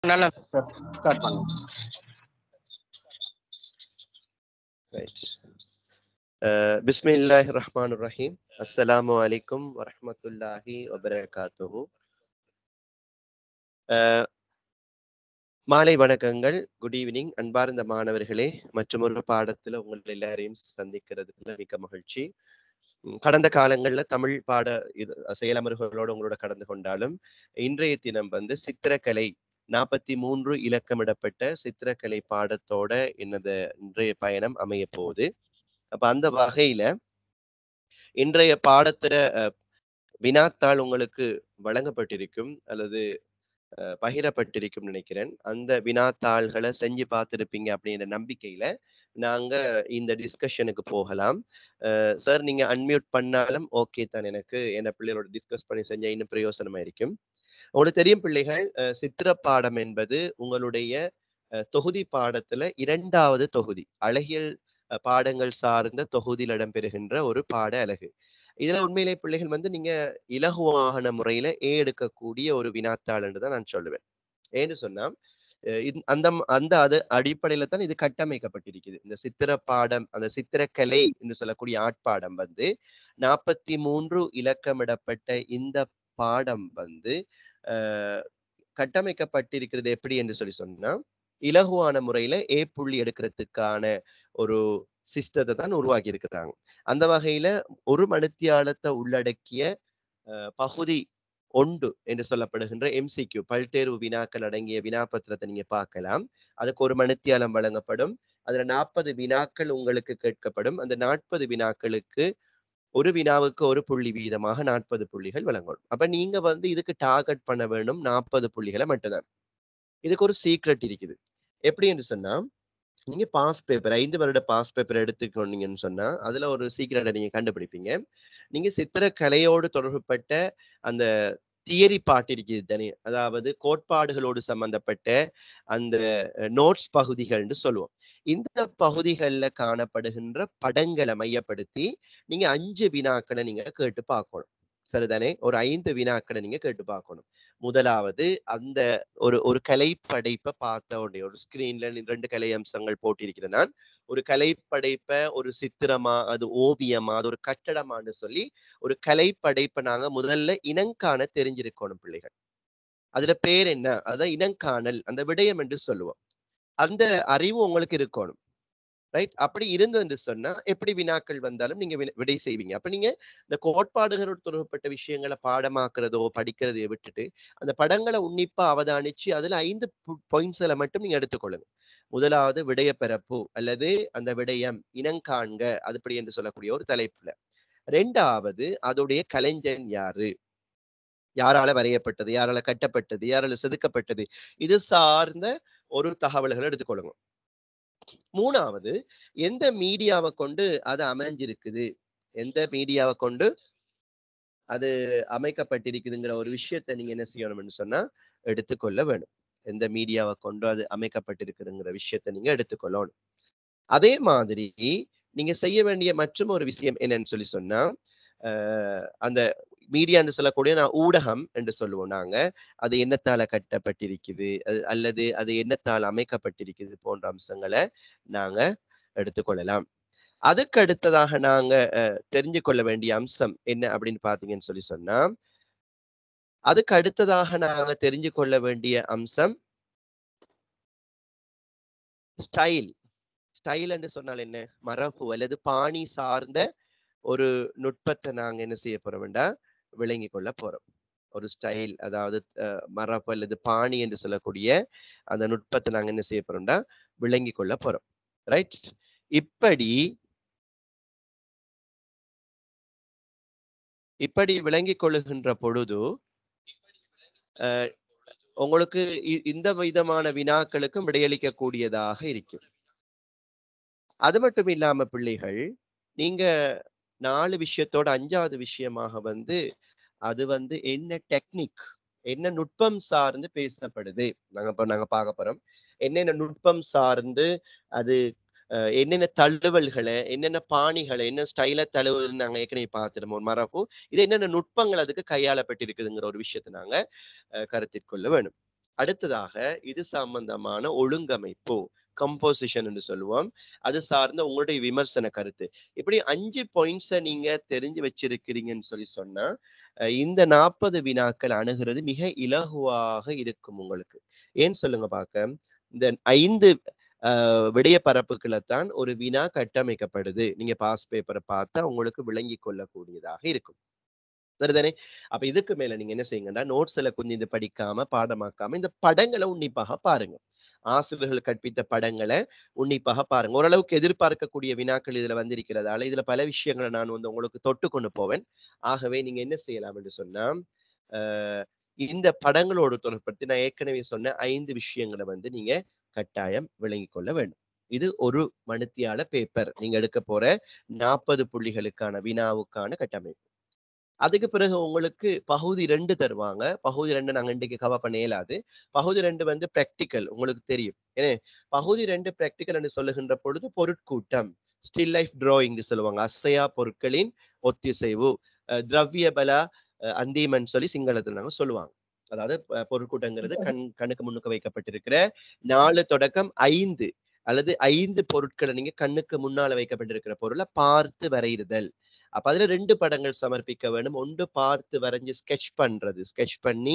நல்லா ஸ்டார்ட் பண்ணுங்க Right. Uh, Bismillah ar-Rahman ar-Rahim. Assalamu alaikum wa rahmatullahi wa barakatuhu. Uh, மாலை வணக்கங்கள் good evening அன்பார்ந்த மாணவர்களே மற்றும் ஒரு பாடத்துல உங்கள் எல்லாரையும் சந்திக்கிறதுல மிக்க மகிழ்ச்சி உம், கடந்த காலங்கள்ல தமிழ் பாட இது செயலமர்களோடு உங்களோட கடந்து கொண்டாலும் இன்றைய தினம் வந்து சித்திரக்கலை நாற்பத்தி மூன்று இலக்கமிடப்பட்ட சித்திரக்கலை பாடத்தோட எனது இன்றைய பயணம் அமைய போகுது அப்ப அந்த வகையில இன்றைய பாடத்துல அஹ், வினாத்தாள் உங்களுக்கு வழங்கப்பட்டிருக்கும் அல்லது அஹ், பகிரப்பட்டிருக்கும் நினைக்கிறேன் அந்த வினாத்தாள்களை செஞ்சு பார்த்திருப்பீங்க அப்படிங்கிற நம்பிக்கையில நாங்க இந்த டிஸ்கஷனுக்கு போகலாம் சார் நீங்க அன்மியூட் பண்ணாலும் ஓகே தான் எனக்கு என்ன பிள்ளைகளோட டிஸ்கஸ் பண்ணி செஞ்சா இன்னும் பிரயோசனமா இருக்கும் உங்களுக்கு தெரியும் பிள்ளைகள் அஹ், சித்திர பாடம் என்பது உங்களுடைய அஹ், தொகுதி பாடத்துல இரண்டாவது தொகுதி அழகியல் அஹ், பாடங்கள் சார்ந்த தொகுதியில் இடம்பெறுகின்ற ஒரு பாட அலகு இதுல உண்மையிலே பிள்ளைகள் வந்து நீங்க இலகுவான முறையில ஏ எடுக்கக்கூடிய ஒரு வினாத்தாள் என்று தான் நான் சொல்லுவேன் ஏன்னு சொன்னா அஹ் இந்த- அந்த ம- அந்த அது அடிப்படையில தான் இது கட்டமைக்கப்பட்டிருக்குது இந்த சித்திர பாடம் அந்த சித்திரக்கலை என்று சொல்லக்கூடிய ஆட்பாடம் வந்து நாற்பத்தி மூன்று இலக்கமிடப்பட்ட இந்த பாடம் வந்து அஹ், கட்டமைக்கப்பட்டிருக்கிறது எப்படி என்று சொல்லி சொன்னா இலகுவான முறையில ஏ புள்ளி எடுக்கிறதுக்கான ஒரு சிஸ்டத்தை தான் உருவாக்கி இருக்கிறாங்க அந்த வகையில ஒரு மணித்தியாலத்தை உள்ளடக்கிய அஹ், பகுதி ஒன்று என்று சொல்லப்படுகின்ற எம்சிக்யூ பல்தேர்வு வினாக்கள் அடங்கிய வினாபத்திரத்தை நீங்க பார்க்கலாம் அதுக்கு ஒரு மணித்தியாலம் வழங்கப்படும் அதுல நாற்பது வினாக்கள் உங்களுக்கு கேட்கப்படும் அந்த நாற்பது வினாக்களுக்கு ஒரு வினாவுக்கு ஒரு புள்ளி வீதமாக நாற்பது புள்ளிகள் வழங்கப்படும் அப்ப நீங்க வந்து இதுக்கு டார்கெட் பண்ண வேண்டும் நாற்பது புள்ளிகளை மட்டும்தான் இதுக்கு ஒரு சீக்ரெட் இருக்குது எப்படி என்று சொன்னா நீங்க பாஸ் பேப்பர் ஐந்து வருட பாஸ் பேப்பர் எடுத்துக்கொண்டீங்கன்னு சொன்னா அதுல ஒரு சீக்கிரட்டை நீங்க கண்டுபிடிப்பீங்க நீங்க சித்திரக்கலையோடு தொடர்புபட்ட அந்த தியரி பாட்டு இருக்குது தானே அதாவது கோட்பாடுகளோடு சம்பந்தப்பட்ட அந்த நோட்ஸ் பகுதிகள்னு சொல்லுவோம் இந்த பகுதிகளில் காணப்படுகின்ற படங்களை மையப்படுத்தி நீங்க அஞ்சு வினாக்களை நீங்க கேட்டு பார்க்கணும் சரிதானே ஒரு ஐந்து வினாக்களை நீங்க கேட்டு பார்க்கணும் முதலாவது அந்த ஒரு ஒரு கலை படைப்பை பார்த்த உடனே ஒரு ஸ்கிரீன்ல ரெண்டு கலை அம்சங்கள் போட்டிருக்கிறேன் நான் ஒரு கலை படைப்பை ஒரு சித்திரமா அது ஓவியமா அது ஒரு கட்டடமான்னு சொல்லி ஒரு கலை படைப்பை நாங்க முதல்ல இனங்காண தெரிஞ்சிருக்கணும் பிள்ளைகள் அதுல பேர் என்ன அதான் இனங்காணல் அந்த விடயம் என்று சொல்லுவோம் அந்த அறிவு உங்களுக்கு இருக்கணும் ரைட் அப்படி இருந்ததுன்னு சொன்னா எப்படி வினாக்கள் வந்தாலும் நீங்க வின- விடை செய்வீங்க அப்ப நீங்க இந்த கோட்பாடுகளோடு தொடர்புப்பட்ட விஷயங்களை பாடமாக்குறதோ படிக்கிறதையோ விட்டுட்டு அந்த படங்களை உன்னிப்பா அவதானிச்சு அதுல ஐந்து பாயிண்ட்ஸ்களை மட்டும் நீங்க எடுத்துக்கொள்ளுங்க முதலாவது விடயப்பரப்பு அல்லது அந்த விடயம் இனங்காண்க அதுபடி என்று சொல்லக்கூடிய ஒரு தலைப்புல ரெண்டாவது அதோடைய கலைஞன் யாரு யாரால வரையப்பட்டது யாரால கட்டப்பட்டது யாரால செதுக்கப்பட்டது இது சார்ந்த ஒரு தகவல்களை எடுத்துக்கொள்ளுங்க மூணாவது எந்த மீடியாவை கொண்டு அது அமைஞ்சிருக்குது எந்த மீடியாவை கொண்டு அது அமைக்கப்பட்டிருக்குதுங்கிற ஒரு விஷயத்தை நீங்க என்ன செய்யணும்னு சொன்னா எடுத்துக்கொள்ள வேணும் எந்த மீடியாவை கொண்டு அது அமைக்கப்பட்டிருக்குதுங்கிற விஷயத்தை நீங்க எடுத்துக்கொள்ளணும் அதே மாதிரி நீங்க செய்ய வேண்டிய மற்றும் ஒரு விஷயம் என்னன்னு சொல்லி சொன்னா அஹ் அந்த மீடியான்னு சொல்லக்கூடிய நான் ஊடகம் என்று சொல்லுவோம் நாங்க அது என்னத்தால கட்டப்பட்டிருக்குது அது- அல்லது அது என்னத்தால் அமைக்கப்பட்டிருக்குது போன்ற அம்சங்களை நாங்க எடுத்துக்கொள்ளலாம் அதுக்கு அடுத்ததாக நாங்க அஹ், தெரிஞ்சு கொள்ள வேண்டிய அம்சம் என்ன அப்படின்னு பாத்தீங்கன்னு சொல்லி சொன்னா அதுக்கு அடுத்ததாக நாங்க தெரிஞ்சு கொள்ள வேண்டிய அம்சம் ஸ்டைல் ஸ்டைல் என்று சொன்னால் என்ன மரபு அல்லது பாணி சார்ந்த ஒரு நுட்பத்தை நாங்க என்ன செய்ய போறோம்டா விளங்கி கொள்ள போறோம் ஒரு ஸ்டைல் அதாவது அஹ், மரபு அல்லது பாணி என்று சொல்லக்கூடிய அந்த நுட்பத்தை நாங்க என்ன செய்ய போறோம்டா விளங்கி கொள்ள போறோம் ரைட் இப்படி இப்படி விளங்கி கொள்ளுகின்ற பொழுது அஹ், உங்களுக்கு இ- இந்த விதமான வினாக்களுக்கும் விடையளிக்க கூடியதாக இருக்கும் அது மட்டும் இல்லாம பிள்ளைகள் நீங்க நாலு விஷயத்தோட அஞ்சாவது விஷயமாக வந்து அது வந்து என்ன டெக்னிக் என்ன நுட்பம் சார்ந்து பேசப்படுது நாங்க இப்ப நாங்க பார்க்க போறோம் என்னென்ன நுட்பம் சார்ந்து அது அஹ், என்னென்ன தழுவல்களை என்னென்ன பாணிகளை என்ன ஸ்டைல தழுவுன்னு நாங்க ஏற்கனவே பார்த்துருமோ ஒரு மரபு இது என்னென்ன நுட்பங்கள் அதுக்கு கையாளப்பட்டிருக்குதுங்கிற ஒரு விஷயத்தை நாங்க அஹ், கருத்தில் கொள்ள வேணும் அடுத்ததாக இது சம்பந்தமான ஒழுங்கமைப்பு கம்போசிஷன் என்று சொல்லுவோம் அது சார்ந்த உங்களுடைய விமர்சன கருத்து இப்படி அஞ்சு பாயிண்ட்ஸை நீங்க தெரிஞ்சு வச்சிருக்கிறீங்கன்னு சொல்லி சொன்னா அஹ் இந்த நாற்பது வினாக்கள் அணுகிறது மிக இலகுவாக இருக்கும் உங்களுக்கு ஏன் சொல்லுங்க பார்க்க இந்த ஐந்து ஆஹ் விடய பரப்புகளை தான் ஒரு வினா கட்டமைக்கப்படுது நீங்க பாஸ் பேப்பரை பார்த்தா உங்களுக்கு விளங்கி கொள்ளக்கூடியதாக இருக்கும் சரிதானே அப்ப இதுக்கு மேல நீங்க என்ன செய்யுங்கன்னா நோட்ஸ்ல கொஞ்சம் இது படிக்காம பாடமாக்காம இந்த படங்களை உன்னிப்பாக பாருங்க ஆசிரியர்கள் கற்பித்த படங்களை உன்னிப்பாக பாருங்க ஓரளவுக்கு எதிர்பார்க்கக்கூடிய வினாக்கள் இதுல வந்திருக்கிறதால இதுல பல விஷயங்களை நான் வந்து உங்களுக்கு தொட்டு கொண்டு போவேன் ஆகவே நீங்க என்ன செய்யலாம் என்று சொன்னா ஆஹ் இந்த படங்களோடு தொடர்படுத்தி நான் ஏற்கனவே சொன்ன ஐந்து விஷயங்களை வந்து நீங்க கட்டாயம் விளங்கிக் கொள்ள வேண்டும் இது ஒரு மணித்தியால பேப்பர் நீங்க எடுக்க போற நாற்பது புள்ளிகளுக்கான வினாவுக்கான கட்டமைப்பு அதுக்கு பிறகு உங்களுக்கு பகுதி ரெண்டு தருவாங்க பகுதி ரெண்டு நாங்க இன்றைக்கு கவர் பண்ண இயலாது பகுதி ரெண்டு வந்து பிராக்டிக்கல் உங்களுக்கு தெரியும் ஏன்னா பகுதி ரெண்டு பிராக்டிக்கல் என்று சொல்லுகின்ற பொழுது பொருட்கூட்டம் ஸ்டில் லைஃப் டிராயிங் சொல்லுவாங்க அசையா பொருட்களின் ஒத்திசைவு அஹ் திரவிய பல அஹ் அந்தீமன் சொல்லி சிங்களத்துல நாங்க சொல்லுவாங்க அதாவது அஹ் பொருட்கூட்டங்கிறது கண் கண்ணுக்கு முன்னுக்கு வைக்கப்பட்டிருக்கிற நாலு தொடக்கம் ஐந்து அல்லது ஐந்து பொருட்களை நீங்க கண்ணுக்கு முன்னால வைக்கப்பட்டிருக்கிற பொருளை பார்த்து வரையுறுதல் அப்ப அதுல ரெண்டு படங்கள் சமர்ப்பிக்க வேண்டும் ஒன்று பார்த்து வரைஞ்சு ஸ்கெட்ச் பண்றது ஸ்கெட்ச் பண்ணி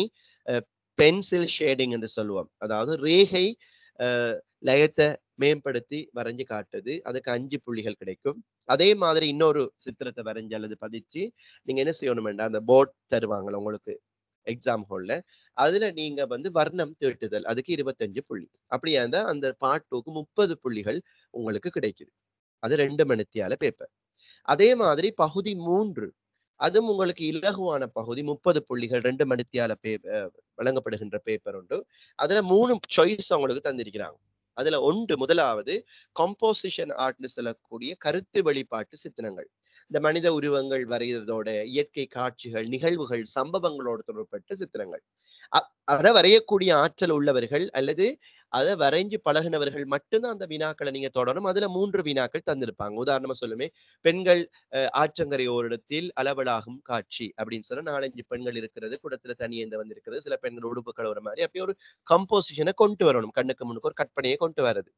பென்சில் ஷேடிங் என்று சொல்லுவோம் அதாவது ரேகை அஹ், லயத்தை மேம்படுத்தி வரைஞ்சு காட்டுது அதுக்கு அஞ்சு புள்ளிகள் கிடைக்கும் அதே மாதிரி இன்னொரு சித்திரத்தை வரைஞ்சு அல்லது பதிச்சு நீங்க என்ன செய்யணுமெண்டா அந்த போர்ட் தருவாங்கல்ல உங்களுக்கு எக்ஸாம் ஹால்ல அதுல நீங்க வந்து வர்ணம் தீட்டுதல் அதுக்கு இருபத்தஞ்சு புள்ளி அப்படியா இருந்தா அந்த பார்ட் டூக்கு முப்பது புள்ளிகள் உங்களுக்கு கிடைக்குது அது ரெண்டு மணித்தியால பேப்பர் அதே மாதிரி பகுதி மூன்று அதுவும் உங்களுக்கு இலகுவான பகுதி முப்பது புள்ளிகள் ரெண்டு மணித்தியால பே அஹ் வழங்கப்படுகின்ற பேப்பர் உண்டு அதுல மூணு சாய்ஸ் உங்களுக்கு தந்திருக்கிறாங்க அதுல ஒன்று முதலாவது கம்போசிஷன் ஆர்ட்னு சொல்லக்கூடிய கருத்து வெளிப்பாட்டு சித்திரங்கள் இந்த மனித உருவங்கள் வரைகிறதோட இயற்கை காட்சிகள் நிகழ்வுகள் சம்பவங்களோடு தொடர்பட்ட சித்திரங்கள் அ- அதை வரையக்கூடிய ஆற்றல் உள்ளவர்கள் அல்லது அதை வரைஞ்சு பழகினவர்கள் மட்டும்தான் அந்த வினாக்களை நீங்க தொடரும் அதுல மூன்று வினாக்கள் தந்திருப்பாங்க உதாரணமா சொல்லுமே பெண்கள் அஹ், ஆற்றங்கரை ஓரிடத்தில் அளவலாகும் காட்சி அப்படின்னு சொன்னா நாலஞ்சு பெண்கள் இருக்கிறது கூடத்துல தனியேந்த வந்திருக்கிறது சில பெண்கள் உடுப்பு கலவர மாதிரி அப்படியே ஒரு கம்போசிஷனை கொண்டு வரணும் கண்ணுக்கு முன்னுக்கு ஒரு கற்பனையை கொண்டு வர்றது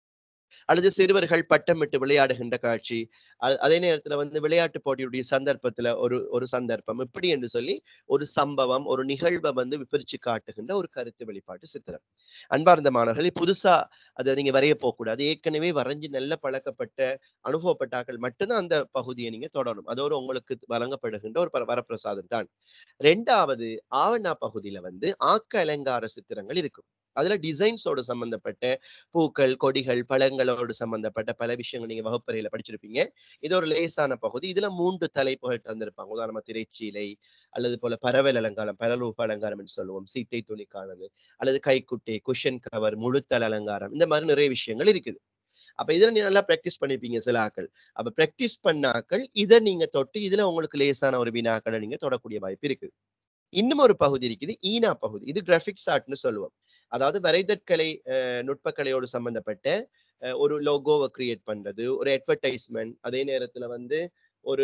அல்லது சிறுவர்கள் பட்டமிட்டு விளையாடுகின்ற காட்சி அ- அதே நேரத்துல வந்து விளையாட்டு போட்டியுடைய சந்தர்ப்பத்துல ஒரு ஒரு சந்தர்ப்பம் இப்படி என்று சொல்லி ஒரு சம்பவம் ஒரு நிகழ்வை வந்து பிரிச்சு காட்டுகின்ற ஒரு கருத்து வெளிப்பாட்டு சித்திரம் அன்பார்ந்த மாணவர்களே புதுசா அதை நீங்க வரைய போகக்கூடாது ஏற்கனவே வரைஞ்சு நல்ல பழக்கப்பட்ட அனுபவப்பட்டாக்கள் மட்டும்தான் அந்த பகுதியை நீங்க தொடரும் அதோடு உங்களுக்கு வழங்கப்படுகின்ற ஒரு பர- வரப்பிரசாதம் தான் ரெண்டாவது ஆவணா பகுதியில வந்து ஆக்க அலங்கார சித்திரங்கள் இருக்கும் அதுல டிசைன்ஸோடு சம்பந்தப்பட்ட பூக்கள் கொடிகள் பழங்களோடு சம்பந்தப்பட்ட பல விஷயங்கள் நீங்க வகுப்பறையில படிச்சிருப்பீங்க இது ஒரு லேசான பகுதி இதுல மூன்று தலைப்புகள் தந்திருப்பாங்க உதாரணமா திரைச்சீலை அல்லது போல பரவல் அலங்காரம் பரலூப அலங்காரம் என்று சொல்லுவோம் சீட்டை துணிக்கானது அல்லது கைக்குட்டை குஷன் கவர் முழுத்தல் அலங்காரம் இந்த மாதிரி நிறைய விஷயங்கள் இருக்குது அப்ப இதுல நீங்க நல்லா பிராக்டிஸ் பண்ணிப்பீங்க சில ஆக்கள் அப்ப பிராக்டிஸ் பண்ண ஆக்கள் இதை நீங்க தொட்டு இதுல உங்களுக்கு லேசான ஒரு வினாக்களை நீங்க தொடக்கூடிய வாய்ப்பு இருக்குது இன்னும் ஒரு பகுதி இருக்குது ஈனா பகுதி இது கிராஃபிக்ஸ் ஆர்ட்னு சொல்லுவோம் அதாவது வரைதற்கலை அஹ், நுட்பக்கலையோடு சம்பந்தப்பட்ட அஹ், ஒரு லோகோவை கிரியேட் பண்றது ஒரு அட்வர்டைஸ்மெண்ட் அதே நேரத்துல வந்து ஒரு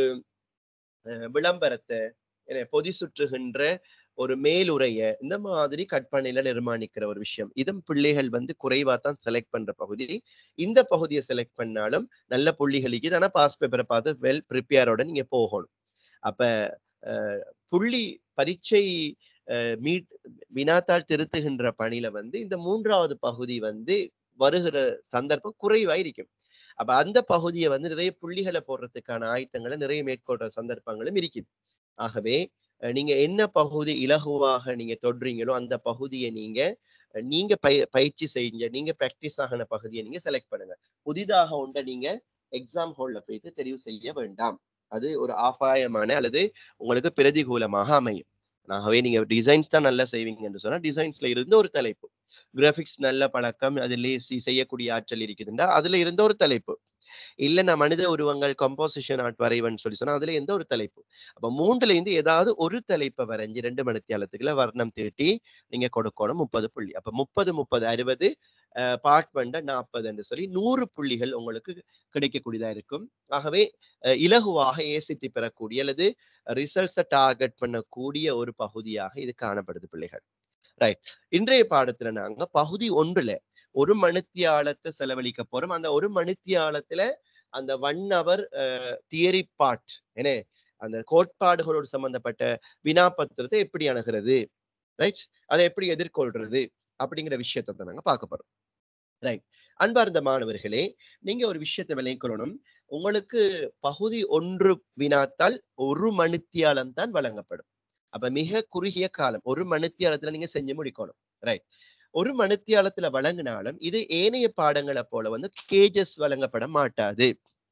அஹ், விளம்பரத்தை என்ன, பொதி சுற்றுகின்ற ஒரு மேலுரைய இந்த மாதிரி கற்பனையில நிர்மாணிக்கிற ஒரு விஷயம் இதன் பிள்ளைகள் வந்து குறைவா தான் செலக்ட் பண்ற பகுதி இந்த பகுதியை செலக்ட் பண்ணாலும் நல்ல புள்ளிகளுக்கு ஆனா பாஸ் பேப்பரை பார்த்து வெல் ப்ரிப்பேரோட நீங்க போகணும் அப்ப அஹ், புள்ளி பரீட்சை அஹ், மீட் வினாத்தாள் திருத்துகின்ற பணியில வந்து இந்த மூன்றாவது பகுதி வந்து வருகிற சந்தர்ப்பம் குறைவா இருக்கும் அப்ப அந்த பகுதியை வந்து நிறைய புள்ளிகளை போடுறதுக்கான ஆயத்தங்களை நிறைய மேற்கொள்ற சந்தர்ப்பங்களும் இருக்குது ஆகவே அஹ், நீங்க என்ன பகுதி இலகுவாக நீங்க தொடுறீங்களோ அந்த பகுதியை நீங்க அஹ், நீங்க பய பயிற்சி செஞ்ச நீங்க பிராக்டிஸ் ஆகின பகுதியை நீங்க செலக்ட் பண்ணுங்க புதிதாக ஒன்றை நீங்க எக்ஸாம் ஹால்ல போயிட்டு தெரிவு செய்ய வேண்டாம் அது ஒரு ஆபாயமான அல்லது உங்களுக்கு பிரதிகூலமாக அமையும் ஆகவே நீங்க டிசைன்ஸ் தான் நல்லா செய்வீங்க என்று சொன்னா டிசைன்ஸ்ல இருந்து ஒரு தலைப்பு கிராபிக்ஸ் நல்ல பழக்கம் அதில் செய்யக்கூடிய ஆற்றல் இருக்குதுண்டா அதுல இருந்த ஒரு தலைப்பு இல்ல நான் மனித உருவங்கள் கம்போசிஷன் ஆர்ட் வரைவன் சொல்லி சொன்னா அதுல எந்த ஒரு தலைப்பு அப்ப மூன்றுல இருந்து ஏதாவது ஒரு தலைப்பை வரைஞ்சு ரெண்டு மணித்தியாலத்துக்குள்ள வர்ணம் தீட்டி நீங்க கொடுக்கணும் முப்பது புள்ளி அப்ப முப்பது முப்பது அறுபது பார்ட் பண்ண நாற்பது என்று சொல்லி நூறு புள்ளிகள் உங்களுக்கு கிடைக்கக்கூடியதா இருக்கும் ஆகவே அஹ், இலகுவாக ஏசித்தி பெறக்கூடிய அல்லது ரிசல்ட்ஸை டார்கெட் பண்ணக்கூடிய ஒரு பகுதியாக இது காணப்படுது பிள்ளைகள் ரைட் இன்றைய பாடத்துல நாங்க பகுதி ஒன்றுல ஒரு மணித்தியாலத்தை செலவழிக்க போறோம் அந்த ஒரு மணித்தியாலத்துல அந்த ஒன் அவர் தியரி பார்ட் என்ன அந்த கோட்பாடுகளோடு சம்பந்தப்பட்ட வினாபத்திரத்தை எப்படி அணுகிறது ரைட் அதை எப்படி எதிர்கொள்றது அப்படிங்கிற விஷயத்தை தான் நாங்க பார்க்க போறோம் ரைட் அன்பார்ந்த மாணவர்களே நீங்க ஒரு விஷயத்தை விளைக்கணும் உங்களுக்கு பகுதி ஒன்று வினாத்தால் ஒரு மணித்தியாலம் தான் வழங்கப்படும் அப்ப மிக குறுகிய காலம் ஒரு மணித்தியாலத்துல நீங்க செஞ்சு முடிக்கணும் ரைட் ஒரு மணித்தியாலத்துல வழங்கினாலும் இது ஏனைய பாடங்களை போல வந்து கேஜஸ் வழங்கப்பட மாட்டாது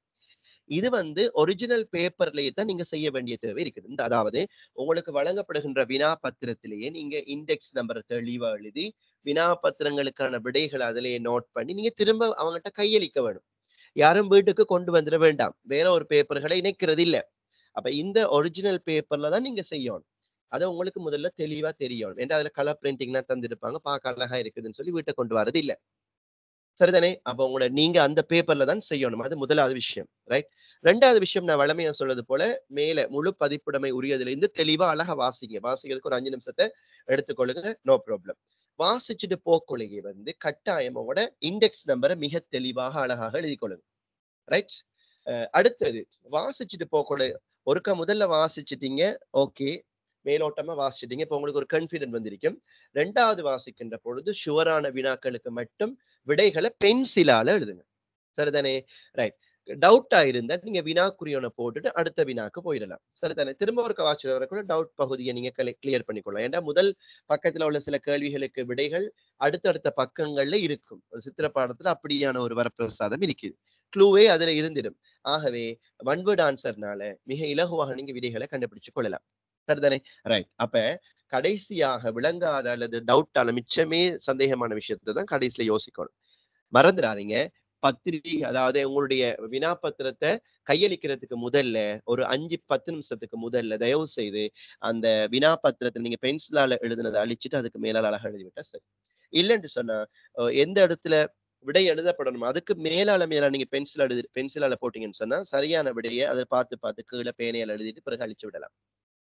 இது வந்து ஒரிஜினல் பேப்பர்லயே தான் நீங்க செய்ய வேண்டிய தேவை இருக்குது இந்த அதாவது உங்களுக்கு வழங்கப்படுகின்ற வினா பத்திரத்திலேயே நீங்க இண்டெக்ஸ் நம்பரை தெளிவா எழுதி வினா பத்திரங்களுக்கான விடைகளை அதிலேயே நோட் பண்ணி நீங்க திரும்ப அவங்ககிட்ட கையளிக்க வேணும் யாரும் வீட்டுக்கு கொண்டு வந்துட வேண்டாம் வேற ஒரு பேப்பர்களை இணைக்கிறது இல்ல அப்ப இந்த ஒரிஜினல் பேப்பர்ல தான் நீங்க செய்யணும் அதை உங்களுக்கு முதல்ல தெளிவா தெரியணும் ஏன்னா அதுல கலர் பிரிண்டிங்லாம் தந்திருப்பாங்க பார்க்க அழகா இருக்குதுன்னு சொல்லி வீட்டை கொண்டு வரது இல்ல சரிதானே அப்ப உங்களோட நீங்க அந்த பேப்பர்ல தான் செய்யணும் அது முதலாவது விஷயம் ரைட் ரெண்டாவது விஷயம் நான் வளமையா சொல்றது போல மேல முழு பதிப்புடைமை உரியதுல இருந்து தெளிவா அழகா வாசிங்க வாசிக்கிறதுக்கு ஒரு அஞ்சு நிமிஷத்தை எடுத்துக்கொள்ளுங்க நோ ப்ராப்ளம் வாசிச்சுட்டு போக்கொள்ளையை வந்து கட்டாயம் உங்களோட இண்டெக்ஸ் நம்பரை மிக தெளிவாக அழகாக எழுதிக்கொள்ளுங்க ரைட் அடுத்தது வாசிச்சுட்டு போக்கொள்ள ஒருக்கா முதல்ல வாசிச்சிட்டீங்க ஓகே மேலோட்டமா வாசிச்சிட்டீங்க இப்போ உங்களுக்கு ஒரு கன்ஃபிடென்ட் வந்திருக்கும் ரெண்டாவது வாசிக்கின்ற பொழுது ஷுவரான வினாக்களுக்கு மட்டும் விடைகளை பென்சிலால எழுதுங்க சரிதானே ரைட் டவுட்டா இருந்தா நீங்க வினாக்குறியோனை போட்டுட்டு அடுத்த வினாக்கு போயிடலாம் சரிதானே திரும்ப ஒரு வாட்சியில் வரக்குள்ள டவுட் பகுதியை நீங்க கிளியர் பண்ணிக்கொள்ளலாம் ஏன்னா முதல் பக்கத்துல உள்ள சில கேள்விகளுக்கு விடைகள் அடுத்தடுத்த பக்கங்கள்ல இருக்கும் ஒரு சித்திர பாடத்துல அப்படியான ஒரு வரப்பிரசாதம் இருக்குது க்ளூவே அதுல இருந்திடும் ஆகவே ஒன்வேர்ட் ஆன்சர்னால மிக இலகுவாக நீங்க விடைகளை கண்டுபிடிச்சு கொள்ளலாம் சரிதானே ரைட் அப்ப கடைசியாக விளங்காத அல்லது டவுட்டான மிச்சமே சந்தேகமான விஷயத்தை தான் கடைசியில யோசிக்கணும் மறந்துடாதீங்க பத்திரிகை அதாவது உங்களுடைய வினாபத்திரத்தை கையளிக்கிறதுக்கு முதல்ல ஒரு அஞ்சு பத்து நிமிஷத்துக்கு முதல்ல தயவு செய்து அந்த வினாபத்திரத்தை நீங்க பென்சிலால எழுதுனதை அழிச்சிட்டு அதுக்கு மேலால அழகா எழுதிவிட்டா சரி இல்லைன்னு சொன்னா எந்த இடத்துல விடை எழுதப்படணும் அதுக்கு மேலால மேல நீங்க பென்சில் எழுதி பென்சிலால போட்டீங்கன்னு சொன்னா சரியான விடையை அதை பார்த்து பார்த்து கீழே பேனையால் எழுதிட்டு பிறகு அழிச்சு விடலாம்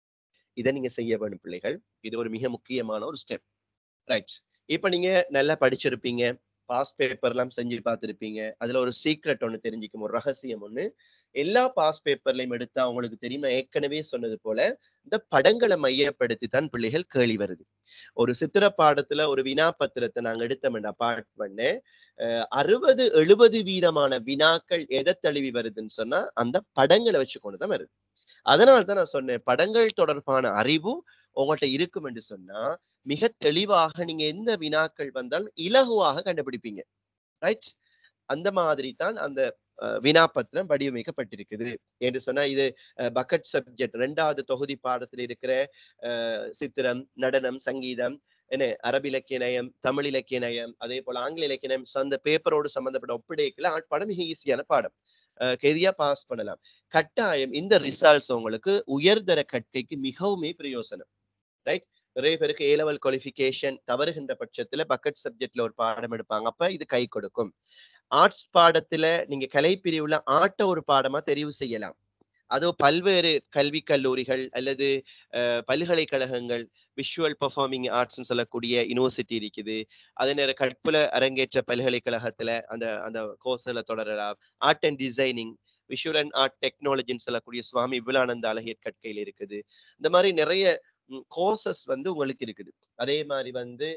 இதை நீங்க செய்ய வேணும் பிள்ளைகள் இது ஒரு மிக முக்கியமான ஒரு ஸ்டெப் ரைட் இப்ப நீங்க நல்லா படிச்சிருப்பீங்க பாஸ் பேப்பர் எல்லாம் செஞ்சு பார்த்துருப்பீங்க அதுல ஒரு சீக்ரெட் ஒண்ணு தெரிஞ்சுக்கும் ஒரு ரகசியம் ஒண்ணு எல்லா பாஸ் பேப்பர்லையும் எடுத்தா அவங்களுக்கு தெரியுமா ஏற்கனவே சொன்னது போல இந்த படங்களை மையப்படுத்தி தான் பிள்ளைகள் கேள்வி வருது ஒரு சித்திர பாடத்துல ஒரு வினா பத்திரத்தை நாங்க எடுத்தோம்டா பார்ட் பண்ணு அறுபது எழுபது வீதமான வினாக்கள் எதை தழுவி வருதுன்னு சொன்னா அந்த படங்களை வச்சு கொண்டுதான் வருது அதனால தான் நான் சொன்னேன் படங்கள் தொடர்பான அறிவும் உங்கள்கிட்ட இருக்கும் என்று சொன்னா மிக தெளிவாக நீங்க எந்த வினாக்கள் வந்தாலும் இலகுவாக கண்டுபிடிப்பீங்க ரைட் அந்த மாதிரி தான் அந்த வினாபத்திரம் வடிவமைக்கப்பட்டிருக்குது என்று சொன்னா இது பக்கெட் சப்ஜெக்ட் ரெண்டாவது தொகுதி பாடத்தில் இருக்கிற சித்திரம் நடனம் சங்கீதம் என்ன அரபு இலக்கிய நயம் தமிழ் இலக்கிய நயம் அதே போல ஆங்கில இலக்கிய நயம் அந்த பேப்பரோடு சம்பந்தப்பட்ட ஒப்பிடைக்கல பாடம் மிக ஈஸியான பாடம் கெதியா பாஸ் பண்ணலாம் கட்டாயம் இந்த ரிசல்ட்ஸ் உங்களுக்கு உயர்தர கட்டைக்கு மிகவுமே பிரயோசனம் ரைட் நிறைய பேருக்கு ஏ லெவல் குவாலிஃபிகேஷன் தவறுகின்ற பட்சத்துல பக்கெட் சப்ஜெக்ட்ல ஒரு பாடம் எடுப்பாங்க அப்ப இது கை கொடுக்கும் ஆர்ட்ஸ் பாடத்துல நீங்க கலை பிரிவுல ஆட்ட ஒரு பாடமா தெரிவு செய்யலாம் அதோ பல்வேறு கல்வி கல்லூரிகள் அல்லது பல்கலைக்கழகங்கள் விஷுவல் பர்ஃபார்மிங் ஆர்ட்ஸ்னு சொல்லக்கூடிய யூனிவர்சிட்டி இருக்குது அதே நேரம் கற்புல அரங்கேற்ற பல்கலைக்கழகத்துல அந்த அந்த கோர்ஸ்ல தொடரலாம் art and designing visual and art டெக்னாலஜின்னு சொல்லக்கூடிய சுவாமி விபுலானந்த அழகியர் கற்கையில் இருக்குது இந்த மாதிரி நிறைய கோர்சஸ் வந்து உங்களுக்கு இருக்குது அதே மாதிரி வந்து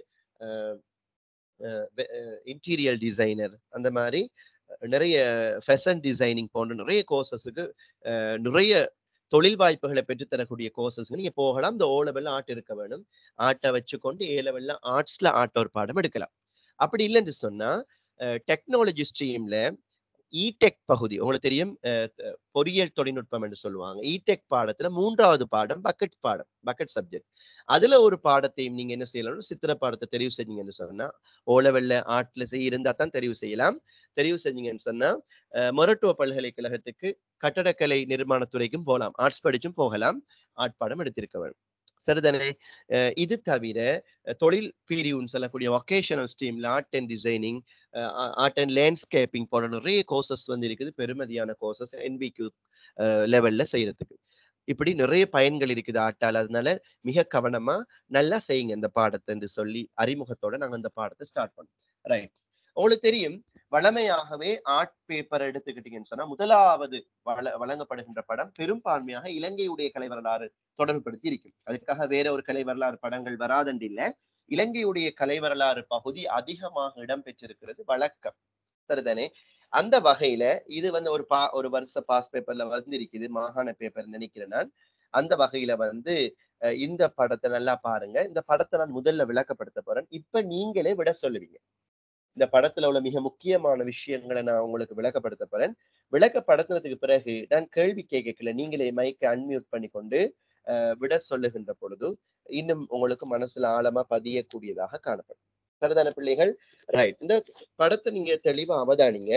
இன்டீரியல் டிசைனர் அந்த மாதிரி நிறைய ஃபெஷன் டிசைனிங் போன்ற நிறைய கோர்சஸுக்கு நிறைய தொழில் வாய்ப்புகளை பெற்றுத்தரக்கூடிய கோர்சஸ் நீங்க போகலாம் இந்த ஓ லெவல்ல ஆர்ட் இருக்க வேணும் ஆர்ட்டை வச்சுக்கொண்டு ஏ லெவல்ல ஆர்ட்ஸ்ல ஆர்ட் ஒரு பாடம் எடுக்கலாம் அப்படி இல்லைன்னு சொன்னா டெக்னாலஜி ஸ்ட்ரீம்ல இடெக் பகுதி உங்களுக்கு தெரியும் பொறியியல் தொழில்நுட்பம் என்று சொல்லுவாங்க இடெக் பாடத்துல மூன்றாவது பாடம் பக்கெட் பாடம் பக்கெட் சப்ஜெக்ட் அதுல ஒரு பாடத்தையும் நீங்க என்ன செய்யலாம் சித்திர பாடத்தை தெரிவு செஞ்சீங்கன்னு சொன்னா ஓ லெவல்ல ஆர்ட்ல செய்ய இருந்தா தான் தெரிவு செய்யலாம் தெரிவு செஞ்சீங்கன்னு சொன்னா மொரட்டுவ பல்கலைக்கழகத்துக்கு கட்டடக்கலை நிர்மாணத்துறைக்கும் போகலாம் ஆர்ட்ஸ் படிச்சும் போகலாம் ஆர்ட் பாடம் எடுத்திருக்க வேண்டும் சரிதானே இது தவிர தொழில் பிரிவுன்னு சொல்லக்கூடிய ஒகேஷனல் ஸ்ட்ரீம்ல art and designing art and landscaping போன்ற நிறைய கோர்சஸ் வந்து இருக்குது பெருமதியான கோர்சஸ் என்பிக்யூ லெவல்ல செய்யறதுக்கு இப்படி நிறைய பயன்கள் இருக்குது ஆட்டால் அதனால மிக கவனமா நல்லா செய்யுங்க இந்த பாடத்தை என்று சொல்லி அறிமுகத்தோட நாங்க இந்த பாடத்தை ஸ்டார்ட் பண்ணோம் ரைட் உங்களுக்கு தெரியும் வழமையாகவே ஆர்ட் பேப்பர் எடுத்துக்கிட்டீங்கன்னு சொன்னா முதலாவது வழ வழங்கப்படுகின்ற படம் பெரும்பான்மையாக இலங்கையுடைய கலை வரலாறு தொடர்புபடுத்தி இருக்கும் அதுக்காக வேற ஒரு கலை வரலாறு படங்கள் வராதண்டு இல்ல இலங்கையுடைய கலை வரலாறு பகுதி அதிகமாக இடம்பெற்றிருக்கிறது வழக்கம் சரிதானே அந்த வகையில இது வந்து ஒரு பா ஒரு வருஷ பாஸ் பேப்பர்ல வந்திருக்குது மாகாண பேப்பர் நினைக்கிறேன் நான் அந்த வகையில வந்து அஹ், இந்த படத்தை நல்லா பாருங்க இந்த படத்தை நான் முதல்ல விளக்கப்படுத்த போறேன் இப்ப நீங்களே விட சொல்லுவீங்க இந்த படத்துல உள்ள மிக முக்கியமான விஷயங்களை நான் உங்களுக்கு விளக்கப்படுத்த போறேன் விளக்கப்படுத்துறதுக்கு பிறகு நான் கேள்வி கேட்கல நீங்களே மைக்கை அன்மியூட் பண்ணி கொண்டு அஹ், விட சொல்லுகின்ற பொழுது இன்னும் உங்களுக்கு மனசுல ஆழமா பதியக்கூடியதாக காணப்படும் சரிதான பிள்ளைகள் ரைட் இந்த படத்தை நீங்க தெளிவா அவதானிங்க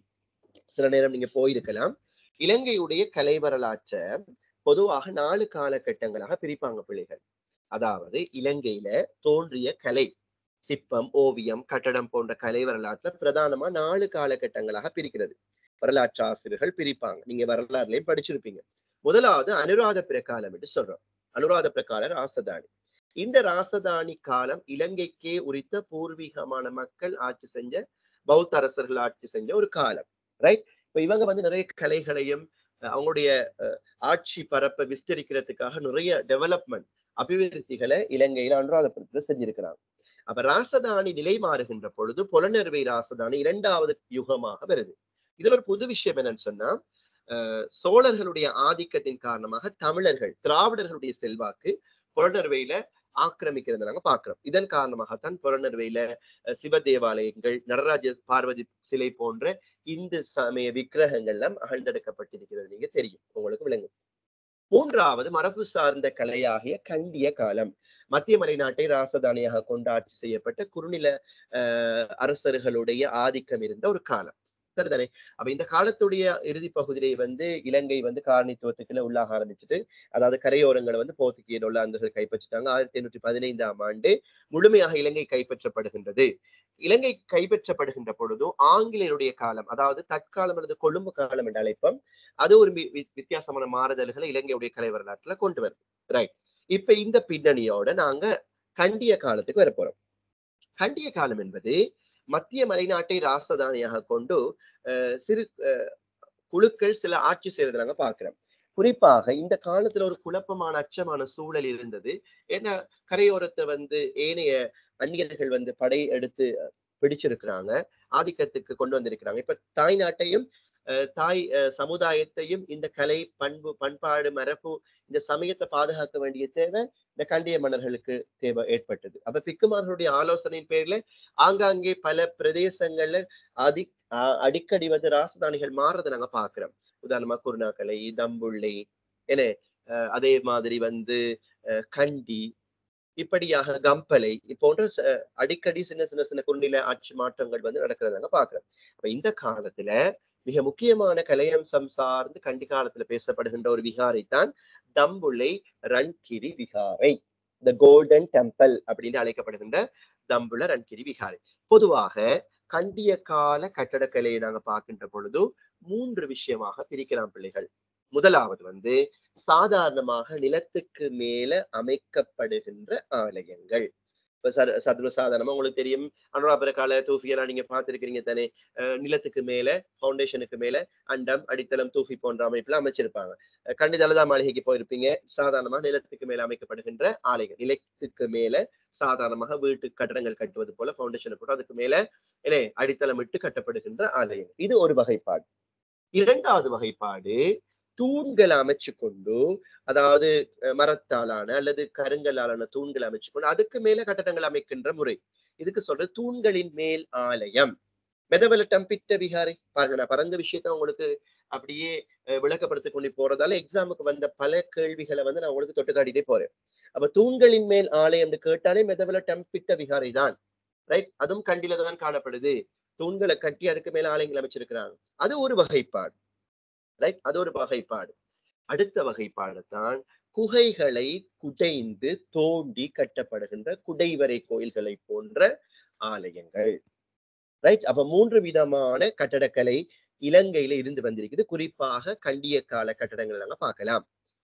சில நேரம் நீங்க போயிருக்கலாம் இலங்கையுடைய கலை வரலாற்றை பொதுவாக நாலு காலகட்டங்களாக பிரிப்பாங்க பிள்ளைகள் அதாவது இலங்கையில தோன்றிய கலை சிற்பம் ஓவியம் கட்டடம் போன்ற கலை வரலாற்றுல பிரதானமா நாலு காலகட்டங்களாக பிரிக்கிறது வரலாற்று ஆசிரியர்கள் பிரிப்பாங்க நீங்க வரலாறுலயும் படிச்சிருப்பீங்க முதலாவது அனுராத பிரகாலம் என்று சொல்றோம் அனுராத பிரகால ராசதானி இந்த ராசதானி காலம் இலங்கைக்கே உரித்த பூர்வீகமான மக்கள் ஆட்சி செஞ்ச பௌத்த அரசர்கள் ஆட்சி செஞ்ச ஒரு காலம் ரைட் இப்ப இவங்க வந்து நிறைய கலைகளையும் அஹ், அவங்களுடைய அஹ், ஆட்சி பரப்பை விஸ்தரிக்கிறதுக்காக நிறைய டெவலப்மெண்ட் அபிவிருத்திகளை இலங்கையில அனுராதபுரத்துல செஞ்சிருக்கிறாங்க அப்ப ராசதானி நிலை மாறுகின்ற பொழுது புலனறுவை ராசதானி இரண்டாவது யுகமாக வருது இதுல ஒரு புது விஷயம் என்னன்னு சொன்னா அஹ், சோழர்களுடைய ஆதிக்கத்தின் காரணமாக தமிழர்கள் திராவிடர்களுடைய செல்வாக்கு புலனறுவையில ஆக்கிரமிக்கிறத நாங்க பாக்குறோம் இதன் காரணமாகத்தான் புலனறுவையில அஹ், சிவ தேவாலயங்கள் நடராஜ பார்வதி சிலை போன்ற இந்து சமய விக்கிரகங்கள் எல்லாம் அகழ்ந்தெடுக்கப்பட்டிருக்கிறது நீங்க தெரியும் உங்களுக்கு விளங்கும் மூன்றாவது மரபு சார்ந்த கலையாகிய கண்டிய காலம் மத்திய மலைநாட்டை ராசதானியாக கொண்டு ஆட்சி செய்யப்பட்ட குறுநில அஹ், அரசர்களுடைய ஆதிக்கம் இருந்த ஒரு காலம் சரிதானே அப்ப இந்த காலத்துடைய இறுதி பகுதியிலே வந்து இலங்கை வந்து காரணித்துவத்துக்குள்ள உள்ளாக ஆரம்பிச்சுட்டு அதாவது கரையோரங்களை வந்து போர்த்துகீய நொல்லாந்தர்கள் கைப்பற்றிட்டாங்க ஆயிரத்தி எண்ணூற்றி பதினைந்தாம் ஆண்டு முழுமையாக இலங்கை கைப்பற்றப்படுகின்றது இலங்கை கைப்பற்றப்படுகின்ற பொழுதும் ஆங்கிலேயருடைய காலம் அதாவது தற்காலம் அல்லது கொழும்பு காலம் என்று அழைப்போம் அது ஒரு வி- வி- வித்தியாசமான மாறுதல்களை இலங்கையுடைய கலை வரலாற்றுல கொண்டு வருது ரைட் இப்ப இந்த பின்னணியோட நாங்க கண்டிய காலத்துக்கு வர போறோம் கண்டிய காலம் என்பது மத்திய மலைநாட்டை ராசதானியாக கொண்டு அஹ், சிறு அஹ், குழுக்கள் சில ஆட்சி செய்யறதை நாங்க பாக்குறோம் குறிப்பாக இந்த காலத்துல ஒரு குழப்பமான அச்சமான சூழல் இருந்தது ஏன்னா கரையோரத்தை வந்து ஏனைய அந்நியர்கள் வந்து படை எடுத்து பிடிச்சிருக்கிறாங்க ஆதிக்கத்துக்கு கொண்டு வந்திருக்கிறாங்க இப்ப தாய் நாட்டையும் அஹ், தாய் அஹ், சமுதாயத்தையும் இந்த கலை பண்பு பண்பாடு மரபு இந்த சமயத்தை பாதுகாக்க வேண்டிய தேவை இந்த கண்டிய மன்னர்களுக்கு தேவை ஏற்பட்டது அப்ப பிக்குமார்களுடைய ஆலோசனையின் பேர்ல ஆங்காங்கே பல பிரதேசங்கள்ல அதி அ- அடிக்கடி வந்து ராசதானிகள் மாறுறதை நாங்க பாக்குறோம் உதாரணமா குருணாக்கலை தம்புள்ளை என அஹ், அதே மாதிரி வந்து அஹ், கண்டி இப்படியாக கம்பலை போன்ற ச- அடிக்கடி சின்ன சின்ன சின்ன குறுநில ஆட்சி மாற்றங்கள் வந்து நடக்கிறத நாங்க பாக்குறோம் அப்ப இந்த காலத்துல மிக முக்கியமான கலையம்சம் சார்ந்து கண்டி காலத்துல பேசப்படுகின்ற ஒரு விகாரை தான் தம்புள்ளை ரன்கிரி விகாரை த கோல்டன் டெம்பிள் அப்படின்னு அழைக்கப்படுகின்ற தம்புள்ள ரன்கிரி விகாரை பொதுவாக கண்டிய கால கட்டடக்கலையை நாங்க பார்க்கின்ற பொழுது மூன்று விஷயமாக பிரிக்கலாம் பிள்ளைகள் முதலாவது வந்து சாதாரணமாக நிலத்துக்கு மேல அமைக்கப்படுகின்ற ஆலயங்கள் இப்ப சர் சர்வ சாதாரணமா உங்களுக்கு தெரியும் அனுராபர கால தூஃபியெல்லாம் நீங்க பார்த்திருக்கிறீங்க தானே அஹ் நிலத்துக்கு மேல ஃபவுண்டேஷனுக்கு மேல அண்டம் அடித்தளம் தூஃபி போன்ற அமைப்புல அமைச்சிருப்பாங்க அஹ் கண்டி தலதா மாளிகைக்கு போயிருப்பீங்க சாதாரணமா நிலத்துக்கு மேல அமைக்கப்படுகின்ற ஆலயங்கள் நிலத்துக்கு மேல சாதாரணமாக வீட்டு கட்டடங்கள் கட்டுவது போல ஃபவுண்டேஷனை போட்டு அதுக்கு மேல என்ன அடித்தளம் இட்டு கட்டப்படுகின்ற ஆலயம் இது ஒரு வகைப்பாடு இரண்டாவது வகைப்பாடு தூண்கள் அமைச்சு கொண்டு அதாவது அஹ், மரத்தாலான அல்லது கருங்கலாலான தூண்கள் அமைச்சு கொண்டு அதுக்கு மேல கட்டடங்கள் அமைக்கின்ற முறை இதுக்கு சொல்றது தூண்களின் மேல் ஆலயம் மெதவல டம்பிட்ட விகாரை பாருங்க நான் பரந்த விஷயத்த உங்களுக்கு அப்படியே அஹ், விளக்கப்படுத்திக் கொண்டு போறதால எக்ஸாமுக்கு வந்த பல கேள்விகளை வந்து நான் உங்களுக்கு தொட்டு காட்டிட்டே போறேன் அப்ப தூண்களின் மேல் ஆலயம் கேட்டாலே மெதவல டம்பிட்ட விகாரை தான் ரைட் அதுவும் கண்டில தான் காணப்படுது தூண்களை கட்டி அதுக்கு மேல ஆலயங்கள் அமைச்சிருக்கிறாங்க அது ஒரு வகைப்பாடு ரைட் அது ஒரு வகைப்பாடு அடுத்த வகைப்பாடு தான் குகைகளை குடைந்து தோண்டி கட்டப்படுகின்ற குடைவரை கோயில்களை போன்ற ஆலயங்கள் ரைட் அப்ப மூன்று விதமான கட்டடக்கலை இலங்கையில இருந்து வந்திருக்குது குறிப்பாக கண்டிய கால கட்டடங்கள் நாங்க பார்க்கலாம்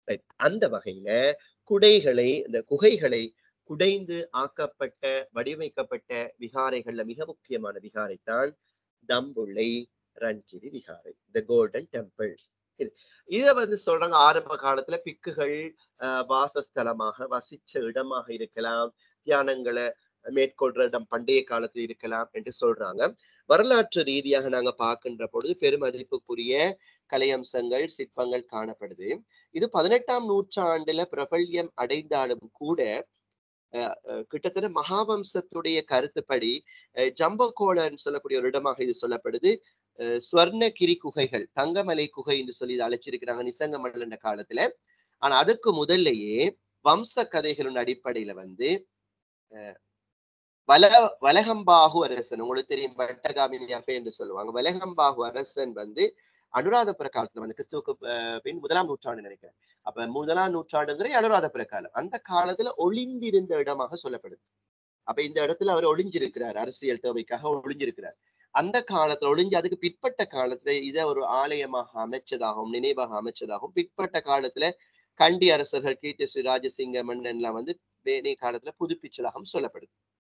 Right. அந்த வகையில குடைகளை இந்த குகைகளை குடைந்து ஆக்கப்பட்ட வடிவமைக்கப்பட்ட விகாரைகள்ல மிக முக்கியமான விகாரைத்தான் தம்புள்ளை ரன்கிரி விகாரை த கோல்டன் டெம்பிள் இத வந்து சொல்றாங்க ஆரம்ப காலத்துல பிக்குகள் ஆஹ் வாசஸ்தலமாக வசிச்ச இடமாக இருக்கலாம் தியானங்களை மேற்கொள்ற இடம் பண்டைய காலத்தில் இருக்கலாம் என்று சொல்றாங்க வரலாற்று ரீதியாக நாங்க பார்க்கின்ற பொழுது பெருமதிப்புக்குரிய கலையம்சங்கள் சிற்பங்கள் காணப்படுது இது பதினெட்டாம் நூற்றாண்டுல பிரபல்யம் அடைந்தாலும் கூட அஹ் அஹ் கிட்டத்தட்ட மகாவம்சத்துடைய கருத்துப்படி அஹ் ஜம்பகோளன்னு சொல்லக்கூடிய ஒரு இடமாக இது சொல்லப்படுது அஹ் ஸ்வர்ணகிரி குகைகள் தங்கமலை குகை என்று சொல்லி இதை அழைச்சிருக்கிறாங்க நிசங்க மண்டல காலத்துல ஆனா அதுக்கு முதல்லயே வம்ச கதைகளின் அடிப்படையில வந்து அஹ் வல வலகம்பாகு அரசன் உங்களுக்கு தெரியும் வட்டகாமினி அப்பே என்று சொல்லுவாங்க வலகம்பாகு அரசன் வந்து அனுராதபுர காலத்துல வந்து கிறிஸ்துவுக்கு அஹ் பின் முதலாம் நூற்றாண்டு நினைக்கிறேன் அப்ப முதலாம் நூற்றாண்டுங்கிற அனுராதபுர காலம் அந்த காலத்துல ஒளிந்திருந்த இடமாக சொல்லப்படுது அப்ப இந்த இடத்துல அவர் ஒளிஞ்சிருக்கிறார் அரசியல் தேவைக்காக ஒளிஞ்சிருக்கிறார் அந்த காலத்துல ஒளிஞ்சு அதுக்கு பிற்பட்ட காலத்துல இதை ஒரு ஆலயமாக அமைச்சதாகவும் நினைவாக அமைச்சதாகவும் பிற்பட்ட காலத்துல கண்டி அரசர்கள் கீர்த்தி ஸ்ரீ ராஜசிங்க மன்னன் எல்லாம் வந்து வேணை காலத்துல புதுப்பிச்சதாகவும் சொல்லப்படுது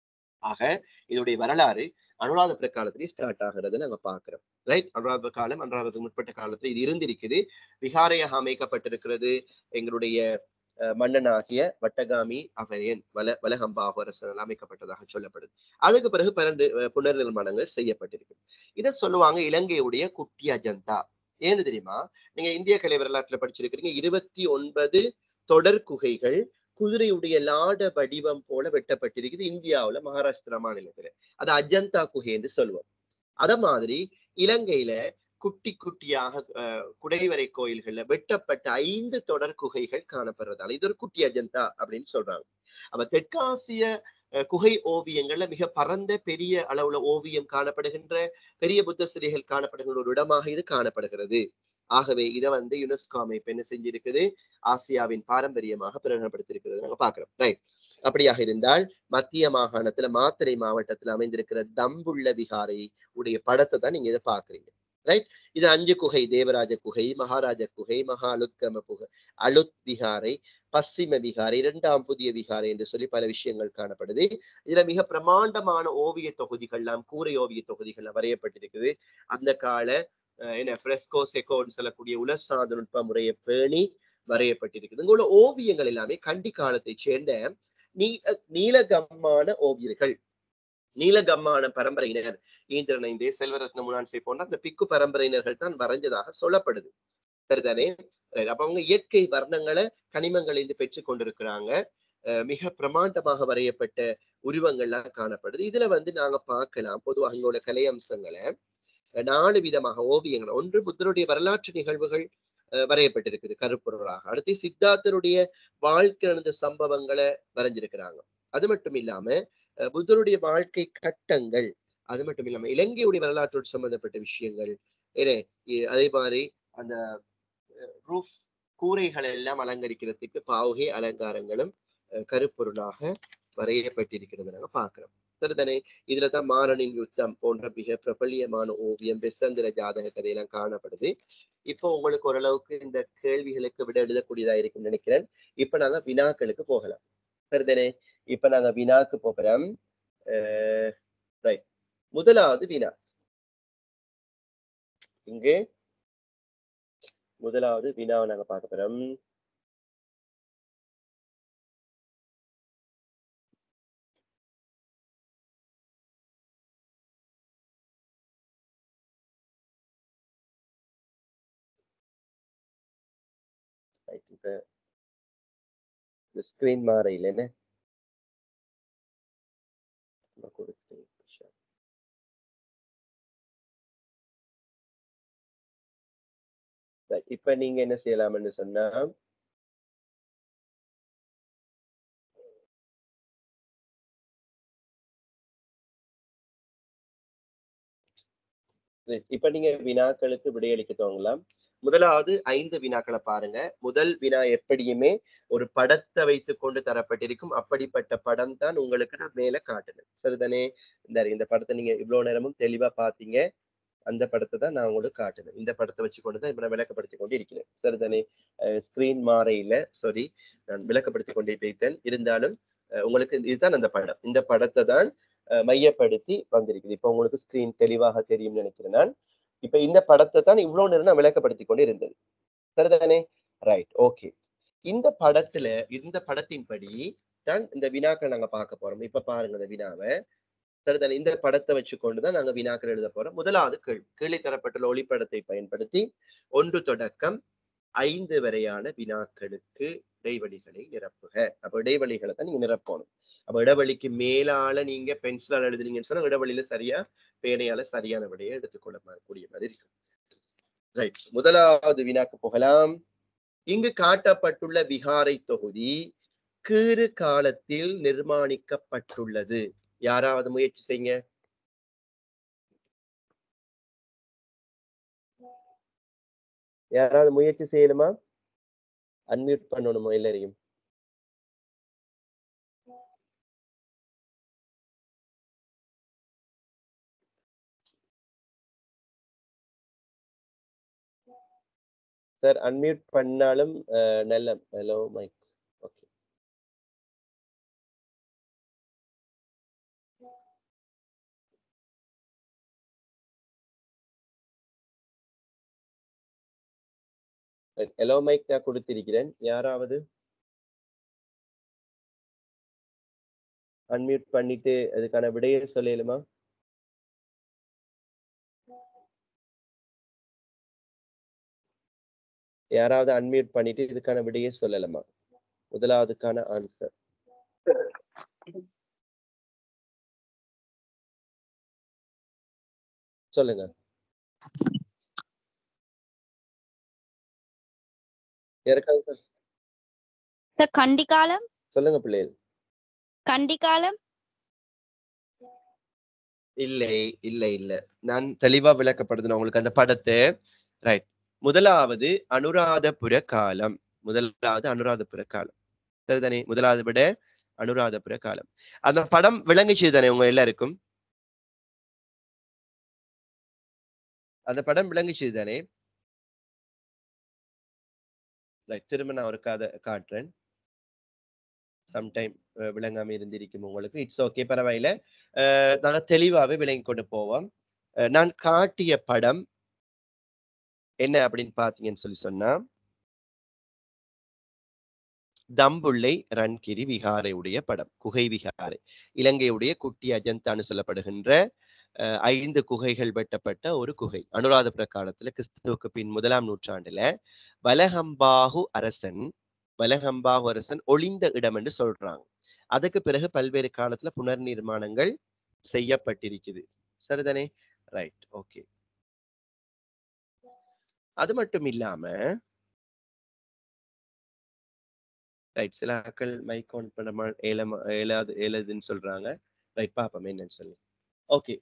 ஆக இதோடைய வரலாறு அனுராதபுர காலத்திலேயே ஸ்டார்ட் ஆகிறது நாங்க பாக்குறோம் ரைட் அனுராதபுர காலம் அனுராதபுரத்துக்கு முற்பட்ட காலத்துல இது இருந்திருக்குது விகாரையாக அமைக்கப்பட்டிருக்கிறது எங்களுடைய அஹ், மன்னனாகிய வட்டகாமி அவரையன் வல வலகம்பாகு அரசனால் அமைக்கப்பட்டதாக சொல்லப்படுது அதுக்கு பிறகு பன்னெண்டு அஹ், புனர் நிர்மாணங்கள் செய்யப்பட்டிருக்கு இதை சொல்லுவாங்க இலங்கையுடைய குட்டி அஜந்தா ஏன்னு தெரியுமா நீங்க இந்திய கலை வரலாற்றுல படிச்சிருக்கிறீங்க இருபத்தி ஒன்பது தொடர் குகைகள் குதிரையுடைய லாட வடிவம் போல வெட்டப்பட்டிருக்குது இந்தியாவுல மகாராஷ்டிரா மாநிலத்துல அது அஜந்தா குகை என்று சொல்லுவோம் அத மாதிரி இலங்கையில குட்டி குட்டியாக அஹ், குடைவரை கோயில்கள்ல வெட்டப்பட்ட ஐந்து தொடர் குகைகள் காணப்படுறதால இது ஒரு குட்டி அஜந்தா அப்படின்னு சொல்றாங்க அப்ப தெற்காசிய அஹ், குகை ஓவியங்கள்ல மிக பரந்த பெரிய அளவுல ஓவியம் காணப்படுகின்ற பெரிய புத்த சிலைகள் காணப்படுகின்ற ஒரு இடமாக இது காணப்படுகிறது ஆகவே இதை வந்து யுனெஸ்கோ அமைப்பு என்ன செஞ்சிருக்குது ஆசியாவின் பாரம்பரியமாக பிரகடனப்படுத்தியிருக்கிறது நாங்க பாக்குறோம் ரைட் அப்படியாக இருந்தால் மத்திய மாகாணத்துல மாத்தறை மாவட்டத்துல அமைந்திருக்கிற தம்புள்ள விகாரை உடைய படத்தை தான் நீங்க இதை பாக்குறீங்க ரைட் இது அஞ்சு குகை தேவராஜ குகை மகாராஜ குகை மகாலுத்கம குகை அலுத் விகாரை பশ্চিம விகாரை இரண்டாம் புதிய விகாரை என்று சொல்லி பல விஷயங்கள் காணப்படுது இதுல மிக பிரமாண்டமான ஓவிய தொகுதிகள்லாம் கூரை ஓவிய தொகுதிகள்லாம் வரையப்பட்டிருக்குது அந்த கால அஹ், என்ன ஃப்ரெஸ்கோ செக்கோன்னு சொல்லக்கூடிய உலசாத நுட்ப முறையை பேணி வரையப்பட்டிருக்குது இங்க உள்ள ஓவியங்கள் எல்லாமே கண்டி காலத்தை சேர்ந்த நீ நீலகம்மான ஓவியர்கள் நீலகம்மான பரம்பரையினர் ஈந்திரனைந்தே செல்வரத்ன முனான்சை போன்ற அந்த பிக்கு பரம்பரையினர்கள் தான் வரைஞ்சதாக சொல்லப்படுது சரிதானே Right. அப்ப அவங்க இயற்கை வர்ணங்களை கனிமங்களிலிருந்து பெற்று கொண்டிருக்கிறாங்க அஹ் மிக பிரமாண்டமாக வரையப்பட்ட உருவங்கள்லாம் காணப்படுது இதுல வந்து நாங்க பார்க்கலாம் பொதுவாக இங்க உள்ள கலை அம்சங்களை அஹ் நாலு விதமாக ஓவியங்கள் ஒன்று புத்தருடைய வரலாற்று நிகழ்வுகள் அஹ் வரையப்பட்டிருக்குது கருப்பொருளாக அடுத்து சித்தார்த்தருடைய வாழ்க்கை நடந்த சம்பவங்களை வரைஞ்சிருக்கிறாங்க அது மட்டும் இல்லாம அஹ் புத்தருடைய வாழ்க்கை கட்டங்கள் அது மட்டும் இல்லாம இலங்கையுடைய வரலாற்றோடு சம்பந்தப்பட்ட விஷயங்கள் ஏனே இ- அதே மாதிரி அந்த ரூஃப் கூரைகளை எல்லாம் அலங்கரிக்கிறதுக்கு பாவுகை அலங்காரங்களும் அஹ் கருப்பொருளாக வரையப்பட்டிருக்கிறது நாங்க பார்க்கிறோம் சரிதானே இதுல தான் மாறனின் யுத்தம் போன்ற மிக பிரபல்யமான ஓவியம் பெசந்திர ஜாதக கதையெல்லாம் காணப்படுது இப்போ உங்களுக்கு ஓரளவுக்கு இந்த கேள்விகளுக்கு விட எழுதக்கூடியதா இருக்கும்னு நினைக்கிறேன் இப்ப நாங்க வினாக்களுக்கு போகலாம் சரிதானே இப்ப நாங்க வினாக்கு போகிறோம் ரைட் முதலாவது வினா இங்கு முதலாவது வினாவை நாங்க பார்க்க போறோம் Right, இப்ப இந்த ஸ்கிரீன் மாற இல்லைன்னு நான் கொடுத்தேன். Sure. Right, இப்ப நீங்க என்ன செய்யலாம்னு சொன்னா Right, இப்ப நீங்க வினாக்களுக்கு விடையளிக்க துவங்கலாம் முதலாவது ஐந்து வினாக்களை பாருங்க முதல் வினா எப்படியுமே ஒரு படத்தை வைத்துக் கொண்டு தரப்பட்டிருக்கும் அப்படிப்பட்ட படம் தான் உங்களுக்கு நான் மேல காட்டுனேன் சரிதானே இந்த இந்த படத்தை நீங்க இவ்வளவு நேரமும் தெளிவா பாத்தீங்க அந்த படத்தை தான் நான் உங்களுக்கு காட்டுறேன் இந்த படத்தை வச்சு கொண்டு தான் இப்ப நான் விளக்கப்படுத்தி கொண்டு இருக்கிறேன் சரிதானே ஸ்கிரீன் மாறையில சாரி நான் விளக்கப்படுத்தி கொண்டே போய்த்தேன் இருந்தாலும் அஹ், உங்களுக்கு இதுதான் அந்த படம் இந்த படத்தை தான் அஹ், மையப்படுத்தி வந்திருக்குது இப்ப உங்களுக்கு ஸ்கிரீன் தெளிவாக தெரியும் நினைக்கிறேன் நான் இப்ப இந்த படத்தை தான் இவ்வளவு நேரம் நான் விளக்கப்படுத்தி கொண்டு இருந்தது சரிதானே ரைட் ஓகே இந்த படத்துல இந்த படத்தின்படி தான் இந்த வினாக்களை நாங்க பார்க்க போறோம் இப்ப பாருங்க இந்த வினாவை சரிதானே இந்த படத்தை வச்சுக்கொண்டு தான் நாங்க வினாக்கள் எழுத போறோம் முதலாவது கேள்வி கீழே தரப்பட்டுள்ள ஒளிப்படத்தை பயன்படுத்தி ஒன்று தொடக்கம் ஐந்து வரையான வினாக்களுக்கு இடைவெளிகளை நிரப்புக அப்ப இடைவெளிகளை தான் நீங்க நிரப்பணும் அப்ப இடைவெளிக்கு மேலால நீங்க பென்சிலால் எழுதுனீங்கன்னு சொன்னா இடைவெளியில சரியா பேனையால சரியான விடையை எடுத்துக்கொள்ள மா- கூடிய மாதிரி இருக்கும் ரைட் முதலாவது வினாக்கு போகலாம் இங்கு காட்டப்பட்டுள்ள விகாரை தொகுதி கீறு காலத்தில் நிர்மாணிக்கப்பட்டுள்ளது யாராவது முயற்சி செய்யுங்க யாராவது முயற்சி செய்யணுமா அன்மியூட் பண்ணணுமோ எல்லாரையும் சார் அன்மியூட் பண்ணாலும் அஹ், நல்ல hello mike okay hello mike நான் கொடுத்திருக்கிறேன் யாராவது அன்மியூட் பண்ணிட்டு அதுக்கான விடையை சொல்லலுமா யாராவது அன்மியூட் பண்ணிட்டு இதுக்கான விடையை சொல்லலாமா முதலாவதுக்கான ஆன்சர் சொல்லுங்க யாருக்காவது சார் சார் கண்டிக்காலம் சொல்லுங்க பிள்ளைகள் கண்டிக்காலம் இல்லை இல்லை இல்ல நான் தெளிவா விளக்கப்படுத்தின உங்களுக்கு அந்த படத்தை ரைட் முதலாவது அனுராதபுர காலம் முதலாவது அனுராதபுர காலம் சரிதானே முதலாவது விட அனுராதபுர காலம் அந்த படம் விளங்குச்சு தானே உங்க எல்லாருக்கும் அந்த படம் விளங்குச்சு தானே ரைட் திரும்ப நான் ஒரு கதை காட்டுறேன் சம்டைம் விளங்காம இருந்திருக்கும் உங்களுக்கு இட்ஸ் ஓகே பரவாயில்ல அஹ் நாங்க தெளிவாவே விளங்கி கொண்டு போவோம் அஹ் நான் காட்டிய படம் என்ன அப்படின்னு பாத்தீங்கன்னு சொல்லி சொன்னா தம்புள்ளை ரன்கிரி விகாரை உடைய படம் குகை விகாரை இலங்கையுடைய குட்டி அஜந்தான்னு சொல்லப்படுகின்ற அஹ், ஐந்து குகைகள் வெட்டப்பட்ட ஒரு குகை அனுராதபுர காலத்துல கிறிஸ்துவுக்கு பின் முதலாம் நூற்றாண்டுல வலஹம்பாகு அரசன் வலஹம்பாகு அரசன் ஒளிந்த இடம் என்று சொல்றாங்க அதுக்கு பிறகு பல்வேறு காலத்துல புனர் நிர்மாணங்கள் செய்யப்பட்டிருக்குது சரிதானே ரைட் ஓகே அது மட்டும் இல்லாம ரைட் சில ஆக்கள் மைக் ஆன் பண்ண மா- ஏலமா ஏலாது ஏலதுன்னு சொல்றாங்க ரைட் பாப்போம் என்னன்னு சொல்லி ஓகே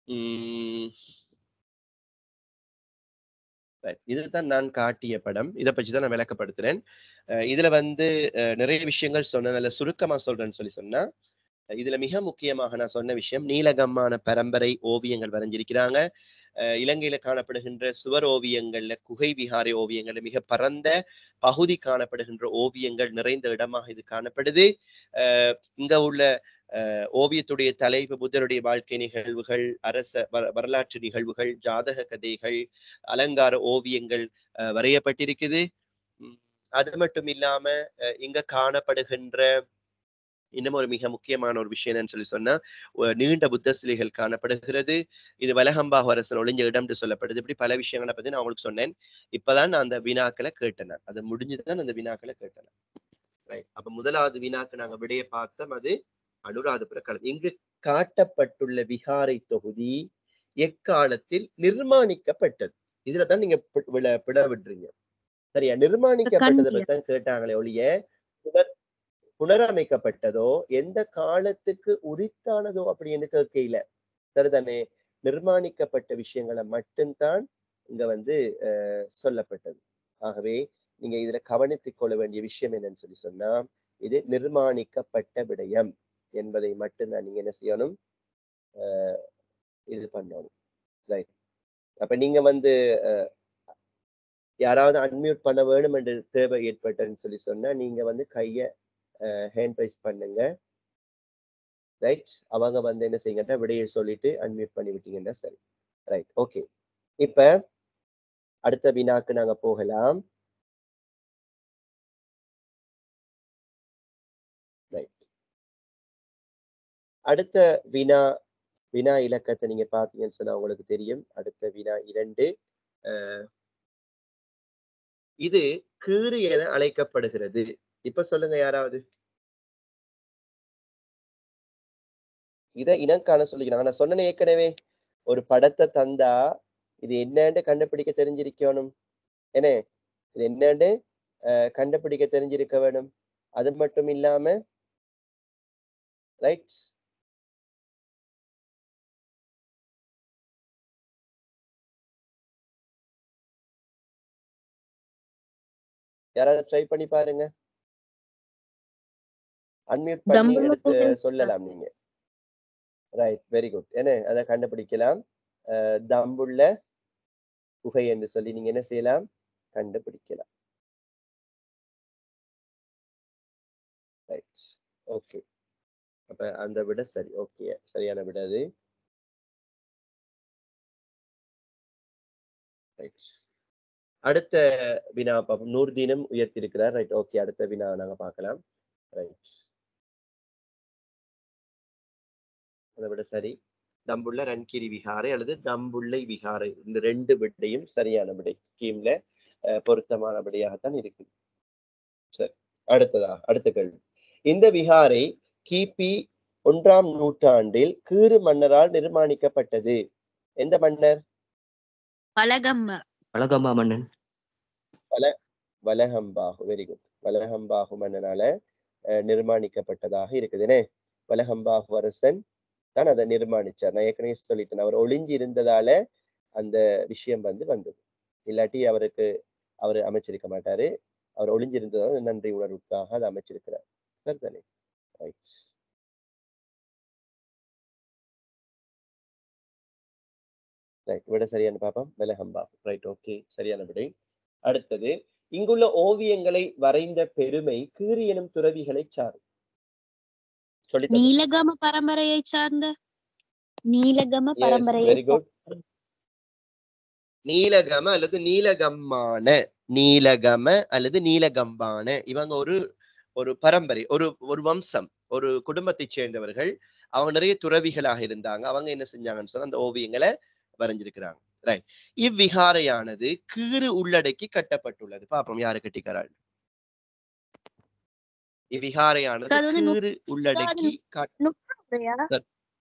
இதுதான் நான் காட்டிய படம் இதை பற்றி தான் நான் விளக்கப்படுத்துறேன் அஹ் இதுல வந்து அஹ் நிறைய விஷயங்கள் சொன்னேன் நல்ல சுருக்கமா சொல்றேன்னு சொல்லி சொன்னா அஹ் இதுல மிக முக்கியமாக நான் சொன்ன விஷயம் நீலகம்மான பரம்பரை ஓவியங்கள் வரைஞ்சிருக்கிறாங்க அஹ் இலங்கையில காணப்படுகின்ற சுவர் ஓவியங்கள்ல குகை விகாரை ஓவியங்கள்ல மிக பரந்த பகுதி காணப்படுகின்ற ஓவியங்கள் நிறைந்த இடமாக இது காணப்படுது அஹ் இங்க உள்ள அஹ் ஓவியத்துடைய தலைப்பு புத்தருடைய வாழ்க்கை நிகழ்வுகள் அரச வர- வரலாற்று நிகழ்வுகள் ஜாதக கதைகள் அலங்கார ஓவியங்கள் அஹ் வரையப்பட்டிருக்குது உம் அது மட்டும் இல்லாம அஹ் இங்க காணப்படுகின்ற இன்னும் ஒரு மிக முக்கியமான ஒரு விஷயம் என்னன்னு சொல்லி சொன்னா ஒ- நீண்ட புத்த சிலைகள் காணப்படுகிறது இது வலகம்பாக அரசன் ஒளிஞ்ச இடம்னு சொல்லப்படுது இப்படி பல விஷயங்களை பத்தி நான் உங்களுக்கு சொன்னேன் இப்பதான் நான் அந்த வினாக்களை கேட்டேன் நான். அது முடிஞ்சுதான் அந்த வினாக்களை கேட்டேன் ரைட் அப்ப முதலாவது வினாக்கு நாங்க விடைய பார்த்தோம் அது அனுராதபுர காலம் இங்கு காட்டப்பட்டுள்ள விகாரை தொகுதி எக்காலத்தில் நிர்மாணிக்கப்பட்டது இதுலதான் நீங்க பி- விழ- பிழ விடுறீங்க சரியா நிர்மாணிக்கப்பட்டதை பத்தி தான் கேட்டாங்களே ஒழிய புனர் புனரமைக்கப்பட்டதோ எந்த காலத்துக்கு உரித்தானதோ அப்படின்னு கேட்கல சரிதானே நிர்மாணிக்கப்பட்ட விஷயங்களை மட்டும்தான் இங்க வந்து அஹ், சொல்லப்பட்டது ஆகவே நீங்க இதுல கவனித்துக் கொள்ள வேண்டிய விஷயம் என்னன்னு சொல்லி சொன்னா இது நிர்மாணிக்கப்பட்ட விடயம் என்பதை மட்டும்தான் நீங்க என்ன செய்யணும் அஹ், இது பண்ணணும் ரைட் அப்ப நீங்க வந்து அஹ், யாராவது அன்மியூட் பண்ண வேணும் என்று தேவை ஏற்பட்டதுன்னு சொல்லி சொன்னா நீங்க வந்து கைய ஹேண்ட் ரைஸ் பண்ணுங்க ரைட் அவங்க வந்து என்ன செய்யுங்கன்னா விடையை சொல்லிட்டு அன்மியூட் பண்ணி விட்டீங்கன்னா சரி ரைட் ஓகே இப்ப அடுத்த வினாக்கு நாங்க போகலாம் ரைட் அடுத்த வினா வினா இலக்கத்தை நீங்க பார்த்தீங்கன்னு சொன்னா உங்களுக்கு தெரியும் அடுத்த வினா இரண்டு அஹ், இது கீறு என அழைக்கப்படுகிறது இப்ப சொல்லுங்க யாராவது இத இனங்காண சொல்லிக்கிறாங்க நான் சொன்னேனே ஏற்கனவே ஒரு படத்தை தந்தா இது என்னன்னு கண்டுபிடிக்க தெரிஞ்சிருக்கணும் என்ன இது என்னன்னு அஹ், கண்டுபிடிக்க தெரிஞ்சிருக்க வேணும் அது மட்டும் இல்லாம ரைட் யாராவது ட்ரை பண்ணி பாருங்க அன்மியூட் பண்ணி தம்புள்ள எடுத்து குகை. சொல்லலாம் நீங்க ரைட் வெரி குட் என்ன அதை கண்டுபிடிக்கலாம் அஹ், தம்புள்ள குகை என்று சொல்லி நீங்க என்ன செய்யலாம் கண்டுபிடிக்கலாம் ரைட் ஓகே அப்ப அந்த விட சரி ஓகே சரியான விட அது ரைட் அடுத்த வினா பார்ப்போம் நூர்தீனும் உயர்த்தியிருக்கிறார் ரைட் ஓகே அடுத்த வினா நாங்க பார்க்கலாம் ரைட் அதை விட சரி தம்புள்ள ரன்கிரி விகாரை அல்லது தம்புள்ளை விகாரை இந்த ரெண்டு விடையும் சரியான விடை ஸ்கீம்ல பொருத்தமான விடையாகத்தான் இருக்கு சரி அடுத்ததா அடுத்த கேள்வி இந்த விகாரை கிபி ஒன்றாம் நூற்றாண்டில் கீறு மன்னரால் நிர்மாணிக்கப்பட்டது எந்த மன்னர் வலகம்ம வழக்கம்பா மன்னன் வலஹம்பாகு வெரி குட் வலஹம்பாகு மன்னனால அஹ், நிர்மாணிக்கப்பட்டதாக இருக்குதுனே வலஹம்பாகு அரசன் தான் அதை நிர்மாணிச்சார் நான் ஏற்கனவே சொல்லிட்டேன் அவர் ஒளிஞ்சு இருந்ததால அந்த விஷயம் வந்து வந்தது இல்லாட்டி அவருக்கு அவர் அமைச்சிருக்க மாட்டாரு அவர் ஒளிஞ்சிருந்ததால நன்றி உணர்வுக்காக அதை அமைச்சிருக்கிறார் சரிதானே ரைட் ரைட் விட சரியான பாப்போம் வலஹம்பாகு ரைட் ஓகே சரியான விடை அடுத்தது இங்குள்ள ஓவியங்களை வரைந்த பெருமை கீறு எனும் துறவிகளை சாரும் சொல்லி நீலகம பரம்பரையை சார்ந்த நீலகம பரம்பரையை வெரி குட் நீலகம அல்லது நீலகம்மான நீலகம அல்லது நீலகம்பான இவங்க ஒரு ஒரு பரம்பரை ஒரு ஒரு வம்சம் ஒரு குடும்பத்தைச் சேர்ந்தவர்கள் அவங்க நிறைய துறவிகளாக இருந்தாங்க அவங்க என்ன செஞ்சாங்கன்னு சொன்னா அந்த ஓவியங்களை வரைஞ்சிருக்கிறாங்க ரைட் இவ்விகாரையானது கீறு உள்ளடக்கி கட்டப்பட்டுள்ளது பாப்போம் யாரு கட்டிக்கிறாள் இவ்விகாரையானது So, அது வந்து நு- கீறு உள்ளடக்கி காட்- நுட்பமுறையா? சரி.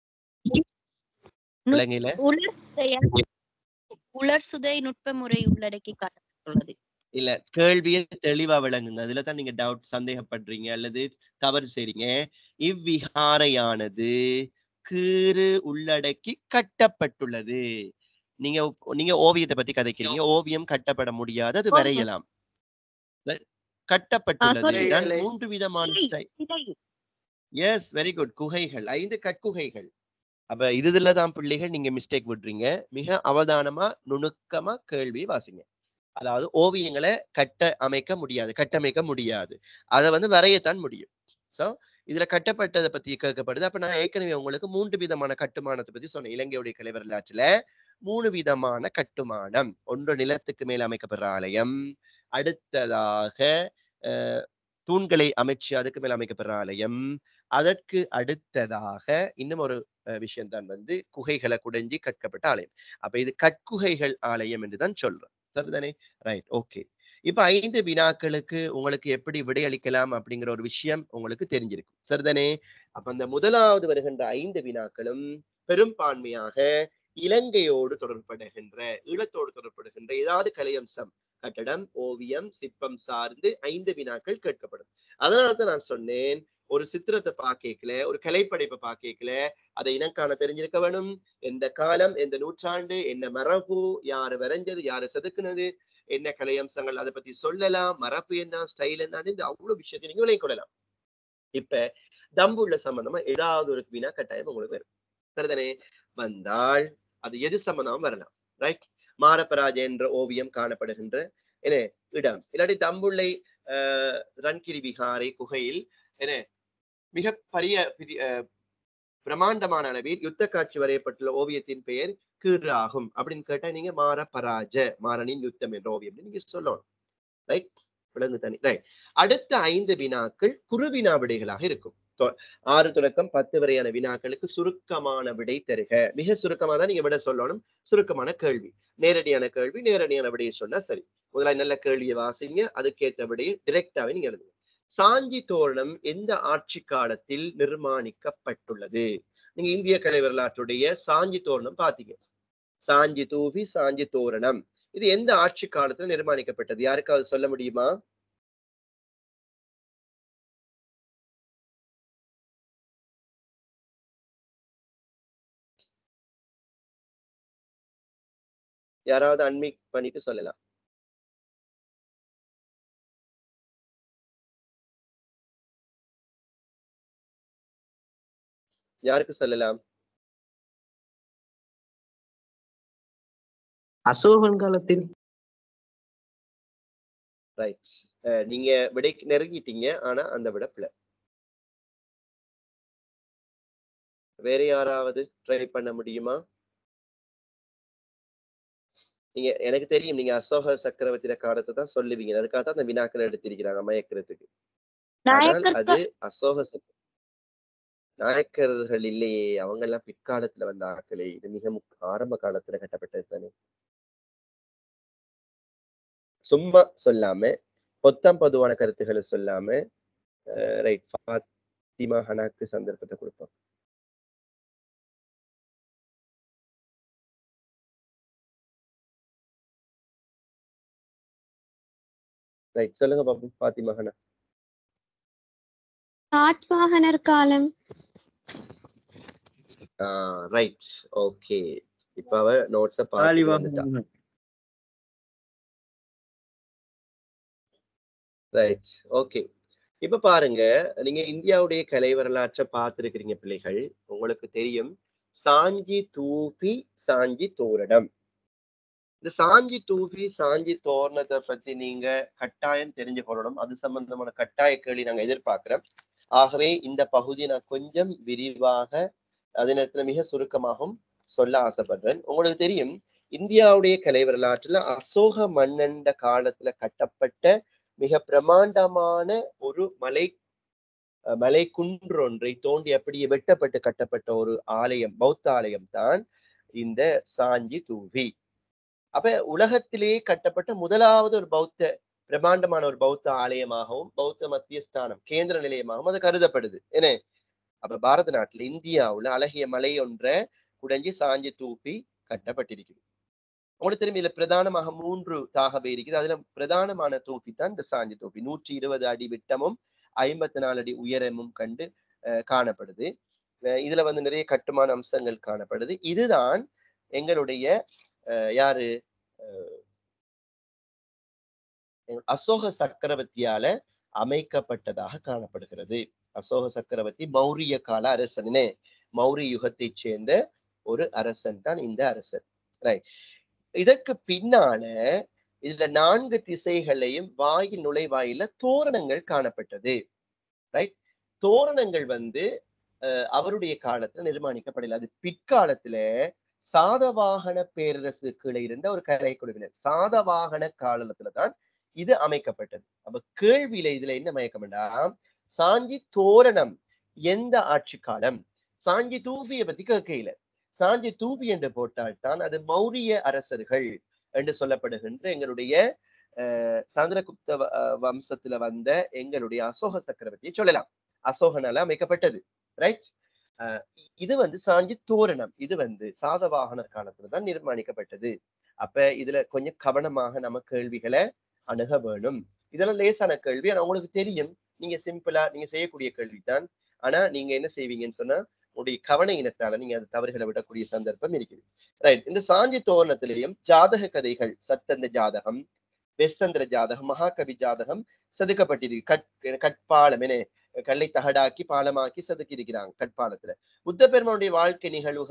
நு- விளங்கில உலர்சுதையா? உலர்சுதை நுட்ப முறை உள்ளடக்கி காட்டப்பட்டுள்ளது இல்ல கேள்வியை தெளிவா விளங்குங்க அதுல தான் நீங்க டவுட் சந்தேகப்படுறீங்க அல்லது தவறு செய்றீங்க இவ்விகாரையானது கீறு உள்ளடக்கி கட்டப்பட்டுள்ளது நீங்க ஒப்- நீங்க ஓவியத்தை பத்தி கதைக்கிறீங்க ஓவியம் கட்டப்பட முடியாது அது ஓவியம். வரையலாம் Right? கட்டப்பட்டுள்ளது சொல்லு. நான் மூன்று விதமான சிலை, சிலை. எஸ் வெரி குட் குகைகள் ஐந்து கற்குகைகள் அப்ப இதுல தான் பிள்ளைகள் நீங்க மிஸ்டேக் விடுறீங்க மிக அவதானமா நுணுக்கமா கேள்வி வாசிங்க அதாவது ஓவியங்களை கட்ட அமைக்க முடியாது கட்டமைக்க முடியாது அதை வந்து வரையத்தான் முடியும் சோ இதுல கட்டப்பட்டதை பத்தி கேட்கப்படுது அப்ப நான் ஏற்கனவே உங்களுக்கு மூன்று விதமான கட்டுமானத்தை பத்தி சொன்னேன் இலங்கையுடைய கலை வரலாற்றுல மூணு விதமான கட்டுமானம் ஒன்று நிலத்துக்கு மேல் அமைக்கப்படுற ஆலயம் அடுத்ததாக அஹ், தூண்களை அமைச்சு அதுக்கு மேல் அமைக்கப்படுற ஆலயம் அதற்கு அடுத்ததாக இன்னும் ஒரு விஷயம் தான் வந்து குகைகளை குடைஞ்சி கட்டப்பட்ட ஆலயம் அப்ப இது கற்குகைகள் ஆலயம் என்றுதான் சொல்றோம் சரிதானே ரைட் ஓகே இப்ப ஐந்து வினாக்களுக்கு உங்களுக்கு எப்படி விடையளிக்கலாம் அப்படிங்கிற ஒரு விஷயம் உங்களுக்கு தெரிஞ்சிருக்கும் சரிதானே அப்ப அந்த முதலாவது வருகின்ற ஐந்து வினாக்களும் பெரும்பான்மையாக இலங்கையோடு தொடர்படுகின்ற ஈழத்தோடு தொடர்படுகின்ற ஏதாவது கலையம்சம் கட்டடம் ஓவியம் சிற்பம் சார்ந்து ஐந்து வினாக்கள் கேட்கப்படும் அதனால தான் நான் சொன்னேன் ஒரு சித்திரத்தை பார்க்கல ஒரு கலைப்படைப்பை பார்க்கல அதை இனக்கான தெரிஞ்சிருக்க வேணும் எந்த காலம் எந்த நூற்றாண்டு என்ன மரபு யாரு வரைஞ்சது யாரு செதுக்குனது என்ன கலையம்சங்கள் அதை பத்தி சொல்லலாம் மரபு என்ன ஸ்டைல் என்னன்னு இந்த அவ்வளவு விஷயத்தை நீங்க விளங்கிக் கொள்ளலாம் இப்ப தம்புள்ள சம்பந்தமா ஏதாவது ஒரு வினா கட்டாயம் உங்களுக்கு வரும் சரிதானே வந்தால் அது எது சம்பந்தமா வரலாம் ரைட் மாரப்பராஜ என்ற ஓவியம் காணப்படுகின்ற என்ன இடம் இல்லாட்டி தம்புள்ளை அஹ், ரன்கிரி விகாரை குகையில் என்ன மிக பெரிய பிரி- அஹ், பிரமாண்டமான அளவில் யுத்த காட்சி வரையப்பட்டுள்ள ஓவியத்தின் பெயர் கீறு ஆகும் அப்படின்னு கேட்டா நீங்க மாரப்பராஜ மாறனின் யுத்தம் என்ற ஓவியம் நீங்க சொல்லணும் ரைட் விலங்கு தனி ரைட் அடுத்த ஐந்து வினாக்கள் குறுவினா விடைகளாக இருக்கும் தொ- ஆறு தொடக்கம் பத்து வரையான வினாக்களுக்கு சுருக்கமான விடை தருக மிக சுருக்கமா தான் நீங்க விட சொல்லணும் சுருக்கமான கேள்வி நேரடியான கேள்வி நேரடியான விடையை சொன்னா சரி முதல்ல நல்ல கேள்வியை வாசிங்க அதுக்கேற்ற விடையை டிரெக்டாவே நீங்க எழுதுங்க சாஞ்சி தோரணம் எந்த ஆட்சி காலத்தில் நிர்மாணிக்கப்பட்டுள்ளது நீங்க இந்திய கலை வரலாற்றுடைய சாஞ்சி தோரணம் பாத்தீங்க சாஞ்சி தூவி சாஞ்சி தோரணம் இது எந்த ஆட்சி காலத்துல நிர்மாணிக்கப்பட்டது யாருக்காவது சொல்ல முடியுமா யாராவது அன்மிக் பண்ணிட்டு சொல்லலாம் யாருக்கு சொல்லலாம் அசோகன் காலத்தில் ரைட் நீங்க விடைக்கு நெருங்கிட்டீங்க ஆனா அந்த விட பிள்ளை வேற யாராவது ட்ரை பண்ண முடியுமா நீங்க எனக்கு தெரியும் நீங்க அசோக சக்கரவர்த்தியில காலத்தை தான் சொல்லுவீங்க அதுக்காக தான் அந்த வினாக்கள் எடுத்திருக்கிறாங்க மயக்கிறதுக்கு ஆனால் நாயக்கர் அது அசோக சக்கர நாயக்கர்கள் இல்லையே அவங்க எல்லாம் பிற்காலத்துல வந்த ஆட்களே இது மிக முக்- ஆரம்ப காலத்துல கட்டப்பட்டது தானே சும்மா சொல்லாம பொத்தம் பொதுவான கருத்துக்களை சொல்லாம ரைட் ஃபாத்திமா ஹனாக்கு சந்தர்ப்பத்தை கொடுப்போம் ரைட் சொல்லுங்க பாப்போம் ஃபாத்திமா ஹனா சாத்வாகனர் காலம் ரைட் ஓகே இப்ப அவ நோட்ஸ பார்த்து வந்துட்டா ரைட் ஓகே இப்ப பாருங்க நீங்க இந்தியாவுடைய கலை வரலாற்றை பார்த்திருக்கிறீங்க பிள்ளைகள் உங்களுக்கு தெரியும் சாஞ்சி தூபி சாஞ்சி தோரணம் இந்த சாஞ்சி தூபி சாஞ்சி தோரணத்தை பத்தி நீங்க கட்டாயம் தெரிஞ்சு கொள்ளணும் அது சம்பந்தமான கட்டாய கேள்வி நாங்க எதிர்பார்க்கிறோம் ஆகவே இந்த பகுதியை நான் கொஞ்சம் விரிவாக அதே நேரத்துல மிக சுருக்கமாகவும் சொல்ல ஆசைப்படுறேன் உங்களுக்கு தெரியும் இந்தியாவுடைய கலை வரலாற்றுல அசோக மன்னண்ட காலத்துல கட்டப்பட்ட மிக பிரமாண்டமான ஒரு மலை அஹ் மலை குன்றொன்றை தோண்டி அப்படியே வெட்டப்பட்டு கட்டப்பட்ட ஒரு ஆலயம் பௌத்த ஆலயம் தான் இந்த சாஞ்சி தூவி அப்ப உலகத்திலேயே கட்டப்பட்ட முதலாவது ஒரு பௌத்த பிரமாண்டமான ஒரு பௌத்த ஆலயமாகவும் பௌத்த மத்திய ஸ்தானம் கேந்திர நிலையமாகவும் அது கருதப்படுது என்ன அப்ப பாரத நாட்டுல இந்தியாவுல அழகிய மலை ஒன்றை குடைஞ்சி சாஞ்சி தூப்பி கட்டப்பட்டிருக்குது உங்களுக்கு தெரியும் இதுல பிரதானமாக மூன்று தாகவே இருக்குது அதுல பிரதானமான தூப்பி தான் இந்த சாஞ்சி தூப்பி நூற்றி இருபது அடி விட்டமும் ஐம்பத்தி நாலு அடி உயரமும் கண்டு அஹ், காணப்படுது அஹ் இதுல வந்து நிறைய கட்டுமான அம்சங்கள் காணப்படுது இதுதான் எங்களுடைய அஹ், யாரு அஹ், எங்க- அசோக சக்கரவர்த்தியால அமைக்கப்பட்டதாக காணப்படுகிறது அசோக சக்கரவர்த்தி மௌரிய கால அரசனே மௌரிய யுகத்தைச் சேர்ந்த ஒரு அரசன் தான் இந்த அரசன் ரைட் இதற்கு பின்னால இதுல நான்கு திசைகளையும் வாயில் நுழைவாயில தோரணங்கள் காணப்பட்டது ரைட் தோரணங்கள் வந்து அஹ், அவருடைய காலத்துல நிர்மாணிக்கப்படல அது பிற்காலத்துல சாதவாகன பேரரசு கீழே இருந்த ஒரு கலை குழுவினர் சாதவாகன காலத்துல தான் இது அமைக்கப்பட்டது அப்ப கேள்வியில இதுல என்ன மயக்கம்டா சாஞ்சி தோரணம் எந்த ஆட்சி காலம் சாஞ்சி தூபியை பத்தி கேட்கையில சாஞ்சி தூபி என்று போட்டால்தான் அது மௌரிய அரசர்கள் என்று சொல்லப்படுகின்ற எங்களுடைய அஹ், சந்திரகுப்த வ- அஹ், வம்சத்துல வந்த எங்களுடைய அசோக சக்கரவர்த்தியை சொல்லலாம் அசோகனால அமைக்கப்பட்டது ரைட் இது வந்து சாஞ்சி தோரணம் இது வந்து சாதவாகன காலத்துல தான் நிர்மாணிக்கப்பட்டது அப்ப இதுல கொஞ்சம் கவனமாக நம்ம கேள்விகளை அணுக வேணும் இதெல்லாம் லேசான கேள்வி ஆனா உங்களுக்கு தெரியும் நீங்க சிம்பிளா நீங்க செய்யக்கூடிய கேள்விதான் ஆனா நீங்க என்ன செய்வீங்கன்னு சொன்னா உங்களுடைய கவன இனத்தால நீங்க அந்த தவறுகளை விடக்கூடிய சந்தர்ப்பம் இருக்குது ரைட் இந்த சாஞ்சி தோரணத்திலையும் ஜாதக கதைகள் சத்தந்த ஜாதகம் வெஸ்தந்திர ஜாதகம் மகாகவி ஜாதகம் செதுக்கப்பட்டிருக்கு கட் கட்பாலம் என கல்லை தகடாக்கி பாலமாக்கி செதுக்கி இருக்கிறாங்க கட்பாலத்துல புத்த பெருமானுடைய வாழ்க்கை நிகழ்வுகள்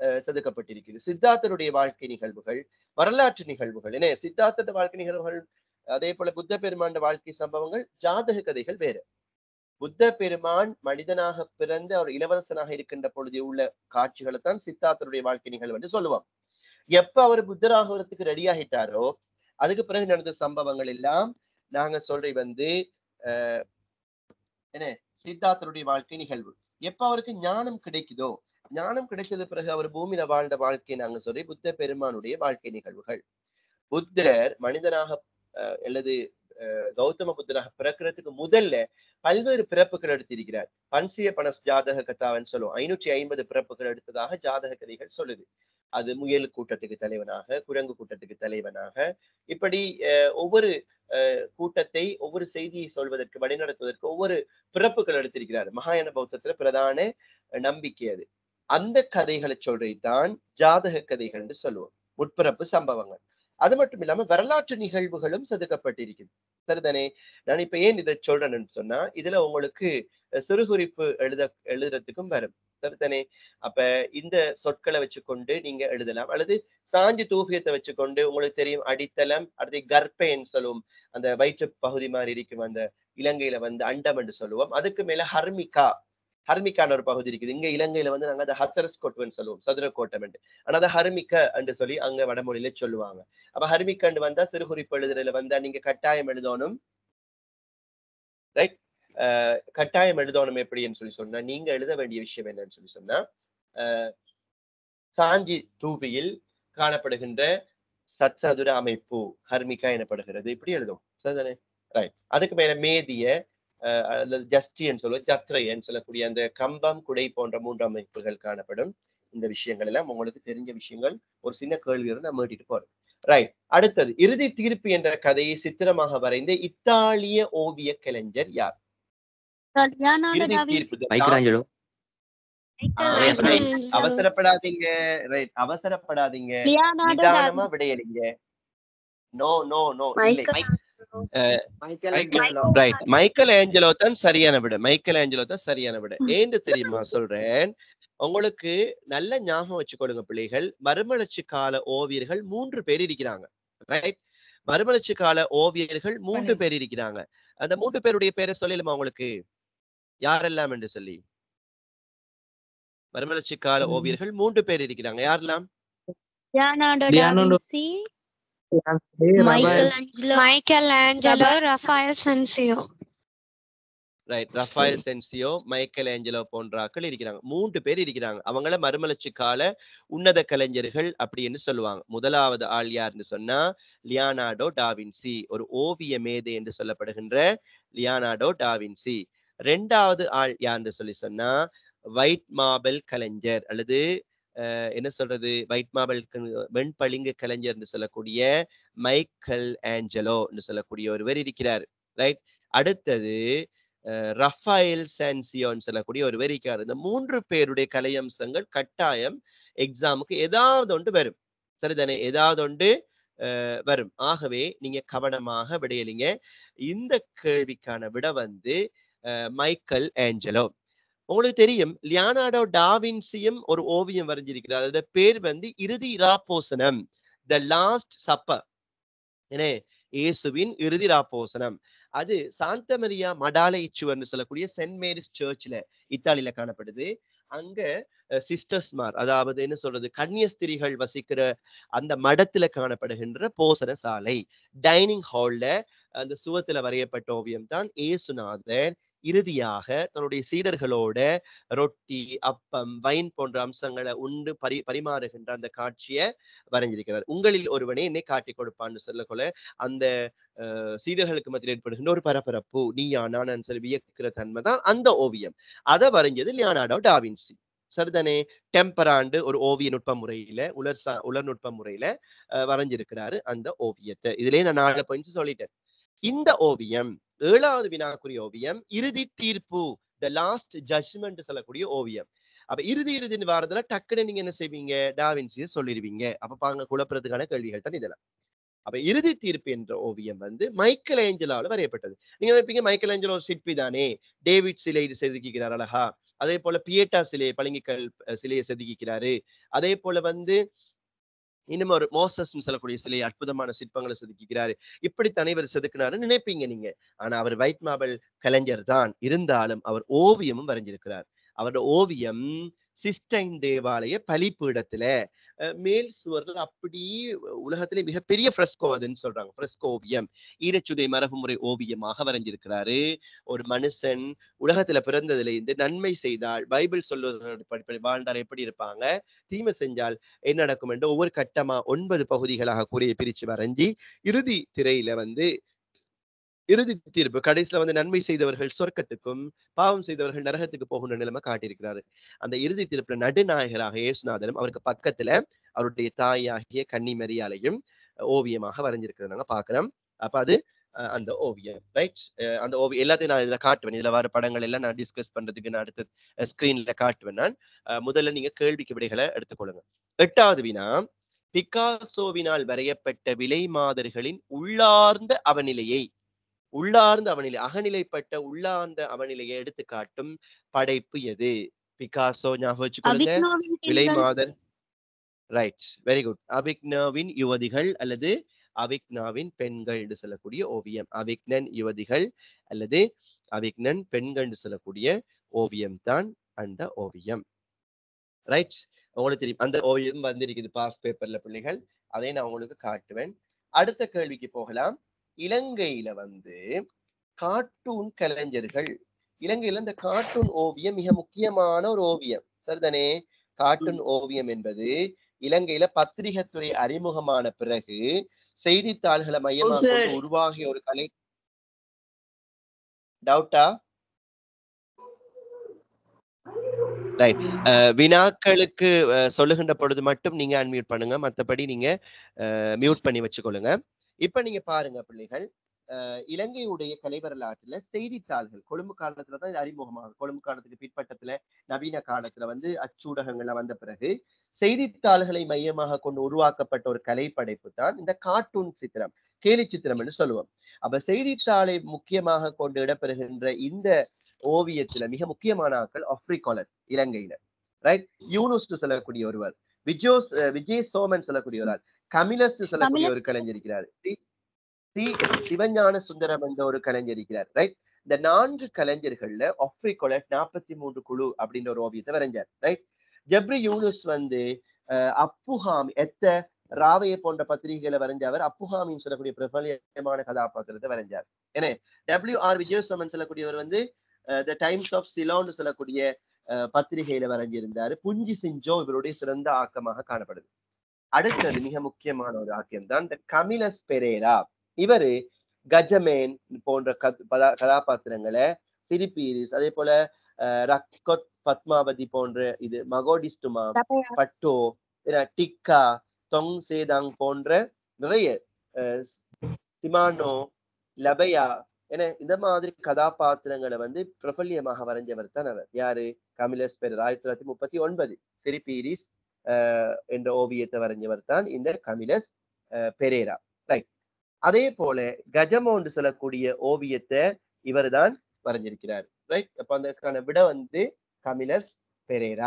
அஹ், செதுக்கப்பட்டிருக்கிறது சித்தார்த்தருடைய வாழ்க்கை நிகழ்வுகள் வரலாற்று நிகழ்வுகள் என்ன சித்தார்த்த வாழ்க்கை நிகழ்வுகள் அதே போல புத்த பெருமாண்ட வாழ்க்கை சம்பவங்கள் ஜாதக கதைகள் வேறு புத்த பெருமான் மனிதனாக பிறந்து அவர் இளவரசனாக இருக்கின்ற பொழுது உள்ள காட்சிகளை தான் சித்தார்த்தருடைய வாழ்க்கை நிகழ்வு என்று சொல்லுவோம் எப்ப அவர் புத்தராகிறதுக்கு ரெடி ஆகிட்டாரோ அதுக்கு பிறகு நடந்த சம்பவங்கள் எல்லாம் நாங்க சொல்றது வந்து அஹ், என்ன சித்தார்த்தருடைய வாழ்க்கை நிகழ்வு எப்ப அவருக்கு ஞானம் கிடைக்குதோ ஞானம் கிடைச்சது பிறகு அவர் பூமியில வாழ்ந்த வாழ்க்கை நாங்க சொல்லி புத்த பெருமானுடைய வாழ்க்கை நிகழ்வுகள் புத்தர் மனிதனாக அஹ், அல்லது அஹ், கௌதம புத்தராக பிறக்கிறதுக்கு முதல்ல பல்வேறு பிறப்புகள் எடுத்திருக்கிறார் பன்சிய பனஸ் ஜாதக கதாவன்னு சொல்லுவோம் ஐநூற்றி ஐம்பது பிறப்புகள் எடுத்ததாக ஜாதக கதைகள் சொல்லுது அது முயல் கூட்டத்துக்கு தலைவனாக குரங்கு கூட்டத்துக்கு தலைவனாக இப்படி அஹ், ஒவ்வொரு அஹ், கூட்டத்தை ஒவ்வொரு செய்தியை சொல்வதற்கு வழிநடத்துவதற்கு ஒவ்வொரு பிறப்புகள் எடுத்திருக்கிறார் மகாயான பௌத்தத்துல பிரதான அஹ், நம்பிக்கை அது அந்த கதைகளை சொல்றதுதான் ஜாதக கதைகள் என்று சொல்லுவோம் உட்பிறப்பு சம்பவங்கள் அது மட்டும் இல்லாம வரலாற்று நிகழ்வுகளும் செதுக்கப்பட்டிருக்குது சரிதானே நான் இப்ப ஏன் இதை சொல்றேன்னு சொன்னா இதுல உங்களுக்கு அஹ், சிறுகுறிப்பு எழுத எழுதுறதுக்கும் வரும் சரிதானே அப்ப இந்த சொற்களை வச்சுக்கொண்டு நீங்க எழுதலாம் அல்லது சாஞ்சி தூபியத்தை வச்சுக்கொண்டு உங்களுக்கு தெரியும் அடித்தளம் அடுத்து கர்ப்பைன்னு சொல்லுவோம் அந்த வயிற்று பகுதி மாதிரி இருக்கும் அந்த இலங்கையில வந்து அண்டம் என்று சொல்லுவோம் அதுக்கு மேல ஹர்மிகா ஹர்மிகான ஒரு பகுதி இருக்குது இங்க இலங்கையில வந்து நாங்க அதை ஹத்தரஸ் கோட்டுன்னு சொல்லுவோம் சதுர கோட்டம் என்று ஆனா அதை ஹர்மிக்க என்று சொல்லி அங்க வடமொழியில சொல்லுவாங்க அப்ப ஹர்மிக்கண்டு வந்தா சிறுகுறிப்பு எழுதுறதுல வந்தா நீங்க கட்டாயம் எழுதணும் ரைட் கட்டாயம் எழுதணும் எப்படின்னு சொல்லி சொன்னா நீங்க எழுத வேண்டிய விஷயம் என்னன்னு சொல்லி சொன்னா அஹ், சாஞ்சி தூபியில் காணப்படுகின்ற சச்சதுர அமைப்பு ஹர்மிகா எனப்படுகிறது இப்படி எழுதும் சரிதானே ரைட் அதுக்கு மேல மேதிய அஹ், அல்லது ஜஸ்டின்னு சொல்லுவோம் ஜத்ரையன்னு சொல்லக்கூடிய அந்த கம்பம் குடை போன்ற மூன்று அமைப்புகள் காணப்படும் இந்த விஷயங்கள் எல்லாம் உங்களுக்கு தெரிஞ்ச விஷயங்கள் ஒரு சின்ன கேள்வியோட நான் மீட்டிட்டு போறேன் ரைட் அடுத்தது இறுதி தீர்ப்பு என்ற கதையை சித்திரமாக வரைந்த இத்தாலிய ஓவிய கலைஞர் யார் லியோனார்டோ இறுதி டா வின்சி. தீர்ப்பு மைக்கேலாஞ்சலோ ஆ, மைக்கேல் right. ஆஞ்சலோ. அவசரப்படாதீங்க ரைட் அவசரப்படாதீங்க லியோனார்டோ டா நிதானமா விடையளிங்க நோ நோ நோ இல்லை ரைட் மைக்கேல் ஏஞ்சலோ தான் சரியான விட மைக்கேல் ஏஞ்சலோ தான் சரியான விட ஏன்னு தெரியுமா சொல்றேன் உங்களுக்கு நல்ல ஞாபகம் வச்சுக்கொள்ளுங்க பிள்ளைகள் மறுமலர்ச்சி கால ஓவியர்கள் மூன்று பேர் இருக்கிறாங்க ரைட் மறுமலர்ச்சி கால ஓவியர்கள் மூன்று பேர் இருக்கிறாங்க அந்த மூன்று பேருடைய பேரை சொல்லலுமா உங்களுக்கு யாரெல்லாம் என்று சொல்லி மறுமலர்ச்சி கால ஓவியர்கள் மூன்று பேர் இருக்கிறாங்க யாரெல்லாம் Leonardo da Leonardo. Vinci Michelangelo Michelangelo Raphael Sanzio right Raphael Sanzio Michelangelo போன்றாக்கள் இருக்கிறாங்க மூன்று பேர் இருக்கிறாங்க அவங்கள மறுமலர்ச்சி கால உன்னத கலைஞர்கள் அப்படின்னு சொல்லுவாங்க முதலாவது ஆள் யாருன்னு சொன்னா லியானார்டோ டாவின்சி ஒரு ஓவிய மேதை என்று சொல்லப்படுகின்ற லியானார்டோ டாவின்சி ரெண்டாவது ஆள் யாருன்னு சொல்லி சொன்னா ஒயிட் மார்பிள் கலைஞர் அல்லது அஹ், என்ன சொல்றது ஒயிட் மார்பிள் வெண்பளிங்கு கலைஞர் என்று சொல்லக்கூடிய மைக்கேல் ஏஞ்சலோ என்று சொல்லக்கூடிய ஒருவர் இருக்கிறார் ரைட் அடுத்தது அஹ் ரஃபாயல் சான்சியோன்னு சொல்லக்கூடிய ஒரு வெறிக்கார் இந்த மூன்று பேருடைய கலையம்சங்கள் கட்டாயம் எக்ஸாமுக்கு ஏதாவது ஒன்று வரும் சரிதானே ஏதாவது ஒன்று அஹ் வரும் ஆகவே நீங்க கவனமாக விடையலிங்க இந்த கேள்விக்கான விட வந்து அஹ் மைக்கேல் ஏஞ்சலோ உங்களுக்கு தெரியும் லியானார்டோ டாவின்சியும் ஒரு ஓவியம் வரைஞ்சிருக்கிறார் அதோட பேர் வந்து இறுதி இராப்போசனம் த லாஸ்ட் சப்பர் என்ன இயேசுவின் இறுதி ராப்போசனம் அது சாந்த மரியா மடால இச்சுவர்னு சொல்லக்கூடிய சென்ட் மேரிஸ் சர்ச்ல இத்தாலியில காணப்படுது அங்க சிஸ்டர்ஸ்மார் அதாவது என்ன சொல்றது கன்னியஸ்திரிகள் வசிக்கிற அந்த மடத்துல காணப்படுகின்ற போசன சாலை டைனிங் ஹால்ல அந்த சுவத்துல வரையப்பட்ட ஓவியம் தான் ஏசுநாதர் இறுதியாக தன்னுடைய சீடர்களோட ரொட்டி அப்பம் வைன் போன்ற அம்சங்களை உண்டு பரி பரிமாறுகின்ற அந்த காட்சியை வரைஞ்சிருக்கிறார் உங்களில் ஒருவனே என்னை காட்டி கொடுப்பான்னு சொல்லக்கொள்ள அந்த அஹ், சீடர்களுக்கு மத்தியில் ஏற்படுகின்ற ஒரு பரபரப்பு நீயா நானான்னு சொல்லி வியக்கிற தன்மை தான் அந்த ஓவியம் அதை வரைஞ்சது லியானார்டோ டாவின்சி சரிதானே டெம்பராண்டு ஒரு ஓவிய நுட்ப முறையில உலர் சா உலர் நுட்ப முறையில அஹ், வரைஞ்சிருக்கிறாரு அந்த ஓவியத்தை இதுலயே நான் நாலு பாயிண்ட்ஸ் சொல்லிட்டேன் இந்த ஓவியம் ஏழாவது வினாக்குரிய ஓவியம் இறுதி தீர்ப்பு த லாஸ்ட் ஜட்ஜ்மெண்ட் சொல்லக்கூடிய ஓவியம் அப்ப இறுதி இறுதின்னு வாரதுல டக்குன்னு நீங்க என்ன செய்வீங்க டாவின்சியை சொல்லிடுவீங்க அப்ப பாங்க குழப்பறதுக்கான கேள்விகள் தான் இதெல்லாம் அப்ப இறுதி தீர்ப்பு என்ற ஓவியம் வந்து மைக்கேல் ஏஞ்சலால வரையப்பட்டது நீங்க நினைப்பீங்க மைக்கேல் ஏஞ்சலோ ஒரு சிற்பி தானே டேவிட் சிலை செதுக்கிக்கிறார் அழகா அதே போல பியேட்டா சிலையை பளிங்குக்கல் அஹ், சிலையை செதுக்கிக்கிறாரு அதே போல வந்து இன்னும் ஒரு மோசஸ் சொல்லக்கூடிய சிலை அற்புதமான சிற்பங்களை செதுக்கிக்கிறாரு இப்படி தனிவர் செதுக்கினாரு நினைப்பீங்க நீங்க ஆனா அவர் வைட் மார்பிள் கலைஞர் தான் இருந்தாலும் அவர் ஓவியமும் வரைஞ்சிருக்கிறார் அவரோட ஓவியம் சிஸ்டைன் தேவாலய பலிப்பீடத்துல அஹ், மேல் சுவர்கள் அப்படி உலகத்திலே மிகப்பெரிய ஃப்ரெஸ்கோ அதுன்னு சொல்றாங்க ஃப்ரெஸ்கோ ஓவியம் ஈரச்சுதை மரபுமுறை ஓவியமாக வரைஞ்சிருக்கிறாரு ஒரு மனுஷன் உலகத்துல பிறந்ததுல இருந்து நன்மை செய்தால் பைபிள் சொல்லுவது வாழ்ந்தார் எப்படி இருப்பாங்க தீமை செஞ்சால் என்ன நடக்கும் என்று ஒவ்வொரு கட்டமா ஒன்பது பகுதிகளாக கூறிய பிரிச்சு வரைஞ்சி இறுதி திரையில வந்து இறுதி தீர்ப்பு கடைசியில வந்து நன்மை செய்தவர்கள் சொர்க்கத்துக்கும் பாவம் செய்தவர்கள் நரகத்துக்கு போகின்ற நிலைமை காட்டியிருக்கிறாரு அந்த இறுதி தீர்ப்புல நடுநாயகராக இயேசுநாதரும் அவருக்கு பக்கத்துல அவருடைய தாயாகிய கன்னி மரியாலையும் ஓவியமாக வரைஞ்சிருக்கிறத நாங்க பார்க்கிறோம் அப்ப அது அஹ், அந்த ஓவியம் ரைட் அந்த ஓவியம் எல்லாத்தையும் நான் இதுல காட்டுவேன் இதுல வர படங்கள் எல்லாம் நான் டிஸ்கஸ் பண்றதுக்கு நான் அடுத்த ஸ்கிரீன்ல காட்டுவேன் நான் அஹ், முதல்ல நீங்க கேள்விக்கு விடைகளை எடுத்துக்கொள்ளுங்க எட்டாவது வினா பிக்காசோவினால் வரையப்பட்ட விலை மாதர்களின் உள்ளார்ந்த அவநிலையை உள்ளார்ந்த அவநிலை அகநிலைப்பட்ட உள்ளார்ந்த அவநிலையை எடுத்து காட்டும் படைப்பு எது பிகாசோ ஞாபகம் வச்சுக்கொள்ளுங்க அபிக்னோவின் விலை பெண்கள் மாதர் ரைட் வெரி குட் அபிக்னாவின் யுவதிகள் அல்லது அவிக்னாவின் பெண்கள் என்று சொல்லக்கூடிய ஓவியம் அவிக்னன் யுவதிகள் அல்லது அவிக்னன் பெண்கள் என்று சொல்லக்கூடிய ஓவியம் தான் அந்த ஓவியம் ரைட் உங்களுக்கு தெரியும் அந்த ஓவியம் வந்திருக்குது பாஸ் பேப்பர்ல பிள்ளைகள் அதை நான் உங்களுக்கு காட்டுவேன் அடுத்த கேள்விக்கு போகலாம் இலங்கையில வந்து கார்ட்டூன் கலைஞர்கள் இலங்கையில இந்த கார்ட்டூன் ஓவியம் மிக முக்கியமான ஒரு ஓவியம் சரிதானே கார்ட்டூன் ஓவியம் என்பது இலங்கையில பத்திரிகைத்துறை அறிமுகமான பிறகு செய்தித்தாள்களை மையமாக கொண்டு உருவாகிய ஒரு கலை டவுட்டா ரைட் வினாக்களுக்கு அஹ், சொல்லுகின்ற பொழுது மட்டும் நீங்க அன்மியூட் பண்ணுங்க மத்தபடி நீங்க மியூட் பண்ணி வச்சுக்கொள்ளுங்க இப்ப நீங்க பாருங்க பிள்ளைகள் அஹ், இலங்கையுடைய கலை வரலாற்றுல செய்தித்தாள்கள் கொழும்பு காலத்துல தான் இது அறிமுகமாகும் கொழும்பு காலத்துக்கு பிற்பட்டத்துல நவீன காலத்துல வந்து அச்சூடகங்கள்ல வந்த பிறகு செய்தித்தாள்களை மையமாக கொண்டு உருவாக்கப்பட்ட ஒரு கலை படைப்பு தான் இந்த கார்ட்டூன் சித்திரம் கேலி சித்திரம் என்று சொல்லுவோம் அப்ப செய்தித்தாளை முக்கியமாக கொண்டு இடம்பெறுகின்ற இந்த ஓவியத்துல மிக முக்கியமான ஆட்கள் ஆப்ரிகாலர் இலங்கையில ரைட் யூனுஸ் சொல்லக்கூடிய ஒருவர் விஜயோஸ் அஹ் விஜய் சோமன் சொல்லக்கூடிய ஒரு ஆள் கமிலஸ் சொல்லக்கூடிய ஒரு கலைஞர் இருக்கிறார் சி- சி சிவஞான சுந்தரம் என்ற ஒரு கலைஞர் இருக்கிறார் ரைட் இந்த நான்கு கலைஞர்கள்ல ஆப்ரிகாலர் நாற்பத்தி மூன்று குழு அப்படின்ற ஒரு ஓவியத்தை வரைஞ்சார் ரைட் ஜப்ரி யூனுஸ் வந்து அஹ், அப்புஹாமி எத்த ராவைய போன்ற பத்திரிகைகளை வரைஞ்ச அவர் அப்புஹாமின்னு சொல்லக்கூடிய பிரபலியமான கதாபாத்திரத்தை வரைஞ்சார் ஏன்னா டபிள்யூ ஆர் விஜயசோமன் சொல்லக்கூடியவர் வந்து த டைம்ஸ் ஆஃப் சிலோன்னு சொல்லக்கூடிய அஹ், பத்திரிகையில வரைஞ்சிருந்தாரு புஞ்சி சிஞ்சோ இவருடைய சிறந்த ஆக்கமாக காணப்படுது அடுத்தது மிக முக்கியமான ஒரு ஆக்கியம் தான் இந்த கமிலஸ் பெரேரா இவரு கஜமேன் போன்ற கத்- பதா- கதாபாத்திரங்களை சிரிப்பீரிஸ் அதே போல அஹ், ரக்கொத் பத்மாவதி போன்ற இது மகோடிஸ்டுமா பட்டோ பிற டிக்கா தொங் சேதாங் போன்ற நிறைய அஹ், சிமானோ லபயா என இந்த மாதிரி கதாபாத்திரங்களை வந்து பிரபல்யமாக வரைஞ்சவர் தான் அவர் யாரு கமிலஸ் பெரர் ஆயிரத்தி தொள்ளாயிரத்தி முப்பத்தி ஒன்பது சிரிப்பீரிஸ் அஹ், என்ற ஓவியத்தை வரைஞ்சவர் தான் இந்த கமிலஸ் அஹ், பெரேரா ரைட் அதே போல கஜமோன்று சொல்லக்கூடிய ஓவியத்தை இவர்தான் வரைஞ்சிருக்கிறார் ரைட் அப்ப அதற்கான விட வந்து கமிலஸ் பெரேரா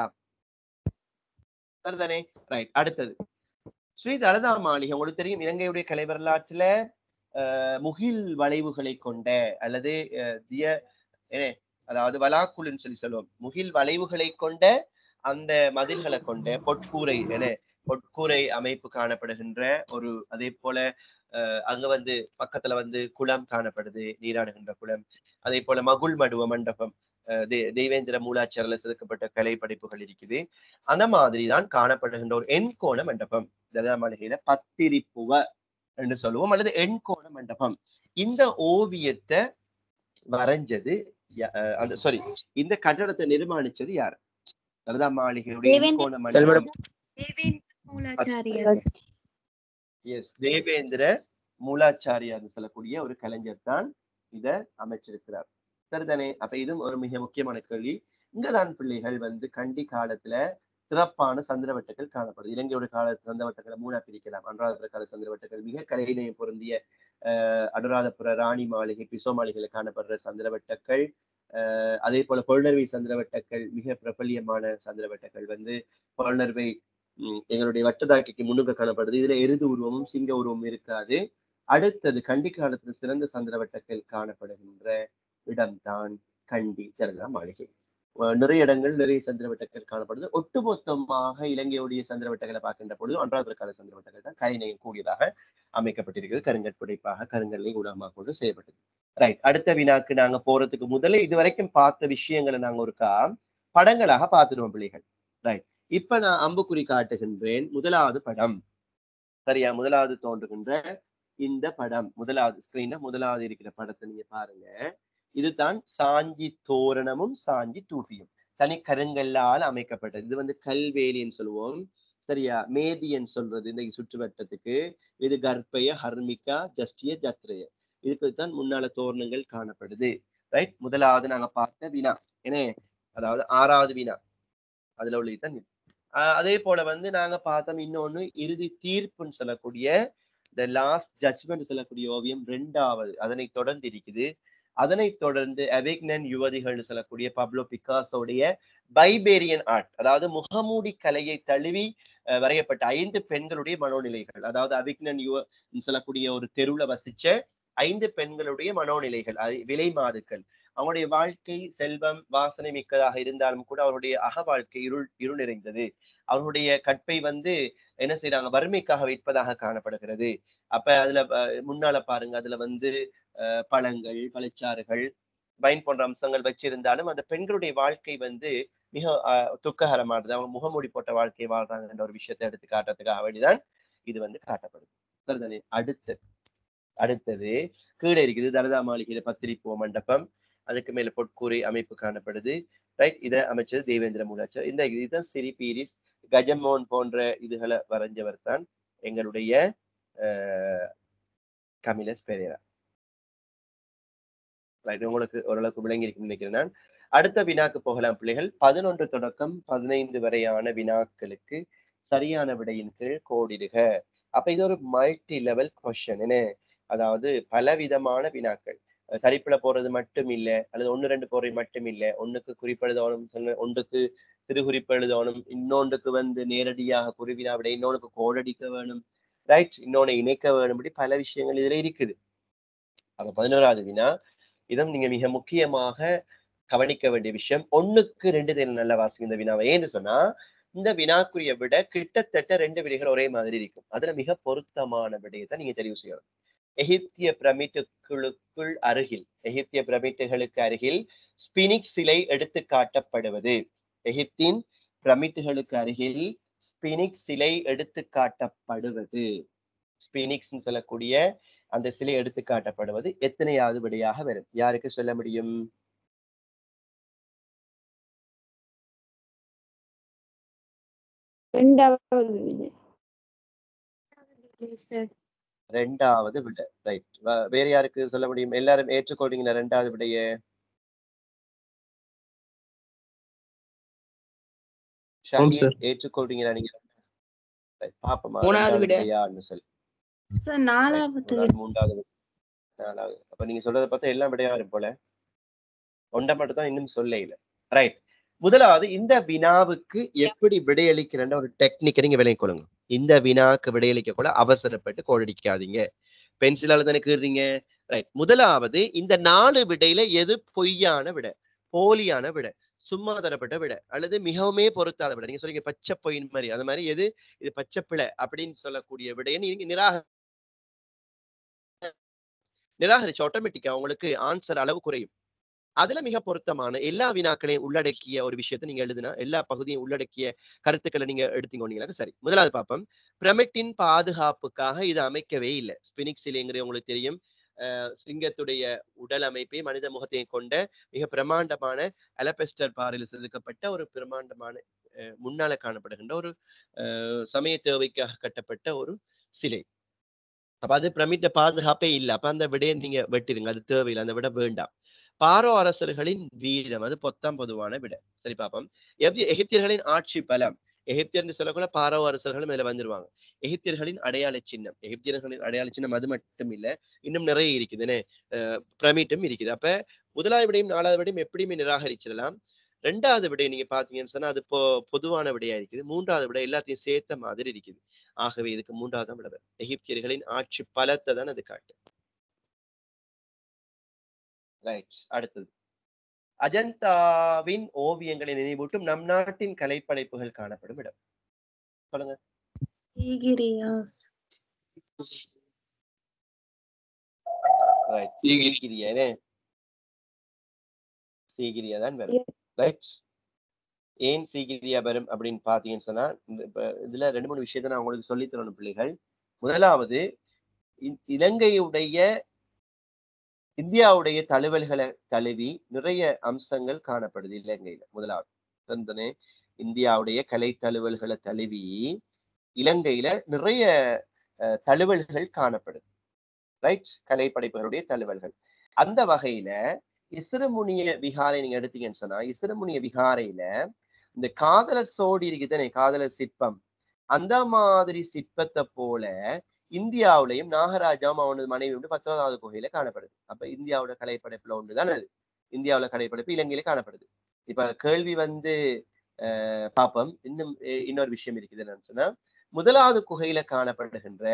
சரிதானே ரைட் அடுத்தது ஸ்ரீ தலதா மாளிகை உங்களுக்கு தெரியும் இலங்கையுடைய கலை வரலாற்றுல அஹ், முகில் வளைவுகளை கொண்ட அல்லது அஹ், திய என்ன, அதாவது வலாக்குள்னு சொல்லி சொல்லுவோம் முகில் வளைவுகளை கொண்ட அந்த மதில்களை கொண்ட பொற்கூரை என பொற்கூரை அமைப்பு காணப்படுகின்ற ஒரு அதே போல அஹ், அங்க வந்து பக்கத்துல வந்து குளம் காணப்படுது நீராடுகின்ற குளம் அதே போல மகுள் மடுவ மண்டபம் அஹ், தே- தெய்வேந்திர மூலாச்சாரில் செதுக்கப்பட்ட கலை படைப்புகள் இருக்குது அந்த மாதிரி தான் காணப்படுகின்ற ஒரு எண்கோண மண்டபம் லலிதா மாளிகையில பத்திரிப்புவ என்று சொல்லுவோம் அல்லது எண்கோண மண்டபம் இந்த ஓவியத்தை வரைஞ்சது யா- அஹ், அந்த சாரி இந்த கட்டடத்தை நிர்மாணிச்சது யார் லலிதா மாளிகையுடைய தேவேந்திர- எண்கோண மண்டபம் மூலாச்சாரியஸ் எஸ் தேவேந்திர மூலாச்சாரியார் சொல்லக்கூடிய ஒரு கலைஞர் தான் இத அமைச்சிருக்கிறார் சரிதானே அப்ப இதுவும் ஒரு மிக முக்கியமான கேள்வி இங்கதான் பிள்ளைகள் வந்து கண்டி காலத்துல சிறப்பான சந்திரவட்டங்கள் காணப்படுது இலங்கையோட கால சந்திரவட்டங்களை மூணா பிரிக்கலாம் அனுராதபுர கால சந்திரவட்டங்கள் மிக கலைநயம் பொருந்திய அஹ் அனுராதபுர ராணி மாளிகை பிசோ மாளிகையில் காணப்படுற சந்திரவட்டங்கள் அஹ் அதே போல பொருணர்வை சந்திரவட்டங்கள் மிக பிரபல்யமான சந்திரவட்டங்கள் வந்து பொருணர்வை உம், எங்களுடைய வட்டதாக்கிக்கு முன்னுக்கு காணப்படுது இதுல எருது உருவமும் சிங்க உருவமும் இருக்காது அடுத்தது கண்டி காலத்துல சிறந்த சந்திரவட்டங்கள் காணப்படுகின்ற இடம்தான் கண்டி திறனா மாளிகை அஹ் நிறைய இடங்கள் நிறைய சந்திரவட்டங்கள் காணப்படுது ஒட்டுமொத்தமாக இலங்கையுடைய சந்திரவட்டங்களை பார்க்கின்ற பொழுது அன்றாவது கால சந்திரவட்டங்கள் தான் கரிநயம் கூடியதாக அமைக்கப்பட்டிருக்கிறது கருங்கற்புடைப்பாக கருங்கல்லை ஊடகமாக கொண்டு செய்யப்பட்டது ரைட் அடுத்த வினாக்கு நாங்க போறதுக்கு முதல்ல இதுவரைக்கும் பார்த்த விஷயங்களை நாங்க ஒருக்கா படங்களாக பார்த்துடுவோம் பிள்ளைகள் ரைட் இப்ப நான் அம்புக்குறி காட்டுகின்றேன் முதலாவது படம் சரியா முதலாவது தோன்றுகின்ற இந்த படம் முதலாவது ஸ்கிரீன்ல முதலாவது இருக்கிற படத்தை நீங்க பாருங்க இதுதான் சாஞ்சி தோரணமும் சாஞ்சி தூபியும் தனி கருங்கல்லால் அமைக்கப்பட்டது இது வந்து கல்வேலின்னு சொல்லுவோம் சரியா மேதியன் சொல்றது இந்த சுற்றுவட்டத்துக்கு இது கர்ப்பய ஹர்மிகா ஜஸ்டிய ஜத்ரய இதுக்கு தான் முன்னால தோரணங்கள் காணப்படுது ரைட் முதலாவது நாங்க பார்த்த வினா என்ன அதாவது ஆறாவது வினா அதுல உள்ளது தான் இது. ஆஹ் அதே போல வந்து நாங்க பார்த்தோம் இன்னொன்னு இறுதி தீர்ப்புன்னு சொல்லக்கூடிய த லாஸ்ட் ஜட்ஜ்மெண்ட் சொல்லக்கூடிய ஓவியம் ரெண்டாவது அதனை தொடர்ந்து இருக்குது அதனைத் தொடர்ந்து அவேக்னன் யுவதிகள்னு சொல்லக்கூடிய பப்ளோ பிகாசோடைய பைபேரியன் ஆர்ட் அதாவது முகமூடி கலையை தழுவி அஹ், வரையப்பட்ட ஐந்து பெண்களுடைய மனோநிலைகள் அதாவது அவிக்னன் யுவ சொல்லக்கூடிய ஒரு தெருவுல வசிச்ச ஐந்து பெண்களுடைய மனோநிலைகள் அது விலை மாதுக்கள் அவங்களுடைய வாழ்க்கை செல்வம் வாசனை மிக்கதாக இருந்தாலும் கூட அவருடைய அக வாழ்க்கை இருள் இருள் நிறைந்தது அவருடைய கற்பை வந்து என்ன செய்யறாங்க வறுமைக்காக வைப்பதாக காணப்படுகிறது அப்ப அதுல அஹ், முன்னால பாருங்க அதுல வந்து அஹ், பழங்கள் பழச்சாறுகள் வைன் போன்ற அம்சங்கள் வச்சிருந்தாலும் அந்த பெண்களுடைய வாழ்க்கை வந்து மிக அஹ், துக்ககரமானது அவங்க முகமூடி போட்ட வாழ்க்கையை வாழ்றாங்கன்ற ஒரு விஷயத்தை எடுத்து காட்டுறதுக்காக வேண்டிதான் இது வந்து காட்டப்படுது சரிதானே அடுத்து அடுத்தது கீழே இருக்குது தலதா மாளிகையில பத்திரிப்பூ மண்டபம் அதுக்கு மேல பொற்கூரை அமைப்பு காணப்படுது ரைட் இதை அமைச்சது தேவேந்திர மூலாச்சர் இந்த இதுதான் சிரி பீரிஸ் கஜமோன் போன்ற இதுகளை வரைஞ்சவர் தான் எங்களுடைய அஹ், கமிலஸ் பெரேரா ரைட் உங்களுக்கு ஓரளவுக்கு விளங்கி இருக்குன்னு நினைக்கிறேன் நான் அடுத்த வினாக்கு போகலாம் பிள்ளைகள் பதினொன்று தொடக்கம் பதினைந்து வரையான வினாக்களுக்கு சரியான விடையின் கீழ் கோடிடுக அப்ப இது ஒரு மல்டி லெவல் கொஸ்டின் என்ன அதாவது பலவிதமான வினாக்கள் அஹ் சரிப்புல போறது மட்டும் இல்ல அல்லது ஒண்ணு ரெண்டு போறது மட்டும் இல்ல ஒண்ணுக்கு குறிப்பெழுதணும் சொன்ன ஒன்றுக்கு சிறு குறிப்பெழுதணும் இன்னொன்றுக்கு வந்து நேரடியாக குருவினா விட இன்னொன்றுக்கு கோடடிக்க வேணும் ரைட் இன்னொன்னு இணைக்க வேணும் இப்படி பல விஷயங்கள் இதுல இருக்குது அப்ப பதினோராவது வினா இதை நீங்க மிக முக்கியமாக கவனிக்க வேண்டிய விஷயம் ஒண்ணுக்கு ரெண்டு தேர்வு நல்ல வாசிங்க இந்த வினாவை ஏன்னு சொன்னா இந்த வினாக்குரிய விட கிட்டத்தட்ட ரெண்டு விடைகள் ஒரே மாதிரி இருக்கும் அதுல மிக பொருத்தமான விடையை நீங்க தெரிவு செய்யணும் எகிப்திய பிரமிட்டுகளுக்குள் அருகில் எகிப்திய பிரமிட்டுகளுக்கு அருகில் ஸ்பினிக் சிலை எடுத்து காட்டப்படுவது எகிப்தின் பிரமிட்டுகளுக்கு அருகில் ஸ்பினிக் சிலை எடுத்து காட்டப்படுவது ஸ்பினிக்ஸ் சொல்லக்கூடிய அந்த சிலை எடுத்து காட்டப்படுவது எத்தனையாவது விடையாக வரும் யாருக்கு சொல்ல முடியும் ரெண்டாவது விடை. ரெண்டாவது விடை ரைட் வேற யாருக்கு சொல்ல முடியும் எல்லாரும் ஏற்றுக்கொள்றீங்களா ரெண்டாவது விடைய sir. ஏற்றுக்கொள்றீங்களா நீங்க Right, பாப்போமா மூணாவது ரெண்டாவது விடை. விடையான்னு சொல்லி சார் நாலாவது ஒரு ஆள் மூன்றாவது விடை. நாலாவது அப்ப நீங்க சொல்றதை பார்த்தா எல்லாம் விடையா வரும் போல ஒன்றை மட்டும் தான் இன்னும் சொல்ல இல்ல ரைட் முதலாவது இந்த வினாவுக்கு எப்படி விடையளிக்கிறன்ற ஒரு டெக்னிக்கை நீங்க விலை கொள்ளுங்க இந்த வினாக்கு விடையளிக்க கூட அவசரப்பட்டு கோடடிக்காதீங்க பென்சிலால தானே கீறீங்க ரைட் முதலாவது இந்த நாலு விடையில எது பொய்யான விடை போலியான விடை சும்மா தரப்பட்ட விடை அல்லது மிகவுமே பொருத்தாத விடை நீங்க சொல்றீங்க பச்சை பொயின் மாதிரி அந்த மாதிரி எது இது பச்சை பிழை அப்படின்னு சொல்லக்கூடிய விடையை நீங்க நிராக நிராகரிச்சு ஆட்டோமேட்டிக்கா உங்களுக்கு ஆன்சர் அளவு குறையும் அதுல மிக பொருத்தமான எல்லா வினாக்களையும் உள்ளடக்கிய ஒரு விஷயத்தை நீங்க எழுதுனா எல்லா பகுதியும் உள்ளடக்கிய கருத்துக்களை நீங்க எடுத்தீங்கன்னா சரி முதலாவது பார்ப்போம் பிரமிட்டின் பாதுகாப்புக்காக இது அமைக்கவே இல்லை ஸ்பினிக் சிலைங்கிற உங்களுக்கு தெரியும் அஹ் சிங்கத்துடைய உடல் அமைப்பை மனித முகத்தையும் கொண்ட மிக பிரமாண்டமான அலபெஸ்டர் பாறையில் செதுக்கப்பட்ட ஒரு பிரமாண்டமான அஹ் முன்னால காணப்படுகின்ற ஒரு அஹ் சமய தேவைக்காக கட்டப்பட்ட ஒரு சிலை அப்ப அது பிரமிட்ட பாதுகாப்பே இல்லை அப்ப அந்த விடையை நீங்க வெட்டிருங்க அது தேவையில்லை அந்த விட வேண்டாம் பாரோ அரசர்களின் வீரம் அது பொத்தாம் பொதுவான விட சரி பாப்போம் எவ்வி- எகிப்தியர்களின் ஆட்சி பலம் எகிப்தியர்னு சொல்லக்கூட பாரோ அரசர்களும் இதுல வந்துருவாங்க எகிப்தியர்களின் அடையாள சின்னம் எகிப்தியர்களின் அடையாள சின்னம் அது மட்டும் இல்ல இன்னும் நிறைய இருக்குதுன்னு பிரமிட்டும் இருக்குது அப்ப முதலாவது விடையும் நாலாவது விடையும் எப்படியுமே நிராகரிச்சிடலாம் ரெண்டாவது விடை நீங்க பாத்தீங்கன்னு சொன்னா அது பொ பொதுவான விடையா இருக்குது மூன்றாவது விடை எல்லாத்தையும் சேர்த்த மாதிரி இருக்குது ஆகவே இதுக்கு மூன்றாவது தான் விடவர் எகிப்தியர்களின் ஆட்சி பலத்தை தான் அது காட்டு ரைட் அடுத்தது அஜந்தாவின் ஓவியங்களை நினைவூட்டும் நம் நாட்டின் கலைப்படைப்புகள் காணப்படும் இடம் சொல்லுங்க ஈகிரியாஸ் ரைட் சீகிரியா என்ன சீகிரியா தான் வரும் ரைட் ஏன் சீகிரியா வரும் அப்படின்னு பாத்தீங்கன்னு சொன்னா இந்த இப்ப இதுல ரெண்டு மூணு விஷயத்தை நான் உங்களுக்கு சொல்லித் தரணும் பிள்ளைகள் முதலாவது இ- இலங்கையுடைய இந்தியாவுடைய தழுவல்களை தழுவி நிறைய அம்சங்கள் காணப்படுது இலங்கையில முதலாவது தந்தனே இந்தியாவுடைய கலை தழுவல்களை தழுவி இலங்கையில நிறைய அஹ், தழுவல்கள் காணப்படுது ரைட் கலை படைப்புகளுடைய தழுவல்கள் அந்த வகையில இசுரமுனிய விகாரை நீங்க எடுத்தீங்கன்னு சொன்னா இசுரமுனிய விகாரையில இந்த காதலர் சோடி இருக்குதானே காதலர் சிற்பம் அந்த மாதிரி சிற்பத்தை போல இந்தியாவுலயும் நாகராஜாவும் அவனது மனைவி வந்து பத்தொன்பதாவது குகையில காணப்படுது அப்ப இந்தியாவோட கலைப்படைப்புல ஒன்றுதான் அது இந்தியாவுல கலைப்படைப்பு இலங்கையில காணப்படுது இப்ப கேள்வி வந்து அஹ் பாப்போம் இன்னும் அஹ் இன்னொரு விஷயம் இருக்குது என்னன்னு சொன்னா முதலாவது குகையில காணப்படுகின்ற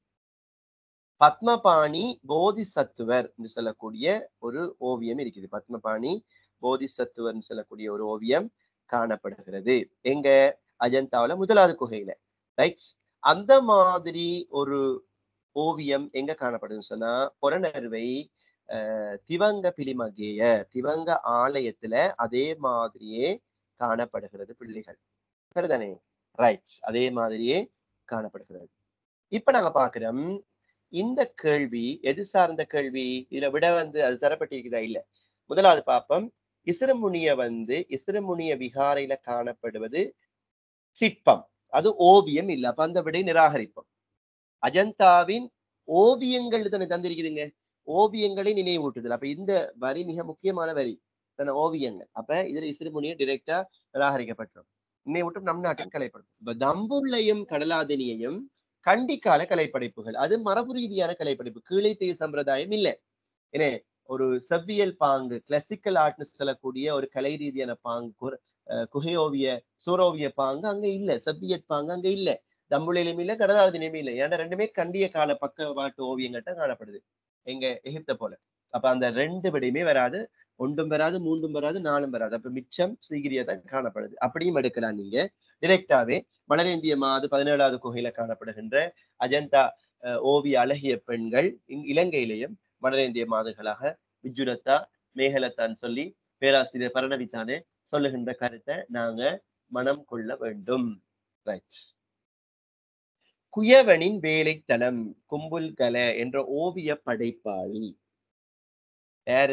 பத்மபாணி போதிசத்துவர் என்று சொல்லக்கூடிய ஒரு ஓவியம் இருக்குது பத்மபாணி போதிசத்துவர்னு சொல்லக்கூடிய ஒரு ஓவியம் காணப்படுகிறது எங்க அஜந்தாவுல முதலாவது குகையில ரைட் அந்த மாதிரி ஒரு ஓவியம் எங்க காணப்படுதுன்னு சொன்னா புறநறுவை அஹ், திவங்க பிலிமகேய திவங்க ஆலயத்துல அதே மாதிரியே காணப்படுகிறது பிள்ளைகள் சரிதானே ரைட் அதே மாதிரியே காணப்படுகிறது இப்ப நாங்க பாக்குறோம் இந்த கேள்வி எது சார்ந்த கேள்வி இதுல விட வந்து அது தரப்பட்டிருக்குதா இல்ல முதலாவது பாப்போம் இசுரமுனிய வந்து இசுரமுனிய விகாரையில காணப்படுவது சிற்பம் அது ஓவியம் இல்ல அப்ப அந்த விடை நிராகரிப்போம் அஜந்தாவின் ஓவியங்கள் தானே தந்திருக்குதுங்க ஓவியங்களை நினைவூட்டுதல் அப்ப இந்த வரி மிக முக்கியமான வரி தன ஓவியங்கள் அப்ப இதுல இசுரமுனிய டிரெக்டா நிராகரிக்கப்பட்டோம் நினைவூட்டும் நம் நாட்டின் கலைப்படைப்பு இப்ப தம்புள்ளையும் கடலாதினியையும் கண்டிக்கால கலைப்படைப்புகள் அது மரபு ரீதியான கலைப்படைப்பு கீழைத்தேய சம்பிரதாயம் இல்ல என்ன ஒரு செவ்வியல் பாங்கு கிளாசிக்கல் ஆர்ட்னு சொல்லக்கூடிய ஒரு கலை ரீதியான பாங்கு குர- அஹ் குகையோவிய சூரோவிய பாங்கு அங்க இல்ல செவ்வியட் பாங்கு அங்க இல்ல தம்புளையிலும் இல்ல கடலாதினியும் இல்ல ஏன்னா ரெண்டுமே கண்டிய கால பக்கவாட்டு ஓவியங்கள்ட்ட காணப்படுது எங்க எகிப்த போல அப்ப அந்த ரெண்டு விடையுமே வராது ஒன்றும் வராது மூன்றும் வராது நாலும் வராது அப்ப மிச்சம் சீகிரியா தான் காணப்படுது அப்படியும் எடுக்கலாம் நீங்க டிரெக்டாவே மலரேந்திய மாது பதினேழாவது குகையில காணப்படுகின்ற அஜந்தா அஹ், ஓவிய அழகிய பெண்கள் இங் இலங்கையிலேயும் மலரேந்திய மாதுகளாக விஜுரத்தா மேகலத்தான் சொல்லி பேராசிரியர் பரணவித்தானே சொல்லுகின்ற கருத்தை நாங்க மனம் கொள்ள வேண்டும் ரைட் குயவனின் வேலைத்தளம் கும்புல்கல என்ற ஓவிய படைப்பாளி யாரு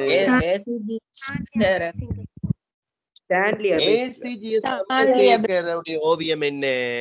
ஸ்டான்லி ACGS Stanley அமரசேகருடைய ஓவியம் என்ன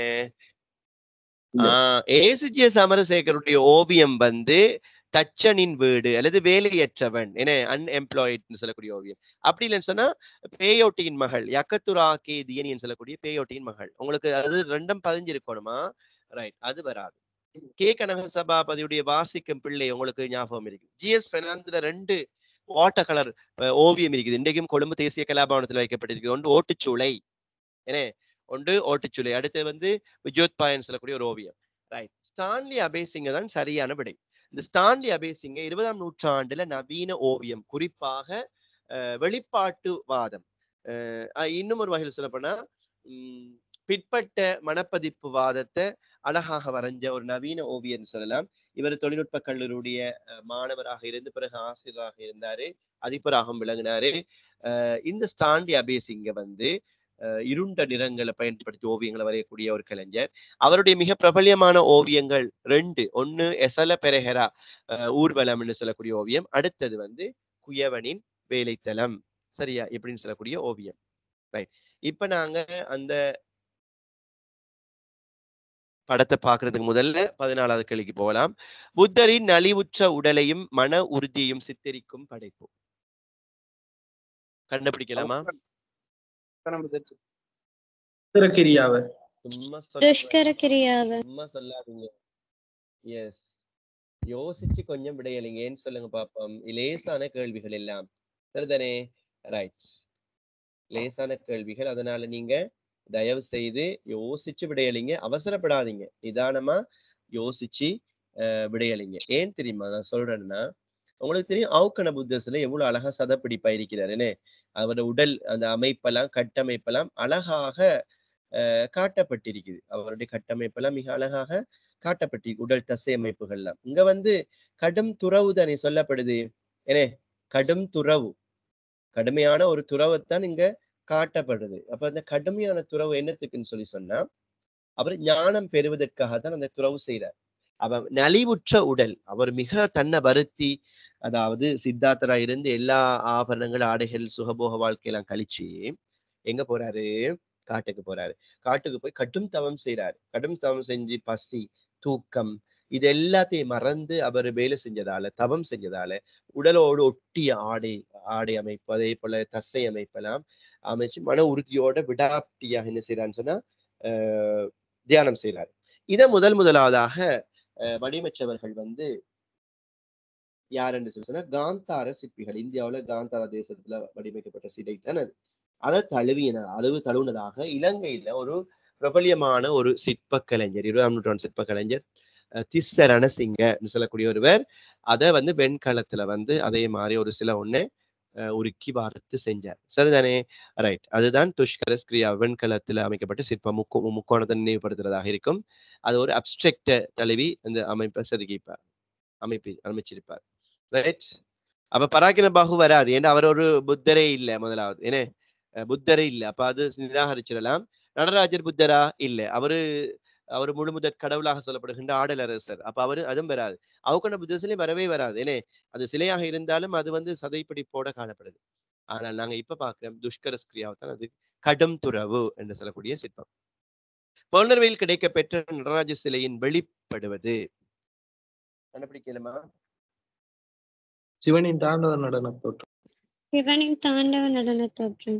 ஏசிஜிஎஸ் அமரசேகருடைய ஓவியம் வந்து தச்சனின் வீடு அல்லது வேலையற்றவன் என அன்எம்ப்ளாய்ட்னு சொல்லக்கூடிய ஓவியம் அப்படி இல்லைன்னு சொன்னா பேயோட்டியின் மகள் யக்கத்துரா கே தியனின்னு சொல்லக்கூடிய பேயோட்டியின் மகள் உங்களுக்கு அது ரெண்டும் பதிஞ்சிருக்கணுமா ரைட் அது வராது கே கனக சபாபதியுடைய வாசிக்கும் பிள்ளை உங்களுக்கு ஞாபகம் இருக்கு ஜிஎஸ் பெனாந்திர ரெண்டு வாட்டர் கலர் ஓவியம் இருக்குது இன்றைக்கும் கொழும்பு தேசிய கலாபவனத்தில் வைக்கப்பட்டிருக்கு ஒன்று ஓட்டுச்சூளை என்ன ஒன்று ஓட்டுச்சூளை அடுத்து வந்து விஜயோத் பாயன் சொல்லக்கூடிய ஒரு ஓவியம் ரைட் ஸ்டான்லி அபேசிங்க தான் சரியான விடை இந்த ஸ்டான்லி அபேசிங்க இருபதாம் நூற்றாண்டுல நவீன ஓவியம் குறிப்பாக அஹ், வெளிப்பாட்டுவாதம் அஹ், அஹ், இன்னும் ஒரு வகையில் சொல்லப்போனா உம், பிற்பட்ட மனப்பதிப்பு வாதத்தை அழகாக வரைஞ்ச ஒரு நவீன ஓவியர்னு சொல்லலாம் இவர் தொழில்நுட்ப கல்லூரியுடைய அஹ், மாணவராக இருந்து பிறகு ஆசிரியராக இருந்தாரு அதிபராகவும் விளங்கினாரு அஹ், இந்த ஸ்டான்லி அபேசிங்க வந்து அஹ், இருண்ட நிறங்களை பயன்படுத்தி ஓவியங்களை வரையக்கூடிய ஒரு கலைஞர் அவருடைய மிக பிரபல்யமான ஓவியங்கள் ரெண்டு ஒன்னு எசல பெரஹெரா அஹ், ஊர்வலம்னு சொல்லக்கூடிய ஓவியம் அடுத்தது வந்து குயவனின் வேலைத்தலம் சரியா இப்படின்னு சொல்லக்கூடிய ஓவியம் ரைட் இப்ப நாங்க அந்த படத்தை பார்க்கறதுக்கு முதல்ல பதினாலாவது கேள்விக்கு போகலாம் புத்தரின் நலிவுற்ற உடலையும் மன உறுதியையும் சித்தரிக்கும் படைப்பு கண்டுபிடிக்கலாமா உத்தரகிரியாவை சும்மா சொல்ல துஷ்கர கிரியாவை சும்மா சொல்லாதீங்க எஸ் யோசிச்சு கொஞ்சம் விடையளிங்க ஏன்னு சொல்லுங்க பாப்போம் லேசான கேள்விகள் எல்லாம் சரிதானே ரைட் லேசான கேள்விகள் அதனால நீங்க தயவு செய்து யோசிச்சு விடையளிங்க அவசரப்படாதீங்க நிதானமா யோசிச்சு அஹ், விடையளிங்க ஏன் தெரியுமா நான் சொல்றேன்னா உங்களுக்கு தெரியும் அவுக்கண புத்தஸ்ல எவ்வளவு அழகா சதப்பிடிப்பா இருக்கிறாருன்னு அவரோட உடல் அந்த அமைப்பெல்லாம் கட்டமைப்பெல்லாம் அழகாக அஹ், காட்டப்பட்டிருக்குது அவருடைய கட்டமைப்பெல்லாம் மிக அழகாக காட்டப்பட்டி உடல் தசை அமைப்புகள்லாம் இங்க வந்து கடும் துறவு தானே சொல்லப்படுது ஏனே கடும் துறவு கடுமையான ஒரு துறவைத்தான் இங்க காட்டப்படுது அப்ப அந்த கடுமையான துறவு என்னத்துக்குன்னு சொல்லி சொன்னா அவர் ஞானம் பெறுவதற்காக தான் அந்த துறவு செய்றார் அவ நலிவுற்ற உடல் அவர் மிக தன்னை வருத்தி அதாவது சித்தார்த்தரா இருந்து எல்லா ஆபரணங்கள் ஆடைகள் சுகபோக வாழ்க்கையெல்லாம் கழிச்சு எங்க போறாரு காட்டுக்கு போறாரு காட்டுக்கு போய் கடும் தவம் செய்றாரு கடும் தவம் செஞ்சு பசி தூக்கம் இது எல்லாத்தையும் மறந்து அவர் வேலை செஞ்சதால தவம் செஞ்சதால உடலோடு ஒட்டிய ஆடை ஆடை அமைப்பு அதே போல தசை அமைப்பெல்லாம் அமைச்சு மன உறுதியோட விடாப்டியாக என்ன செய்யறான்னு சொன்னா ஆஹ் தியானம் செய்றாரு இதை முதல் முதலாவதாக ஆஹ் வடிவமைச்சவர்கள் வந்து யார் என்று சொல்லி சொன்னா காந்தார சிற்பிகள் இந்தியாவுல காந்தார தேசத்துல வடிவமைக்கப்பட்ட சிலை தான் அது அதை தழுவின அளவு தழுவினதாக இலங்கையில ஒரு பிரபல்யமான ஒரு சிற்ப கலைஞர் இருபதாம் நூற்றாண்டு சிற்ப கலைஞர் அஹ் திஸ்ஸ ரணசிங்கன்னு சொல்லக்கூடிய ஒருவர் அதை வந்து வெண்கலத்துல வந்து அதே மாதிரி ஒரு சில ஒண்ணு அஹ் உருக்கி வார்த்து செஞ்சார் சரிதானே ரைட் அதுதான் துஷ்கரஸ் கிரியா வெண்கலத்துல அமைக்கப்பட்ட சிற்பம் முக்கோ முக்கோணத்தை நினைவுபடுத்துறதாக இருக்கும் அது ஒரு அப்டிரக்ட தழுவி அந்த அமைப்பை செதுக்கிப்பார் அமைப்பு அமைச்சிருப்பார் ரைட் அப்ப பராக்கிர பாகு வராது ஏன்னா அவர் ஒரு புத்தரே இல்ல முதலாவது ஏன்னா அஹ் புத்தரே இல்ல அப்ப அது நிராகரிச்சிடலாம் நடராஜர் புத்தரா இல்ல அவரு அவர் முழுமுதற் கடவுளாக சொல்லப்படுகின்ற ஆடலரசர் அப்ப அவரு அதுவும் வராது அவுக்கண்ட புத்த சிலை வரவே வராது ஏனே அது சிலையாக இருந்தாலும் அது வந்து சதைப்பிடிப்போட காணப்படுது ஆனால் நாங்க இப்ப பார்க்கிறோம் துஷ்கர ஸ்கிரியாவை தான் அது கடும் துறவு என்று சொல்லக்கூடிய சிற்பம் பௌர்ணர்வையில் கிடைக்க பெற்ற நடராஜ சிலையின் வெளிப்படுவது கண்டுபிடிக்கலுமா சிவனின் தாண்டவ நடன தோற்றம் சிவனின் தாண்டவ நடன தோற்றம்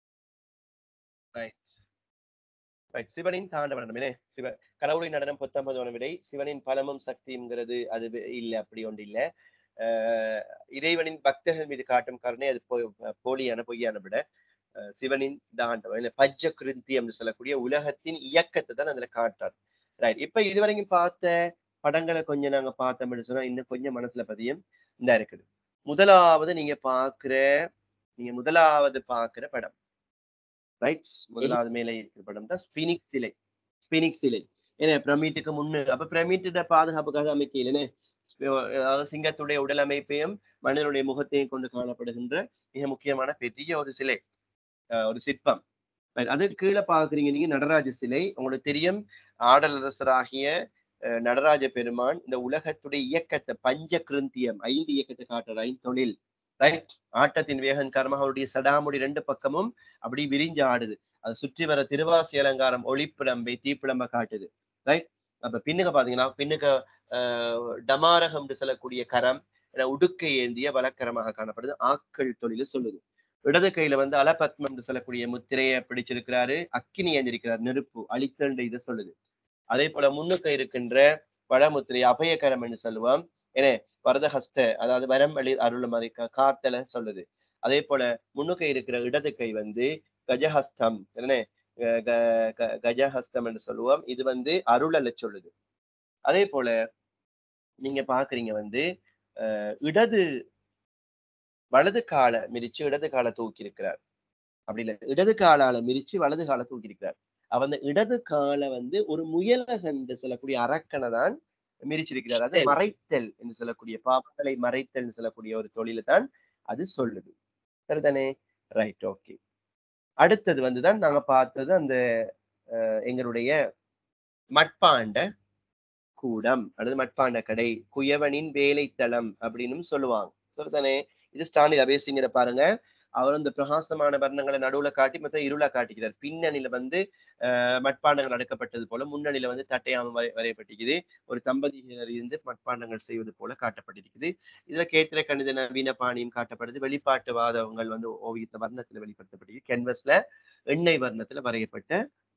Right. சிவனின் தாண்டவ நடனம் என்ன சிவ கடவுளின் நடனம் பத்தொன்பது விடை சிவனின் பலமும் சக்திங்கிறது அது வே- இல்ல அப்படி ஒன்று இல்ல ஆஹ் இறைவனின் பக்தர்கள் மீது காட்டும் கருணை அது போ- போலியான பொய்யான விட ஆஹ் சிவனின் தாண்டவம் இல்ல பஞ்ச கிருந்தி என்று சொல்லக்கூடிய உலகத்தின் இயக்கத்தை தான் அதுல காட்டார் ரைட் இப்ப இதுவரைக்கும் பார்த்த படங்களை கொஞ்சம் நாங்க பார்த்தோம்னு சொன்னா இன்னும் கொஞ்சம் மனசுல பதியும் இந்த இருக்குது முதலாவது நீங்க பாக்குற நீங்க முதலாவது பாக்குற படம் ரைட் முதலாவது மேலே இருக்கிற படம் தான் ஸ்பீனிக்ஸ் சிலை ஸ்பீனிக்ஸ் சிலை ஏன்னா பிரமிட்டுக்கு முன்னு அப்ப பிரமிட்டோட பாதுகாப்புக்காக அமைக்கலன்னு அதாவது சிங்கத்துடைய உடல் அமைப்பையும் மனிதனுடைய முகத்தையும் கொண்டு காணப்படுகின்ற மிக முக்கியமான பெரிய ஒரு சிலை அஹ் ஒரு சிற்பம் Right. அது கீழே பாக்குறீங்க நீங்க நடராஜ சிலை உங்களுக்கு தெரியும் ஆடலரசராகிய அஹ், நடராஜ பெருமான் இந்த உலகத்துடைய இயக்கத்தை பஞ்ச கிருந்தியம் ஐந்து இயக்கத்தை காட்டுற ஐந்தொழில் ரைட் ஆட்டத்தின் வேகம் காரணமாக அவருடைய சடாமுடி ரெண்டு பக்கமும் அப்படி விரிஞ்சு ஆடுது அதை சுற்றி வர திருவாசி அலங்காரம் ஒளிப்பிழம்பை தீப்பிழம்ப காட்டுது ரைட் அப்ப பின்னுக்கு பாத்தீங்கன்னா பின்னுக்கு ஆஹ் டமாரகம் சொல்லக்கூடிய கரம் என உடுக்கை ஏந்திய வலக்கரமாக காணப்படுது ஆக்கள் தொழில் சொல்லுது இடது கையில வந்து அலபத்மம் என்று சொல்லக்கூடிய முத்திரையை பிடிச்சிருக்கிறாரு அக்கினி ஏந்திருக்கிறார் நெருப்பு அழித்தண்டு இதை சொல்லுது அதே போல முன்னுக்கு இருக்கின்ற வடமுத்திரை அபயகரம் என்று சொல்லுவோம் என வரதஹஸ்த அதாவது வரம் அழி அருள் மாதிரி கா- காத்தல சொல்லுது அதே போல முன்னுக்கை இருக்கிற இடது கை வந்து கஜஹஸ்தம் என்ன க- க- க- கஜஹஸ்தம் என்று சொல்லுவோம் இது வந்து அருளல சொல்லுது அதே போல நீங்க பாக்குறீங்க வந்து அஹ், இடது வலது காலை மிதிச்சு இடது காலை தூக்கி இருக்கிறார் அப்படி இல்லை இடது காலால மிதிச்சு வலது காலை தூக்கி இருக்கிறார் அவ அந்த இடது காலை வந்து ஒரு முயலகன் என்று சொல்லக்கூடிய அரக்கனை தான் மிதிச்சிருக்கிறார் அது மறைத்தல் என்று சொல்லக்கூடிய பாவங்களை மறைத்தல் என்று சொல்லக்கூடிய ஒரு தொழிலை தான் அது சொல்லுது சரிதானே ரைட் ஓகே அடுத்தது வந்துதான் நாங்க பார்த்தது அந்த அஹ், எங்களுடைய மட்பாண்ட கூடம் அல்லது மட்பாண்ட கடை குயவனின் வேலைத்தளம் அப்படின்னு சொல்லுவாங்க சரிதானே இது ஸ்டானில் அபேசிங்கிற பாருங்க அவர் அந்த பிரகாசமான வர்ணங்களை நடுவுல காட்டி மற்ற இருளா காட்டிக்கிறார் பின்னணியில வந்து அஹ், மட்பாண்டங்கள் அடுக்கப்பட்டது போல முன்னணியில வந்து தட்டையாம வரை வரையப்பட்டிருக்குது ஒரு தம்பதியினர் இருந்து மட்பாண்டங்கள் செய்வது போல காட்டப்பட்டிருக்குது இதுல கேத்திர கணித நவீன பாணியும் காட்டப்படுது வெளிப்பாட்டு வாதங்கள் வந்து ஓவியத்த வர்ணத்துல வெளிப்படுத்தப்படுகிறது கேன்வஸ்ல எண்ணெய் வர்ணத்துல வரையப்பட்ட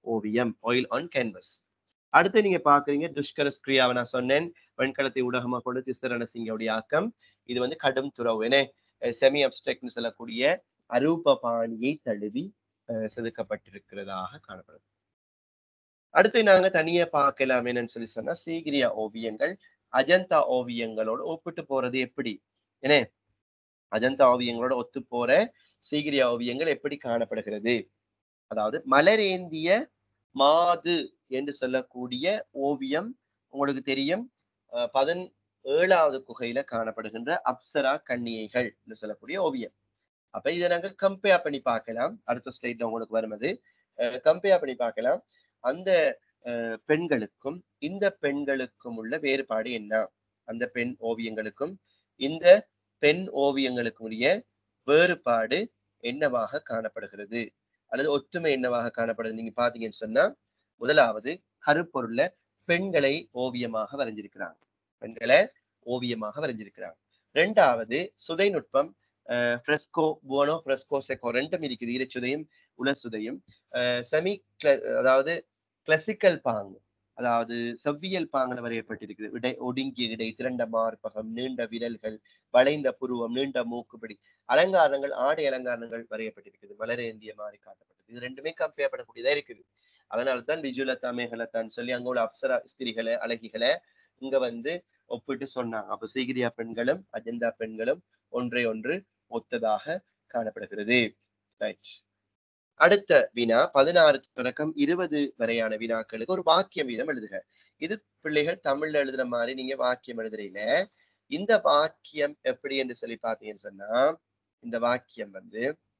ஓவியம் ஆயில் ஆன் கேன்வஸ் அடுத்து நீங்க பாக்குறீங்க துஷ்கர ஸ்கிரியாவை நான் சொன்னேன் வெண்கலத்தை ஊடகமாக கொண்டு திசரண சிங்கவுடைய ஆக்கம் இது வந்து கடும் துறவு என செமி அப்டிராக்ட்னு சொல்லக்கூடிய அரூப பாணியை தழுவி அஹ், செதுக்கப்பட்டிருக்கிறதாக காணப்படுது அடுத்து நாங்க தனியா பார்க்கலாம் என்னன்னு சொல்லி சொன்னா சீகிரியா ஓவியங்கள் அஜந்தா ஓவியங்களோட ஒப்பிட்டு போறது எப்படி என்ன அஜந்தா ஓவியங்களோட ஒத்து போற சீகிரியா ஓவியங்கள் எப்படி காணப்படுகிறது அதாவது மலரேந்திய மாது என்று சொல்லக்கூடிய ஓவியம் உங்களுக்கு தெரியும் அஹ், பதின் ஏழாவது குகையில காணப்படுகின்ற அப்சரா கன்னிகைகள் என்று சொல்லக்கூடிய ஓவியம் அப்ப இதை நாங்க கம்பேர் பண்ணி பார்க்கலாம் அடுத்த ஸ்லைட்ல உங்களுக்கு வருவது கம்பேர் பண்ணி பார்க்கலாம் அந்த அஹ், பெண்களுக்கும் இந்த பெண்களுக்கும் உள்ள வேறுபாடு என்ன அந்த பெண் ஓவியங்களுக்கும் இந்த பெண் ஓவியங்களுக்கும் உரிய வேறுபாடு என்னவாக காணப்படுகிறது அல்லது ஒற்றுமை என்னவாக காணப்படுது நீங்க பாத்தீங்கன்னு சொன்னா முதலாவது கருப்பொருள்ல பெண்களை ஓவியமாக வரைஞ்சிருக்கிறாங்க பெண்களை ஓவியமாக வரைஞ்சிருக்கிறாங்க ரெண்டாவது சுதை நுட்பம் ஃப்ரெஸ்கோ போனோ ஃப்ரெஸ்கோ செக்கோ ரெண்டும் இருக்குது ஈரச்சுதையும் உலசுதையும் செமி அதாவது கிளாசிக்கல் பாங்கு அதாவது செவ்வியல் பாங்குல வரையப்பட்டிருக்குது இடை ஒடுங்கிய இடை திரண்ட மார்பகம் நீண்ட விரல்கள் வளைந்த புருவம் நீண்ட மூக்குப்படி அலங்காரங்கள் ஆடை அலங்காரங்கள் வரையப்பட்டிருக்குது மலரேந்திய மாதிரி காட்டப்பட்டது இது ரெண்டுமே கம்பேர் பண்ணக்கூடியதா இருக்குது அதனால்தான் விஜுலதா மேகலத்தான் சொல்லி அங்க உள்ள அப்சரா ஸ்திரிகளை அழகிகளை இங்க வந்து ஒப்பிட்டு சொன்னாங்க அப்ப சீகிரியா பெண்களும் அஜந்தா பெண்களும் ஒன்றை ஒன்று ஒத்ததாக காணப்படுகிறது ரைட் அடுத்த வினா பதினாறு தொடக்கம் இருபது வரையான வினாக்களுக்கு ஒரு வாக்கியம் வீதம் எழுதுக இது பிள்ளைகள் தமிழ்ல எழுதுற மாதிரி நீங்க வாக்கியம் எழுதுறீங்க இந்த வாக்கியம் எப்படி என்று சொல்லி பார்த்தீங்கன்னு சொன்னா இந்த வாக்கியம் வந்து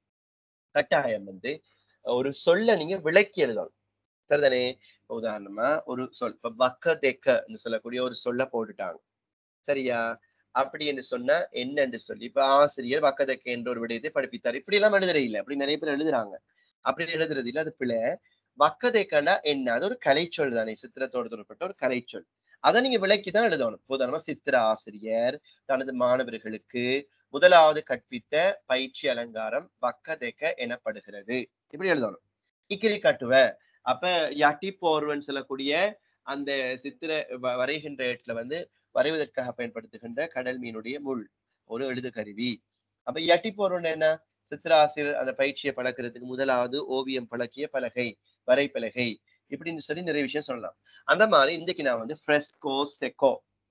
கட்டாயம் வந்து ஒரு சொல்ல நீங்க விளக்கி எழுதணும் சரிதானே இப்ப உதாரணமா ஒரு சொல் இப்ப வக்க தெக்கன்னு சொல்லக்கூடிய ஒரு சொல்ல போட்டுட்டாங்க சரியா அப்படி என்று சொன்னா என்னன்னு சொல்லி இப்ப ஆசிரியர் வக்கதக்க என்ற ஒரு விடயத்தை படிப்பித்தார் இப்படி எல்லாம் எழுதுற இல்ல அப்படி நிறைய பேர் எழுதுறாங்க அப்படி எழுதுறது இல்ல அது பிள்ளை வக்கதைக்கண்டா என்ன அது ஒரு கலைச்சொல் தானே சித்திரத்தோடு தொடர்பட்ட ஒரு கலைச்சொல் அதை நீங்க விளக்கி தான் எழுதணும் உதாரணமா சித்திர ஆசிரியர் தனது மாணவர்களுக்கு முதலாவது கற்பித்த பயிற்சி அலங்காரம் வக்கதெக்க எனப்படுகிறது இப்படி எழுதணும் இக்கிரி கட்டுவ அப்ப யாட்டி போர்வன் சொல்லக்கூடிய அந்த சித்திர வ- வரைகின்ற இடத்துல வந்து வரைவதற்காக பயன்படுத்துகின்ற கடல் மீனுடைய முள் ஒரு எழுது கருவி அப்ப யட்டி போர்வன் என்ன சித்திராசிரியர் அந்த பயிற்சியை பழக்கிறதுக்கு முதலாவது ஓவியம் பழக்கிய பலகை வரைப்பலகை இப்படின்னு சொல்லி நிறைய விஷயம் சொல்லலாம் அந்த மாதிரி இன்றைக்கு நான் வந்து ஃப்ரெஸ்கோ செக்கோ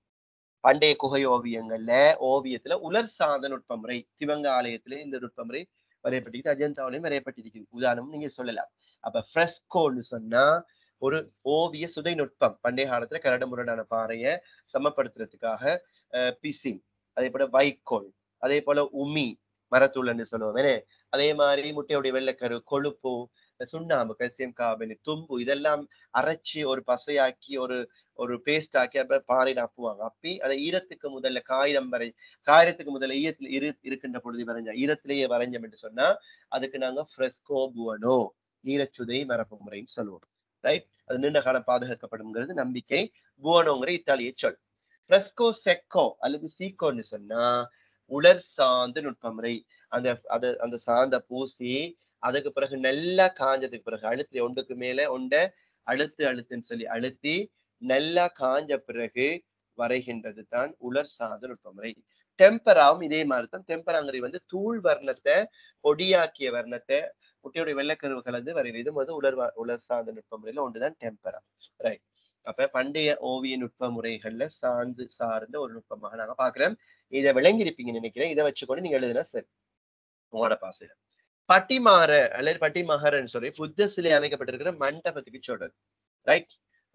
பண்டைய குகை ஓவியங்கள்ல ஓவியத்துல உலர் சார்ந்த நுட்பமுறை சிவங்க ஆலயத்துல இந்த நுட்பமுறை வரையப்பட்டிருக்கு அஜந்தாவிலையும் வரையப்பட்டிருக்குது உதாரணம் நீங்க சொல்லலாம் அப்ப ஃப்ரெஸ்கோன்னு சொன்னா ஒரு ஓவிய சுதை நுட்பம் பண்டைய காலத்துல கரடு முரடான பாறையை சமப்படுத்துறதுக்காக அஹ், பிசின் அதே போல வைக்கோல் அதே போல உமி மரத்தூள்னு சொல்லுவோம் ஏனே அதே மாதிரி முட்டையுடைய வெள்ளைக்கரு கொழுப்பு சுண்ணாம்பு கல்சியம் கார்பனேட் தும்பு இதெல்லாம் அரைச்சி ஒரு பசையாக்கி ஒரு ஒரு பேஸ்ட் ஆக்கி அப்புறம் பாறையில அப்புவாங்க அப்பி அதை ஈரத்துக்கு முதல்ல காகிதம் வரை காகிதத்துக்கு முதல்ல ஈரத்தில் இரு இருக்கின்ற பொழுது வரைஞ்சா ஈரத்திலேயே வரைஞ்சோம் என்று சொன்னா அதுக்கு நாங்க ஃப்ரெஸ்கோ புவனோ ஈரச்சுதை மரபு முறைன்னு சொல்லுவோம் ரைட் அது நீண்ட காலம் பாதுகாக்கப்படும்ங்கிறது நம்பிக்கை புவனோங்கிற இத்தாலிய சொல் ஃப்ரெஸ்கோ செக்கோ அல்லது சீக்கோன்னு சொன்னா உலர் சார்ந்த நுட்பமுறை அந்த அது அந்த சாந்த பூசி அதுக்கு பிறகு நல்லா காஞ்சதுக்கு பிறகு அழுத்தி ஒன்றுக்கு மேல ஒண்ட அழுத்து அழுத்துன்னு சொல்லி அழுத்தி நல்லா காஞ்ச பிறகு வரைகின்றது தான் உலர் சார்ந்த நுட்பமுறை டெம்பராவும் இதே மாதிரி தான் டெம்பராங்கிற வந்து தூள் வர்ணத்தை பொடியாக்கிய வர்ணத்தை முட்டையுடைய வெள்ளக்கருவு கலந்து வரைகிறது இது வந்து உலர் வ- உலர் சார்ந்த நுட்பமுறையில ஒன்றுதான் டெம்பரா ரைட் அப்ப பண்டைய ஓவிய நுட்ப முறைகள்ல சார்ந்து சார்ந்த ஒரு நுட்பமாக நாங்க பாக்குறோம் இதை விளங்கியிருப்பீங்கன்னு நினைக்கிறேன் இதை வச்சுக்கொண்டு நீங்க எழுதுனா சரி உங்களோட பாசையில பட்டிமாற அல்லது பட்டிமகரன்னு சொல்லி புத்த சிலை அமைக்கப்பட்டிருக்கிற மண்டபத்துக்கு சொல்றது ரைட்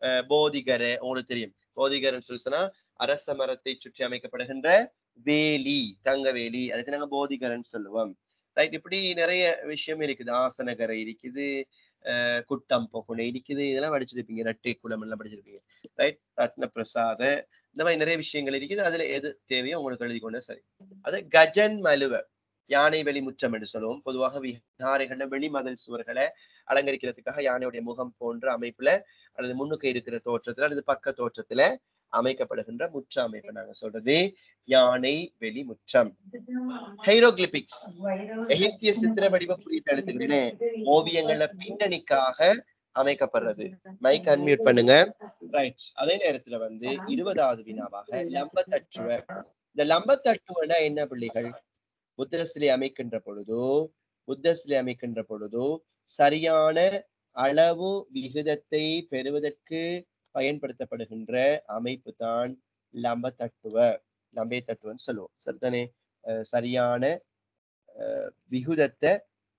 போதிகர உங்களுக்கு தெரியும் போதிகரன்னு சொல்லி சொன்னா அரச மரத்தை சுற்றி அமைக்கப்படுகின்ற வேலி தங்க வேலி அதுக்கு நாங்க போதிகரன்னு சொல்லுவோம் ரைட் இப்படி நிறைய விஷயம் இருக்குது ஆசனகரை இருக்குது அஹ் குட்டம் பொகுனை இருக்குது இதெல்லாம் படிச்சிருப்பீங்க ரெட்டை குளம் எல்லாம் படிச்சிருப்பீங்க ரைட் ரத்ன பிரசாத இந்த மாதிரி நிறைய விஷயங்கள் இருக்குது அதுல எது தேவையோ உங்களுக்கு எழுதி கொண்டு சரி அது கஜன் மலுவ யானை வெளி முற்றம் என்று சொல்லுவோம் பொதுவாக விகாரைகள்ல வெளிமதல் சுவர்களை அலங்கரிக்கிறதுக்காக யானையுடைய முகம் போன்ற அமைப்புல அல்லது முன்னுக்கு இருக்கிற தோற்றத்துல அல்லது பக்க தோற்றத்துல அமைக்கப்படுகின்ற முற்ற அமைப்பு நாங்க சொல்றது யானை வெளி முற்றம் ஹைரோகிளிபிக்ஸ் எகிப்திய சித்திர வடிவ குறியீட்டு எழுத்துக்களிலே ஓவியங்கள்ல பின்னணிக்காக அமைக்கப்படுறது மைக் அன்மியூட் பண்ணுங்க ரைட் அதே நேரத்துல வந்து இருபதாவது வினாவாக லம்பத்தட்டுவ இந்த லம்பத்தட்டுவனா என்ன பிள்ளைகள் புத்தசிலை அமைக்கின்ற பொழுதோ புத்தசிலை அமைக்கின்ற பொழுதோ சரியான அளவு விகிதத்தை பெறுவதற்கு பயன்படுத்தப்படுகின்ற அமைப்பு தான் லம்ப தட்டுவ லம்பை தட்டுவன்னு சொல்லுவோம் சரிதானே அஹ் சரியான அஹ் விகிதத்தை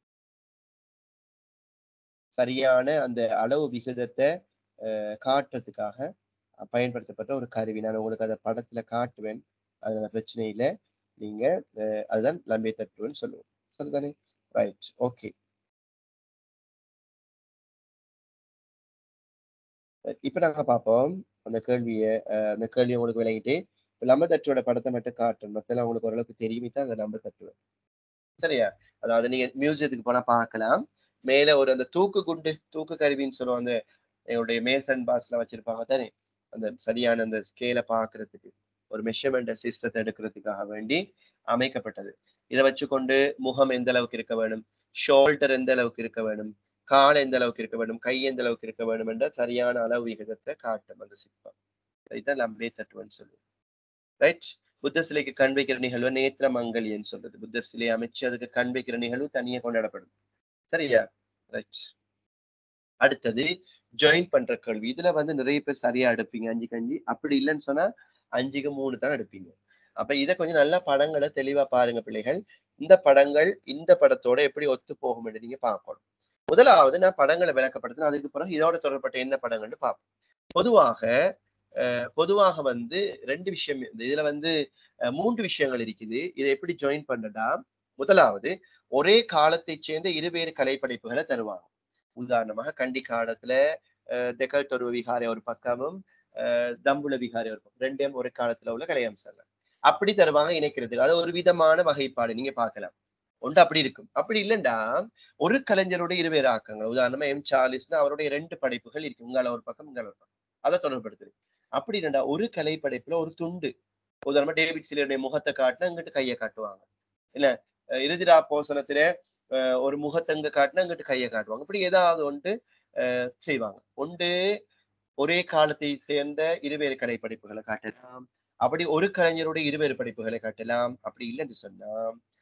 சரியான அந்த அளவு விகிதத்தை அஹ் காட்டுறதுக்காக பயன்படுத்தப்பட்ட ஒரு கருவி நான் உங்களுக்கு அதை படத்துல காட்டுவேன் அதனால பிரச்சனை இல்லை நீங்க அஹ் அதுதான் லம்பை தட்டுவன்னு சொல்லுவோம் சரிதானே ரைட் ஓகே இப்ப நாங்க பார்ப்போம் அந்த கேள்வியை அஹ் அந்த கேள்வி உங்களுக்கு விளங்கிட்டு இப்ப லம்ப தட்டுவோட படத்தை மட்டும் காட்டுறேன் மத்தெல்லாம் உங்களுக்கு ஓரளவுக்கு தெரியுமே தான் அந்த லம்ப தட்டுவேன் சரியா அதாவது நீங்க மியூசியத்துக்கு போனா பார்க்கலாம் மேல ஒரு அந்த தூக்கு குண்டு தூக்கு கருவின்னு சொல்லுவோம் அந்த எங்களுடைய மேசன் பாஸ்ல வச்சிருப்பாங்க தானே அந்த சரியான அந்த ஸ்கேலை பாக்குறதுக்கு ஒரு மெஷர்மெண்ட் சிஸ்டத்தை எடுக்கிறதுக்காக வேண்டி அமைக்கப்பட்டது இதை வச்சுக்கொண்டு முகம் எந்த அளவுக்கு இருக்க வேணும் ஷோல்டர் எந்த அளவுக்கு இருக்க வேணும் கால் எந்த அளவுக்கு இருக்க வேண்டும் கை எந்த அளவுக்கு இருக்க வேண்டும் என்ற சரியான அளவு விகிதத்தை காட்டும் அந்த சிற்பம் இதான் லம்பே தட்டுவன்னு சொல்லுவோம் ரைட் புத்த சிலைக்கு கண் வைக்கிற நிகழ்வு நேத்திர மங்கலியன்னு சொல்றது புத்த சிலையை அமைச்சு அதுக்கு கண் வைக்கிற நிகழ்வு தனியா கொண்டாடப்படும் சரியா ரைட் அடுத்தது ஜாயின் பண்ற கேள்வி இதுல வந்து நிறைய பேர் சரியா எடுப்பீங்க அஞ்சுக்கு அஞ்சு அப்படி இல்லைன்னு சொன்னா அஞ்சுக்கு மூணு தான் எடுப்பீங்க அப்ப இதை கொஞ்சம் நல்லா படங்களை தெளிவா பாருங்க பிள்ளைகள் இந்த படங்கள் இந்த படத்தோட எப்படி ஒத்து போகும் என்று நீங்க பார்க்கணும் முதலாவது நான் படங்களை விளக்கப்படுத்தின அதுக்கு பிறகு இதோட தொடர்பட்ட என்ன படங்கள்னு பார்ப்போம் பொதுவாக அஹ் பொதுவாக வந்து ரெண்டு விஷயம் இந்த இதுல வந்து அஹ் மூன்று விஷயங்கள் இருக்குது இதை எப்படி ஜாயின் பண்றதா முதலாவது ஒரே காலத்தை சேர்ந்த இருவேறு கலைப்படைப்புகளை தருவாங்க உதாரணமாக கண்டி காலத்துல அஹ் தெக்கல் தொருவ விகாரை ஒரு பக்கமும் அஹ் தம்புல விகாரை ஒரு பக்கம் ரெண்டையும் ஒரு காலத்துல உள்ள கலை அம்சங்கள் அப்படி தருவாங்க இணைக்கிறதுக்கு அது ஒரு விதமான வகைப்பாடு நீங்க பார்க்கலாம் ஒன்று அப்படி இருக்கும் அப்படி இல்லைண்டா ஒரு கலைஞருடைய இருவேறு ஆக்கங்கள் உதாரணமா எம் சார்லிஸ்னா அவருடைய ரெண்டு படைப்புகள் இருக்கு உங்கால ஒரு பக்கம் உங்கால ஒரு பக்கம் அதை தொடர்படுத்துது அப்படி இல்லைண்டா ஒரு கலை படைப்புல ஒரு துண்டு உதாரணமா டேவிட் சிலருடைய முகத்தை காட்டினா இங்கிட்டு கையை காட்டுவாங்க இல்ல அஹ் இறுதிரா போசனத்துல அஹ் ஒரு முகத்தங்க காட்டினா இங்கிட்டு கையை காட்டுவாங்க இப்படி ஏதாவது ஒன்று அஹ் செய்வாங்க ஒன்று ஒரே காலத்தை சேர்ந்த இருவேறு கலை படைப்புகளை காட்டலாம் அப்படி ஒரு கலைஞருடைய இருவேறு படைப்புகளை காட்டலாம் அப்படி இல்லைன்னு சொன்னா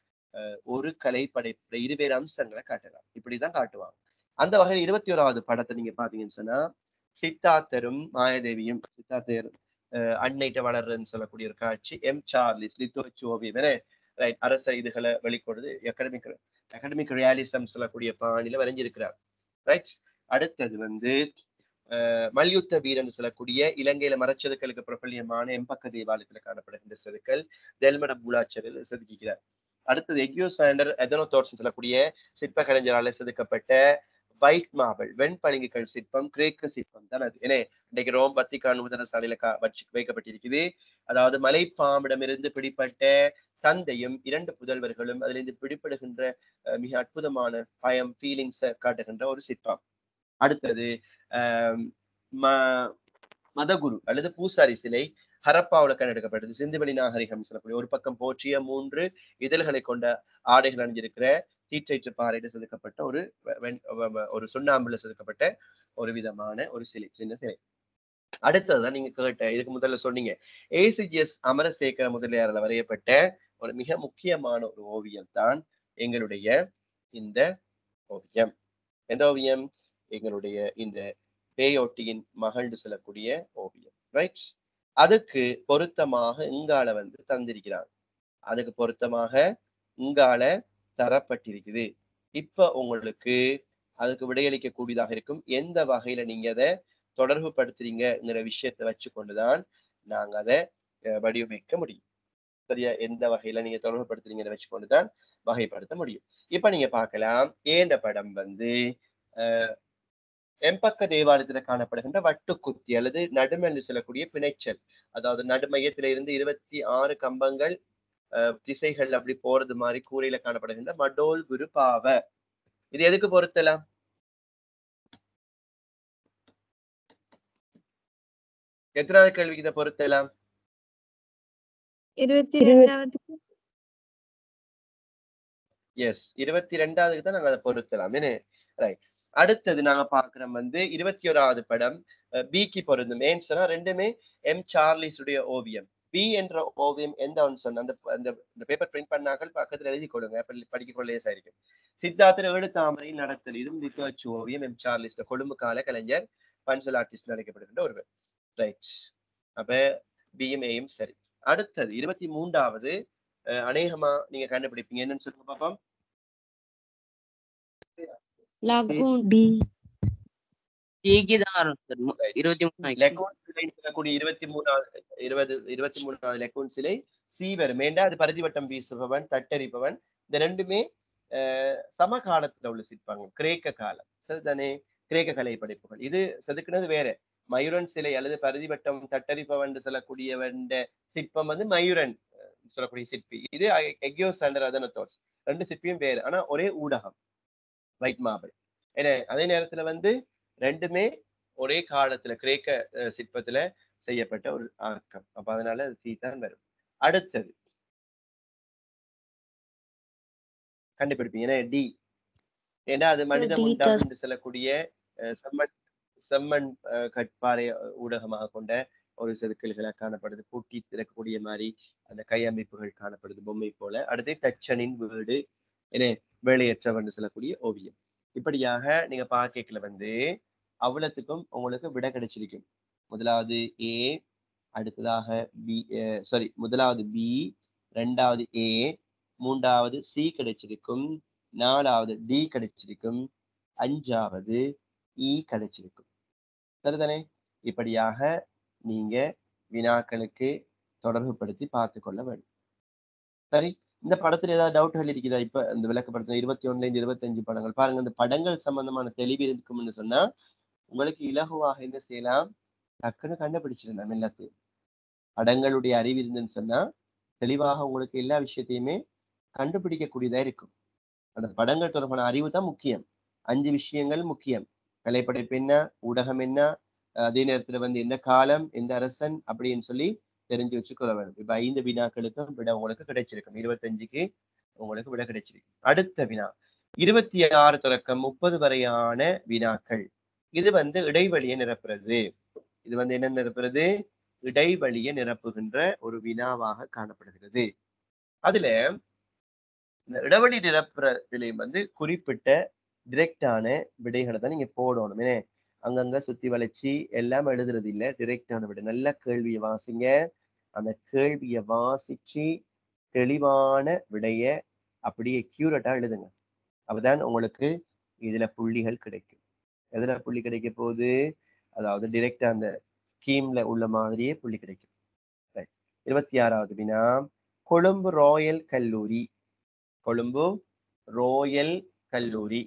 அஹ் ஒரு கலை படைப்புல இருவேறு அம்சங்களை காட்டலாம் இப்படிதான் காட்டுவாங்க அந்த வகையில் இருபத்தி ஓராவது படத்தை நீங்க பாத்தீங்கன்னு சொன்னா சித்தார்த்தரும் மாயாதேவியும் சித்தார்த்தர் அஹ் அன்னைட்ட வளர்றதுன்னு சொல்லக்கூடிய ஒரு காட்சி எம் சார்லிஸ் லித்தோச்சு ஓவியம் ரைட் அரச இதுகளை வெளிக்கொடுது அகடமிக் அகடமிக் ரியாலிசம் சொல்லக்கூடிய பாணியில வரைஞ்சிருக்கிறார் ரைட் அடுத்தது வந்து அஹ் மல்யுத்த வீரன் சொல்லக்கூடிய இலங்கையில மரச்செதுக்களுக்கு பிரபல்யமான எம்பக்க தேவாலயத்துல காணப்படுகின்ற செதுக்கல் தெல்மட பூலாச்சரில் செதுக்கிக்கிறார் அடுத்தது எக்யூ சாண்டர் எதனோதோர்ஸ் சொல்லக்கூடிய சிற்ப கலைஞரால செதுக்கப்பட்ட வைட் மார்பிள் வெண்பளிங்குகள் சிற்பம் கிரேக்க சிற்பம் தான் அது ஏன்னா இன்னைக்கு ரோம் பத்திகான் நூதன சாலையில கா வச்சு வைக்கப்பட்டிருக்குது அதாவது மலைப்பாம்பிடமிருந்து பிடிப்பட்ட தந்தையும் இரண்டு புதல்வர்களும் அதிலிருந்து பிடிபடுகின்ற அஹ், மிக அற்புதமான பயம் ஃபீலிங்ஸை காட்டுகின்ற ஒரு சிற்பம் அடுத்தது ஆஹ் ம மதகுரு அல்லது பூசாரி சிலை ஹரப்பாவுல கண்டெடுக்கப்பட்டது சிந்துவெளி நாகரிகம் சொல்லக்கூடிய ஒரு பக்கம் போற்றிய மூன்று இதழ்களை கொண்ட ஆடைகள் அணிஞ்சிருக்கிற தீச்சைற்று பாறையில செதுக்கப்பட்ட ஒரு வெ- வெண்- வ- வ- ஒரு சுண்ணாம்புல செதுக்கப்பட்ட ஒரு விதமான ஒரு சிலை சின்ன சிலை அடுத்ததுதான் நீங்க கேட்ட இதுக்கு முதல்ல சொன்னீங்க ஏசிஜிஎஸ் அமரசேகர முதலியாரால் வரையப்பட்ட ஒரு மிக முக்கியமான ஒரு ஓவியம் தான் எங்களுடைய இந்த ஓவியம் எந்த ஓவியம் எங்களுடைய இந்த பேயோட்டியின் மகள்னு சொல்லக்கூடிய ஓவியம் ரைட் அதுக்கு பொருத்தமாக இங்கால வந்து தந்திருக்கிறாங்க அதுக்கு பொருத்தமாக இங்கால தரப்பட்டிருக்குது இப்ப உங்களுக்கு அதுக்கு விடையளிக்க கூடியதாக இருக்கும் எந்த வகையில நீங்க அதை தொடர்பு படுத்துறீங்கிற விஷயத்தை வச்சு கொண்டுதான் நாங்க அதை அஹ், வடிவமைக்க முடியும் சரியா எந்த வகையில நீங்க தொடர்பு படுத்துறீங்கிறத வச்சு கொண்டுதான் வகைப்படுத்த முடியும் இப்ப நீங்க பார்க்கலாம் ஏண்ட படம் வந்து அஹ், எம்பக்க தேவாலயத்துல காணப்படுகின்ற வட்டுக்குத்தி அல்லது நடுமை என்று சொல்லக்கூடிய பிணைச்சல் அதாவது நடுமையத்தில இருந்து இருபத்தி ஆறு கம்பங்கள் அஹ், திசைகள் அப்படி போறது மாதிரி கூரையில காணப்படுகின்ற மடோல் குரு பாவ இது எதுக்கு பொருத்தலாம் எத்தனாவது கேள்விக்கு இதை பொருத்தலாம் இருபத்தி ரெண்டாவது எஸ் இருபத்தி ரெண்டாவதுக்கு தான் நாங்க அதை பொருத்தலாம் என்ன ரைட் அடுத்தது நாங்க பாக்குறோம் வந்து இருபத்தி ஓராவது படம் பிக்கு பொருந்தும் ஏன்னு சொன்னா ரெண்டுமே எம் சார்லிஸ் உடைய ஓவியம் பி என்ற ஓவியம் எந்த ஒன்று சொன்ன அந்த அந்த இந்த பேப்பர் பிரிண்ட் பண்ணாக்கள் பக்கத்துல எழுதி கொடுங்க படிக்க கொள்ள லேசா இருக்கும் சித்தார்த்தர் ஏழு தாமரை நடத்தல் இதுவும் லித்துவச்சு ஓவியம் எம் சார்லிஸ் கொழும்பு கால கலைஞர் பன்சல் ஆர்டிஸ்ட் அழைக்கப்படுகின்ற ஒருவர் ரைட் அப்ப பியும் ஏயும் சரி அடுத்தது இருபத்தி மூன்றாவது அஹ், அநேகமா நீங்க கண்டுபிடிப்பீங்க என்னன்னு சொல்லுங்க பாப்போம் லகூன் B டிக்கு தான் வரும் சார் மு- இருபத்தி மூணு லெகூன் சிலைன்னு சொல்லக்கூடிய இருபத்தி மூணாவது இருபது இருபத்தி மூணாவது லெகூன் சிலை சீவர் மேண்டா அது பரிதிவட்டம் வீசுபவன் தட்டரிப்பவன் இந்த ரெண்டுமே அஹ், சமகாலத்துல உள்ள சிற்பங்கள் கிரேக்க காலம் சரிதானே கிரேக்க கலை படைப்புகள் இது செதுக்குனது வேற மயூரன் சிலை அல்லது பரிதிவட்டம் தட்டரிப்பவன் சொல்லக்கூடியவன் சிற்பம் வந்து மயூரன் அஹ், சொல்லக்கூடிய சிற்பி இது எக்யோ சாண்டர் அதனத்தோஸ் ரெண்டு சிற்பியும் வேறு ஆனா ஒரே ஊடகம் ஒயிட் மார்பிள் ஏன்னா அதே நேரத்துல வந்து ரெண்டுமே ஒரே காலத்துல கிரேக்க அஹ், சிற்பத்துல செய்யப்பட்ட ஒரு ஆக்கம் அப்ப அதனால சி தான் வரும் அடுத்தது கண்டுபிடிப்பீங்க ஏன்னா டி ஏன்னா அது மனித D முண்டாம் தான். என்று சொல்லக்கூடிய அஹ், செம்மண் செம்மண் அஹ், கட்பாறை அஹ், ஊடகமாக கொண்ட ஒரு செதுக்கல்களா காணப்படுது பூட்டி திறக்கக்கூடிய மாதிரி அந்த கை அமைப்புகள் காணப்படுது பொம்மை போல அடுத்து தச்சனின் வீடு என்ன வேலையற்றவன் சொல்லக்கூடிய ஓவியம் இப்படியாக நீங்க பார்க்கல வந்து அவ்வளத்துக்கும் உங்களுக்கு விட கிடைச்சிருக்கும் முதலாவது ஏ அடுத்ததாக பி சாரி முதலாவது பி ரெண்டாவது ஏ மூன்றாவது சி கிடைச்சிருக்கும் நாலாவது டி கிடைச்சிருக்கும் அஞ்சாவது இ கிடைச்சிருக்கும் சரிதானே இப்படியாக நீங்க வினாக்களுக்கு தொடர்புபடுத்தி பார்த்து கொள்ள வேண்டும் சரி இந்த படத்துல ஏதாவது டவுட்கள் இருக்குதா இப்ப இந்த விளக்கப்படத்துல இருபத்தி ஒண்ணுல இருந்து இருபத்தஞ்சு படங்கள் பாருங்க இந்த படங்கள் சம்பந்தமான தெளிவு இருக்கும்னு சொன்னா உங்களுக்கு இலகுவாக என்ன செய்யலாம் டக்குன்னு கண்டுபிடிச்சிடலாம் எல்லாத்தையும் படங்களுடைய அறிவு இருந்துன்னு சொன்னா தெளிவாக உங்களுக்கு எல்லா விஷயத்தையுமே கண்டுபிடிக்கக்கூடியதா இருக்கும் அந்த படங்கள் தொடர்பான அறிவு தான் முக்கியம் அஞ்சு விஷயங்கள் முக்கியம் கலைப்படைப்பு என்ன ஊடகம் என்ன அதே நேரத்துல வந்து எந்த காலம் எந்த அரசன் அப்படின்னு சொல்லி தெரிஞ்சு வச்சுக்கொள்ள வேண்டும் இப்ப ஐந்து வினாக்களுக்கும் விட உங்களுக்கு கிடைச்சிருக்கும் இருபத்தஞ்சுக்கு உங்களுக்கு விட கிடைச்சிருக்கு அடுத்த வினா இருபத்தி ஆறு தொடக்கம் முப்பது வரையான வினாக்கள் இது வந்து இடைவெளியை நிரப்புறது இது வந்து என்ன நிரப்புறது இடைவெளியை நிரப்புகின்ற ஒரு வினாவாக காணப்படுகிறது அதுல இந்த இடைவெளி நிரப்புறதுலயும் வந்து குறிப்பிட்ட டிரெக்டான விடைகளை தான் நீங்க போடணும் ஏன்னா அங்கங்க சுத்தி வளைச்சி எல்லாம் எழுதுறது இல்ல டிரெக்டான விடை நல்ல கேள்வியை வாசிங்க அந்த கேள்வியை வாசிச்சு தெளிவான விடைய அப்படியே கியூரட்டா எழுதுங்க அப்பதான் உங்களுக்கு இதுல புள்ளிகள் கிடைக்கும் எதுல புள்ளி கிடைக்க போகுது அதாவது டிரெக்டா அந்த ஸ்கீம்ல உள்ள மாதிரியே புள்ளி கிடைக்கும் Right. இருபத்தி ஆறாவது வினா கொழும்பு ராயல் கல்லூரி கொழும்பு ரோயல் கல்லூரி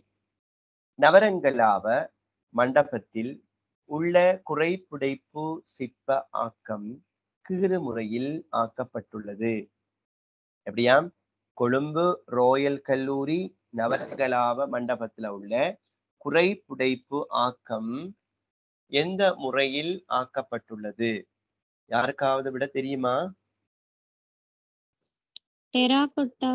நவரங்கலாவ மண்டபத்தில் உள்ள குறைப்புடைப்பு சிற்ப ஆக்கம் கீறு முறையில் ஆக்கப்பட்டுள்ளது எப்படியாம் கொழும்பு ரோயல் கல்லூரி நவரங்கலாவ மண்டபத்துல உள்ள குறைப்புடைப்பு ஆக்கம் எந்த முறையில் ஆக்கப்பட்டுள்ளது யாருக்காவது விட தெரியுமா டெராகோட்டா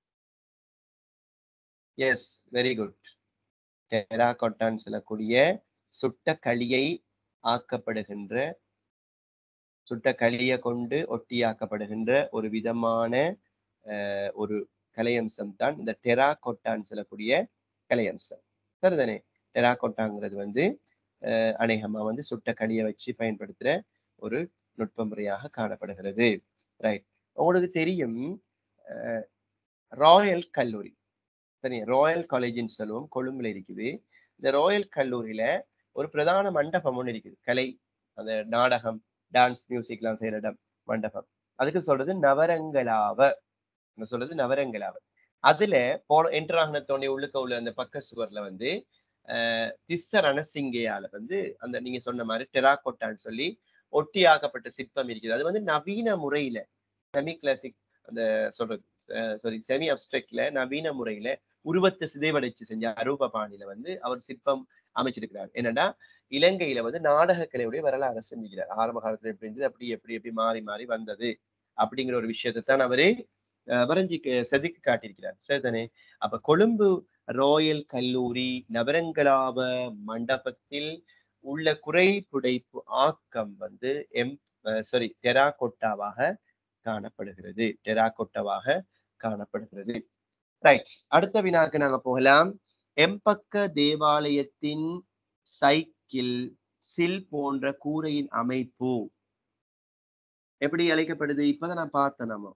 எஸ் வெரி குட் டெராகோட்டான்னு சொல்லக்கூடிய சுட்ட களியை ஆக்கப்படுகின்ற சுட்ட களியை கொண்டு ஒட்டியாக்கப்படுகின்ற ஒரு விதமான அஹ், ஒரு கலையம்சம் தான் இந்த டெராகோட்டான்னு சொல்லக்கூடிய கலையம்சம் சரிதானே டெராகோட்டாங்கிறது வந்து அஹ், அநேகமா வந்து சுட்ட களியை வச்சு பயன்படுத்துற ஒரு நுட்ப முறையாக காணப்படுகிறது ரைட் உங்களுக்கு தெரியும் அஹ், ராயல் கல்லூரி சரி ராயல் காலேஜ்னு சொல்லுவோம் கொழும்புல இருக்குது இந்த ராயல் கல்லூரியில ஒரு பிரதான மண்டபம் ஒன்று இருக்குது கலை அந்த நாடகம் டான்ஸ் மியூசிக்லாம் செய்யற இடம் மண்டபம் அதுக்கு சொல்றது நவரங்கலாவ என்ன சொல்றது நவரங்கலாவ அதுல போன என்டர் ஆகினத்தோடைய உள்ளுக்க உள்ள அந்த பக்க சுவர்ல வந்து அஹ், திஸ்ஸ ரணசிங்கையால வந்து அந்த நீங்க சொன்ன மாதிரி டெராகோட்டான்னு சொல்லி ஒட்டியாக்கப்பட்ட சிற்பம் இருக்குது அது வந்து நவீன முறையில செமி கிளாசிக் அந்த சொல்றது சாரி செமி அப்டிரக்ட்ல நவீன முறையில உருவத்தை சிதைவடைச்சு செஞ்ச அரூப பாணியில வந்து அவர் சிற்பம் அமைச்சிருக்கிறார் என்னன்னா இலங்கையில வந்து நாடக கலையுடைய வரலாறு செஞ்சுக்கிறார் ஆரம்ப காலத்துல எப்படி இருந்தது அப்படி எப்படி எப்படி மாறி மாறி வந்தது அப்படிங்கிற ஒரு விஷயத்தை தான் அவரு அஹ், வரைஞ்சி க- செதுக்கி காட்டியிருக்கிறார் சரிதானே அப்ப கொழும்பு ராயல் கல்லூரி நவரங்கலாவ மண்டபத்தில் உள்ள குறைப்புடைப்பு ஆக்கம் வந்து எம் சாரி டெராகோட்டாவாக காணப்படுகிறது டெராகோட்டாவாக காணப்படுகிறது ரைட் அடுத்த வினாக்கு நாங்க போகலாம் எம்பக்க தேவாலயத்தின் சைக்கிள் சில் போன்ற கூரையின் அமைப்பு எப்படி அழைக்கப்படுது இப்பதான் நான் பார்த்தேன் நம்ம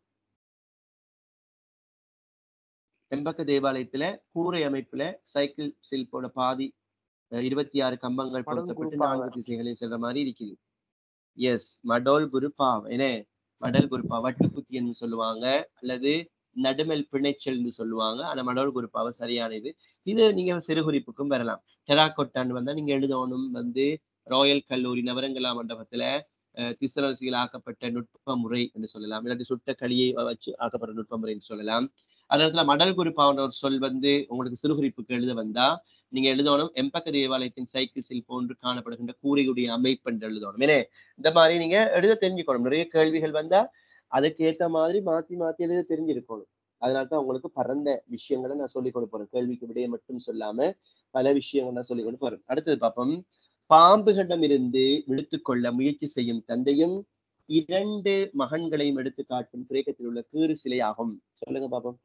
தென்பக்க தேவாலயத்துல கூரை அமைப்புல சைக்கிள் சில் போட பாதி அஹ், இருபத்தி ஆறு கம்பங்கள் பொருத்தப்பட்டு குருபாவை. நான்கு திசைகளில் செல்ற மாதிரி இருக்குது எஸ் மடோல் குருபாவ் என்ன மடல் குருப்பா வட்டு குத்தியன்னு சொல்லுவாங்க அல்லது நடுமல் பிணைச்சல்னு சொல்லுவாங்க ஆனா மடோல் குருப்பாவை சரியான இது இது நீங்க சிறுகுறிப்புக்கும் வரலாம் டெராகோட்டான்னு வந்தா நீங்க எழுதணும் வந்து ராயல் கல்லூரி நவரங்கலா மண்டபத்துல அஹ், திசரசியில் ஆக்கப்பட்ட நுட்ப முறை என்று சொல்லலாம் இல்லாட்டி சுட்ட களியை வச்சு ஆக்கப்பட்ட நுட்ப முறை என்று சொல்லலாம் அதே இடத்துல மடல் குறிப்பான ஒரு சொல் வந்து உங்களுக்கு சிறுகுறிப்புக்கு எழுத வந்தா நீங்க எழுதணும் எம்பக்க தேவாலயத்தின் சைக்கிள் சில் போன்று காணப்படுகின்ற கூரையுடைய அமைப்பு என்று எழுதணும் ஏனே இந்த மாதிரி நீங்க எழுத தெரிஞ்சுக்கணும் நிறைய கேள்விகள் வந்தா அதுக்கு ஏத்த மாதிரி மாத்தி மாத்தி எழுத தெரிஞ்சிருக்கணும் அதனால தான் உங்களுக்கு பரந்த விஷயங்களை நான் சொல்லிக் கொடுக்க போறேன் கேள்விக்கு விடையை மட்டும் சொல்லாம பல விஷயங்கள் நான் சொல்லிக் கொடுக்க போறேன் அடுத்தது பார்ப்போம் பாம்புகளிடமிருந்து விடுத்துக்கொள்ள முயற்சி செய்யும் தந்தையும் இரண்டு மகன்களையும் எடுத்து காட்டும் கிரேக்கத்தில் உள்ள கீறு சிலையாகும் சொல்லுங்க பாப்போம்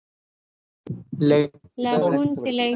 லகூன் சிலை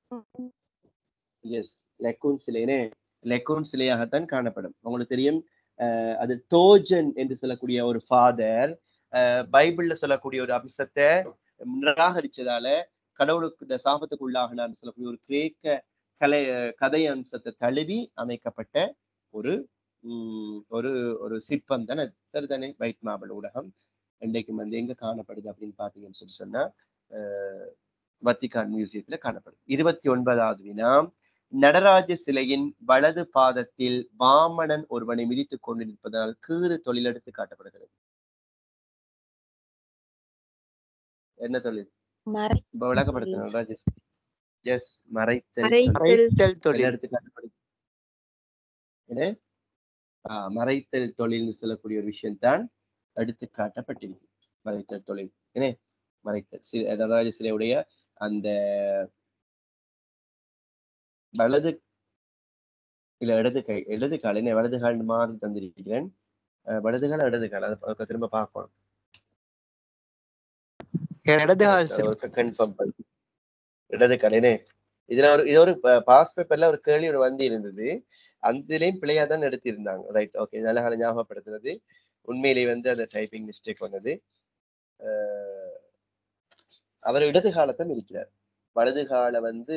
எஸ் லெக்கூன் சிலைனே லெக்கூன் சிலையாகத்தான் காணப்படும் உங்களுக்கு தெரியும் அஹ், அது டோஜன் என்று சொல்லக்கூடிய ஒரு ஃபாதர் பைபிள்ல சொல்லக்கூடிய ஒரு அம்சத்தை நிராகரிச்சதால கடவுளுக்கு இந்த சாபத்துக்கு உள்ளாகினார்னு சொல்லக்கூடிய ஒரு கிரேக்க கலை கதை அம்சத்தை தழுவி அமைக்கப்பட்ட ஒரு உம், ஒரு ஒரு சிற்பம் தானே அது. சரிதானே வைட் மார்பிள் ஊடகம் இன்றைக்கு வந்து எங்க காணப்படுது அப்படின்னு பாத்தீங்கன்னு சொல்லி சொன்னா அஹ், வத்திகான் மியூசியத்துல காணப்படுது இருபத்தி ஒன்பதாவது வினா நடராஜ சிலையின் வலது பாதத்தில் வாமனன் ஒருவனை மிதித்துக் கொண்டு நிற்பதனால் கீறு தொழிலெடுத்து காட்டப்படுகிறது என்ன தொழில் மறை இப்ப விளக்கப்படுத்த நடராஜ எஸ் மறைத்தல் மறைத்தல் தொழில் தொழில் எடுத்து காட்டப்படுது என்ன ஆஹ் மறைத்தல் தொழில்னு சொல்லக்கூடிய ஒரு விஷயம்தான் எடுத்து காட்டப்பட்டிருக்கு மறைத்தல் தொழில் என்ன மறைத்தல் சி நடராஜ சிலையுடைய அந்த வலது இல்ல இடது கை இடது கால் என்ன வலது கால் மாறி தந்திருக்கிறேன் அஹ் வலது கால் இடது கால் அதை பா- திரும்ப பார்க்கணும் இடது கால் சிலை. கன்ஃபார்ம் பண்ணி இடது கால் என்ன இதுல ஒரு இது ஒரு பாஸ் பேப்பர்ல ஒரு கேள்வி ஒன்று வந்து இருந்தது அந்த இதுலயும் பிள்ளையா தான் எடுத்திருந்தாங்க ரைட் ஓகே நல்ல காலம் ஞாபகப்படுத்துனது உண்மையிலேயே வந்து அந்த டைப்பிங் மிஸ்டேக் வந்தது அஹ் அவர் இடது காலத்தான் இருக்கிறார் வலது கால வந்து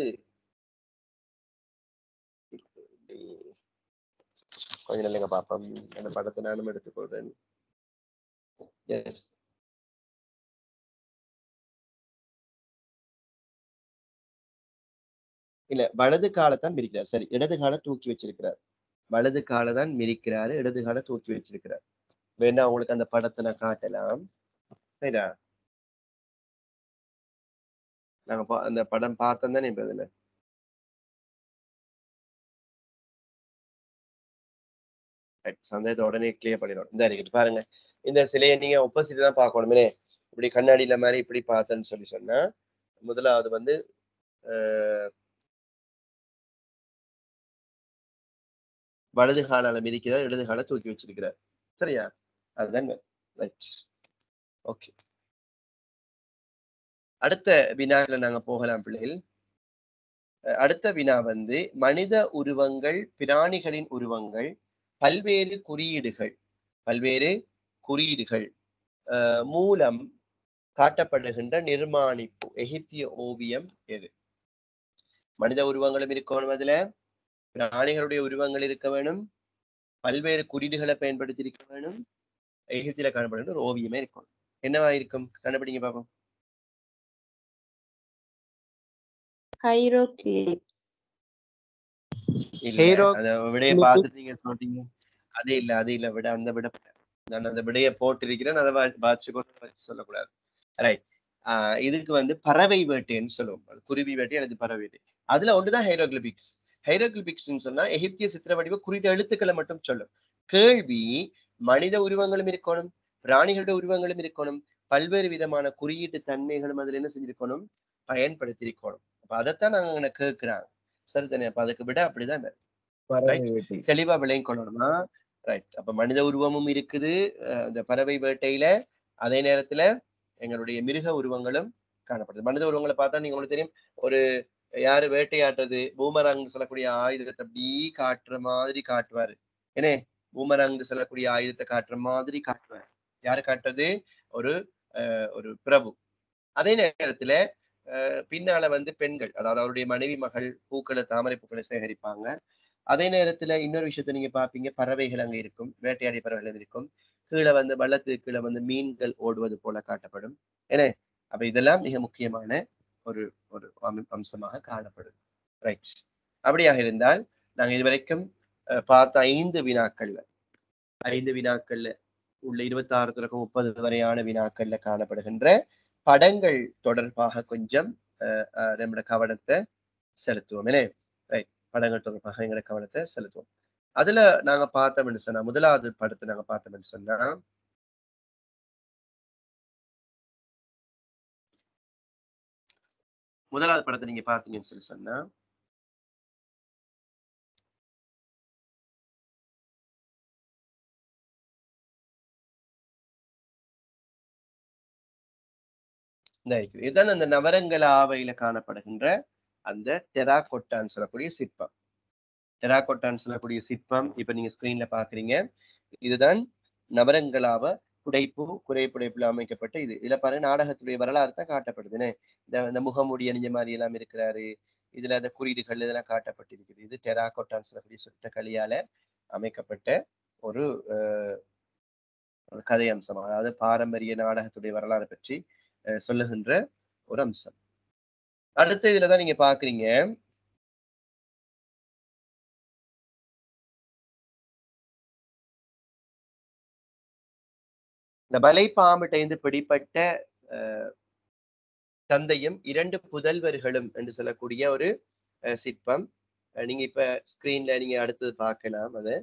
கொஞ்சம் நல்லங்க பாப்போம் அந்த படத்தை நானும் எடுத்துக்கொள்றேன் எஸ் இல்ல வலது காலத்தான் மிரிக்கிறார் சரி இடது காலை தூக்கி வச்சிருக்கிறார் வலது காலை தான் மிரிக்கிறாரு இடது காலை தூக்கி வச்சிருக்கிறார் வேணா உங்களுக்கு அந்த படத்தை நான் காட்டலாம் சரிடா நாங்க பா- அந்த படம் பார்த்தோம் தானே இப்ப இதுல Right. சந்தேகத்தை உடனே கிளியர் பண்ணிடும் இந்த இருக்கு பாருங்க இந்த சிலையை நீங்க ஒப்போசிட் தான் பார்க்கணுமே இப்படி கண்ணாடியில மாதிரி இப்படி பார்த்தேன்னு சொல்லி சொன்னா முதலாவது வந்து அஹ், வலது காலால மிதிக்கிறார் இடது காலை தூக்கி வச்சிருக்கிறார் சரியா அதுதான் ரைட் ஓகே அடுத்த வினால நாங்க போகலாம் பிள்ளைகள் அஹ் அடுத்த வினா வந்து மனித உருவங்கள் பிராணிகளின் உருவங்கள் பல்வேறு குறியீடுகள் பல்வேறு குறியீடுகள் அஹ் மூலம் காட்டப்படுகின்ற நிர்மாணிப்பு எகிப்திய ஓவியம் எது மனித உருவங்களும் இருக்கணும் அதுல பிராணிகளுடைய உருவங்கள் இருக்க வேணும் பல்வேறு குறியீடுகளை பயன்படுத்தி இருக்க வேணும் எகிப்தில காணப்படுகின்ற ஒரு ஓவியமே இருக்கணும் என்னவா இருக்கும் கண்டுபிடிங்க பாப்போம் ஹைரோக்ளிப்ஸ் இல்ல Hero- அந்த விடைய பார்த்துட்டு நீங்க சொல்றீங்க அது இல்ல அது இல்ல விட அந்த விட நான் அந்த விடைய போட்டிருக்கிறேன் அதை வா- வாட்சி கொண்டு வச்சு சொல்லக்கூடாது ரைட் ஆஹ் இதுக்கு வந்து பறவை வேட்டைன்னு சொல்லுவோம் அது குருவி வேட்டை அல்லது பறவை வேட்டை அதுல ஒன்றுதான் ஹைரோகிளிபிக்ஸ் ஹைரோகிளிபிக்ஸ்னு சொன்னா எகிப்திய சித்திர வடிவ குறித்த எழுத்துக்களை மட்டும் சொல்லும் கேள்வி மனித உருவங்களும் இருக்கணும் பிராணிகளுடைய உருவங்களும் இருக்கணும் பல்வேறு விதமான குறியீட்டு தன்மைகளும் அதுல என்ன செஞ்சிருக்கணும் பயன்படுத்தியிருக்கணும் அப்ப அதைத்தான் நாங்க அங்க கேட்கிறாங்க சரி தானே அப்ப அதுக்கு விட அப்படிதான் பறவை Right. வேட்டை தெளிவா விளையும் கொள்ளணும்னா ரைட் அப்ப மனித உருவமும் இருக்குது அஹ் இந்த பறவை வேட்டையில அதே நேரத்துல எங்களுடைய மிருக உருவங்களும் காணப்படுது மனித உருவங்களை பார்த்தா நீங்க உங்களுக்கு தெரியும் ஒரு யாரு வேட்டையாடுறது பூமராங் சொல்லக்கூடிய ஆயுதத்தை அப்படி காட்டுற மாதிரி காட்டுவாரு ஏனே பூமராங் சொல்லக்கூடிய ஆயுதத்தை காட்டுற மாதிரி காட்டுவாரு யாரு காட்டுறது ஒரு அஹ், ஒரு பிரபு அதே நேரத்துல அஹ், பின்னால வந்து பெண்கள் அதாவது அவருடைய மனைவி மகள் பூக்களை தாமரை பூக்களை சேகரிப்பாங்க அதே நேரத்துல இன்னொரு விஷயத்த நீங்க பாப்பீங்க பறவைகள் அங்க இருக்கும் வேட்டையாடி பறவைகள் இருக்கும் கீழே வந்து வள்ளத்துக்கு கீழே வந்து மீன்கள் ஓடுவது போல காட்டப்படும் ஏனே அப்ப இதெல்லாம் மிக முக்கியமான ஒரு ஒரு அம்- அம்சமாக காணப்படும் ரைட் அப்படியாக இருந்தால் நாங்க இதுவரைக்கும் அஹ், பார்த்த ஐந்து வினாக்கள்ல ஐந்து வினாக்கள்ல உள்ள இருபத்தாறு தொடக்கம் முப்பது வரையான வினாக்கள்ல காணப்படுகின்ற படங்கள் தொடர்பாக கொஞ்சம் அஹ், அஹ், நம்மளோட கவனத்தை செலுத்துவோம் என்ன ரைட் படங்கள் தொடர்பாக எங்களோட கவனத்தை செலுத்துவோம் அதுல நாங்க பார்த்தோம்னு சொன்னா முதலாவது படத்தை நாங்க பார்த்தோம்னு சொன்னா முதலாவது படத்தை நீங்க பாத்தீங்கன்னு சொல்லி சொன்னா இந்த இருக்குது. இதுதான் அந்த நவரங்கல ஆவையில காணப்படுகின்ற அந்த டெராகொட்டான்னு சொல்லக்கூடிய சிற்பம் டெராகொட்டான்னு சொல்லக்கூடிய சிற்பம் இப்ப நீங்க ஸ்கிரீன்ல பாக்குறீங்க இதுதான் நவரங்கலாவ புடைப்பு குறைப்புடைப்புல அமைக்கப்பட்ட இது இதுல பாருங்க நாடகத்துடைய வரலாறு தான் காட்டப்படுதுன்னு இந்த இந்த முகமூடி அணிஞ்ச மாதிரி எல்லாம் இருக்கிறாரு இதுல அந்த குறியீடுகள் இதெல்லாம் காட்டப்பட்டிருக்குது இது டெராகோட்டான்னு சொல்லக்கூடிய சுட்ட களியால அமைக்கப்பட்ட ஒரு அஹ், ஒரு கதை அம்சம் அதாவது பாரம்பரிய நாடகத்துடைய வரலாறு பற்றி அஹ், சொல்லுகின்ற ஒரு அம்சம் அடுத்த இதுலதான் நீங்க பாக்குறீங்க இந்த வலைப்பாம்பிட்டைந்து பிடிப்பட்ட அஹ், தந்தையும் இரண்டு புதல்வர்களும் என்று சொல்லக்கூடிய ஒரு அஹ், சிற்பம் அஹ், நீங்க இப்ப ஸ்கிரீன்ல நீங்க அடுத்தது பார்க்கலாம் அது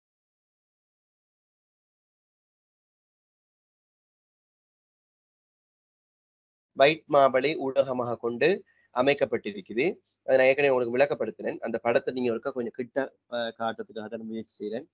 வைட் மார்பலை ஊடகமாக கொண்டு அமைக்கப்பட்டிருக்குது அதை நான் ஏற்கனவே உங்களுக்கு விளக்கப்படுத்தினேன் அந்த படத்தை நீங்க ஒருக்கா கொஞ்சம் கிட்ட அஹ், காட்டுறதுக்காக தான் முயற்சி செய்றேன்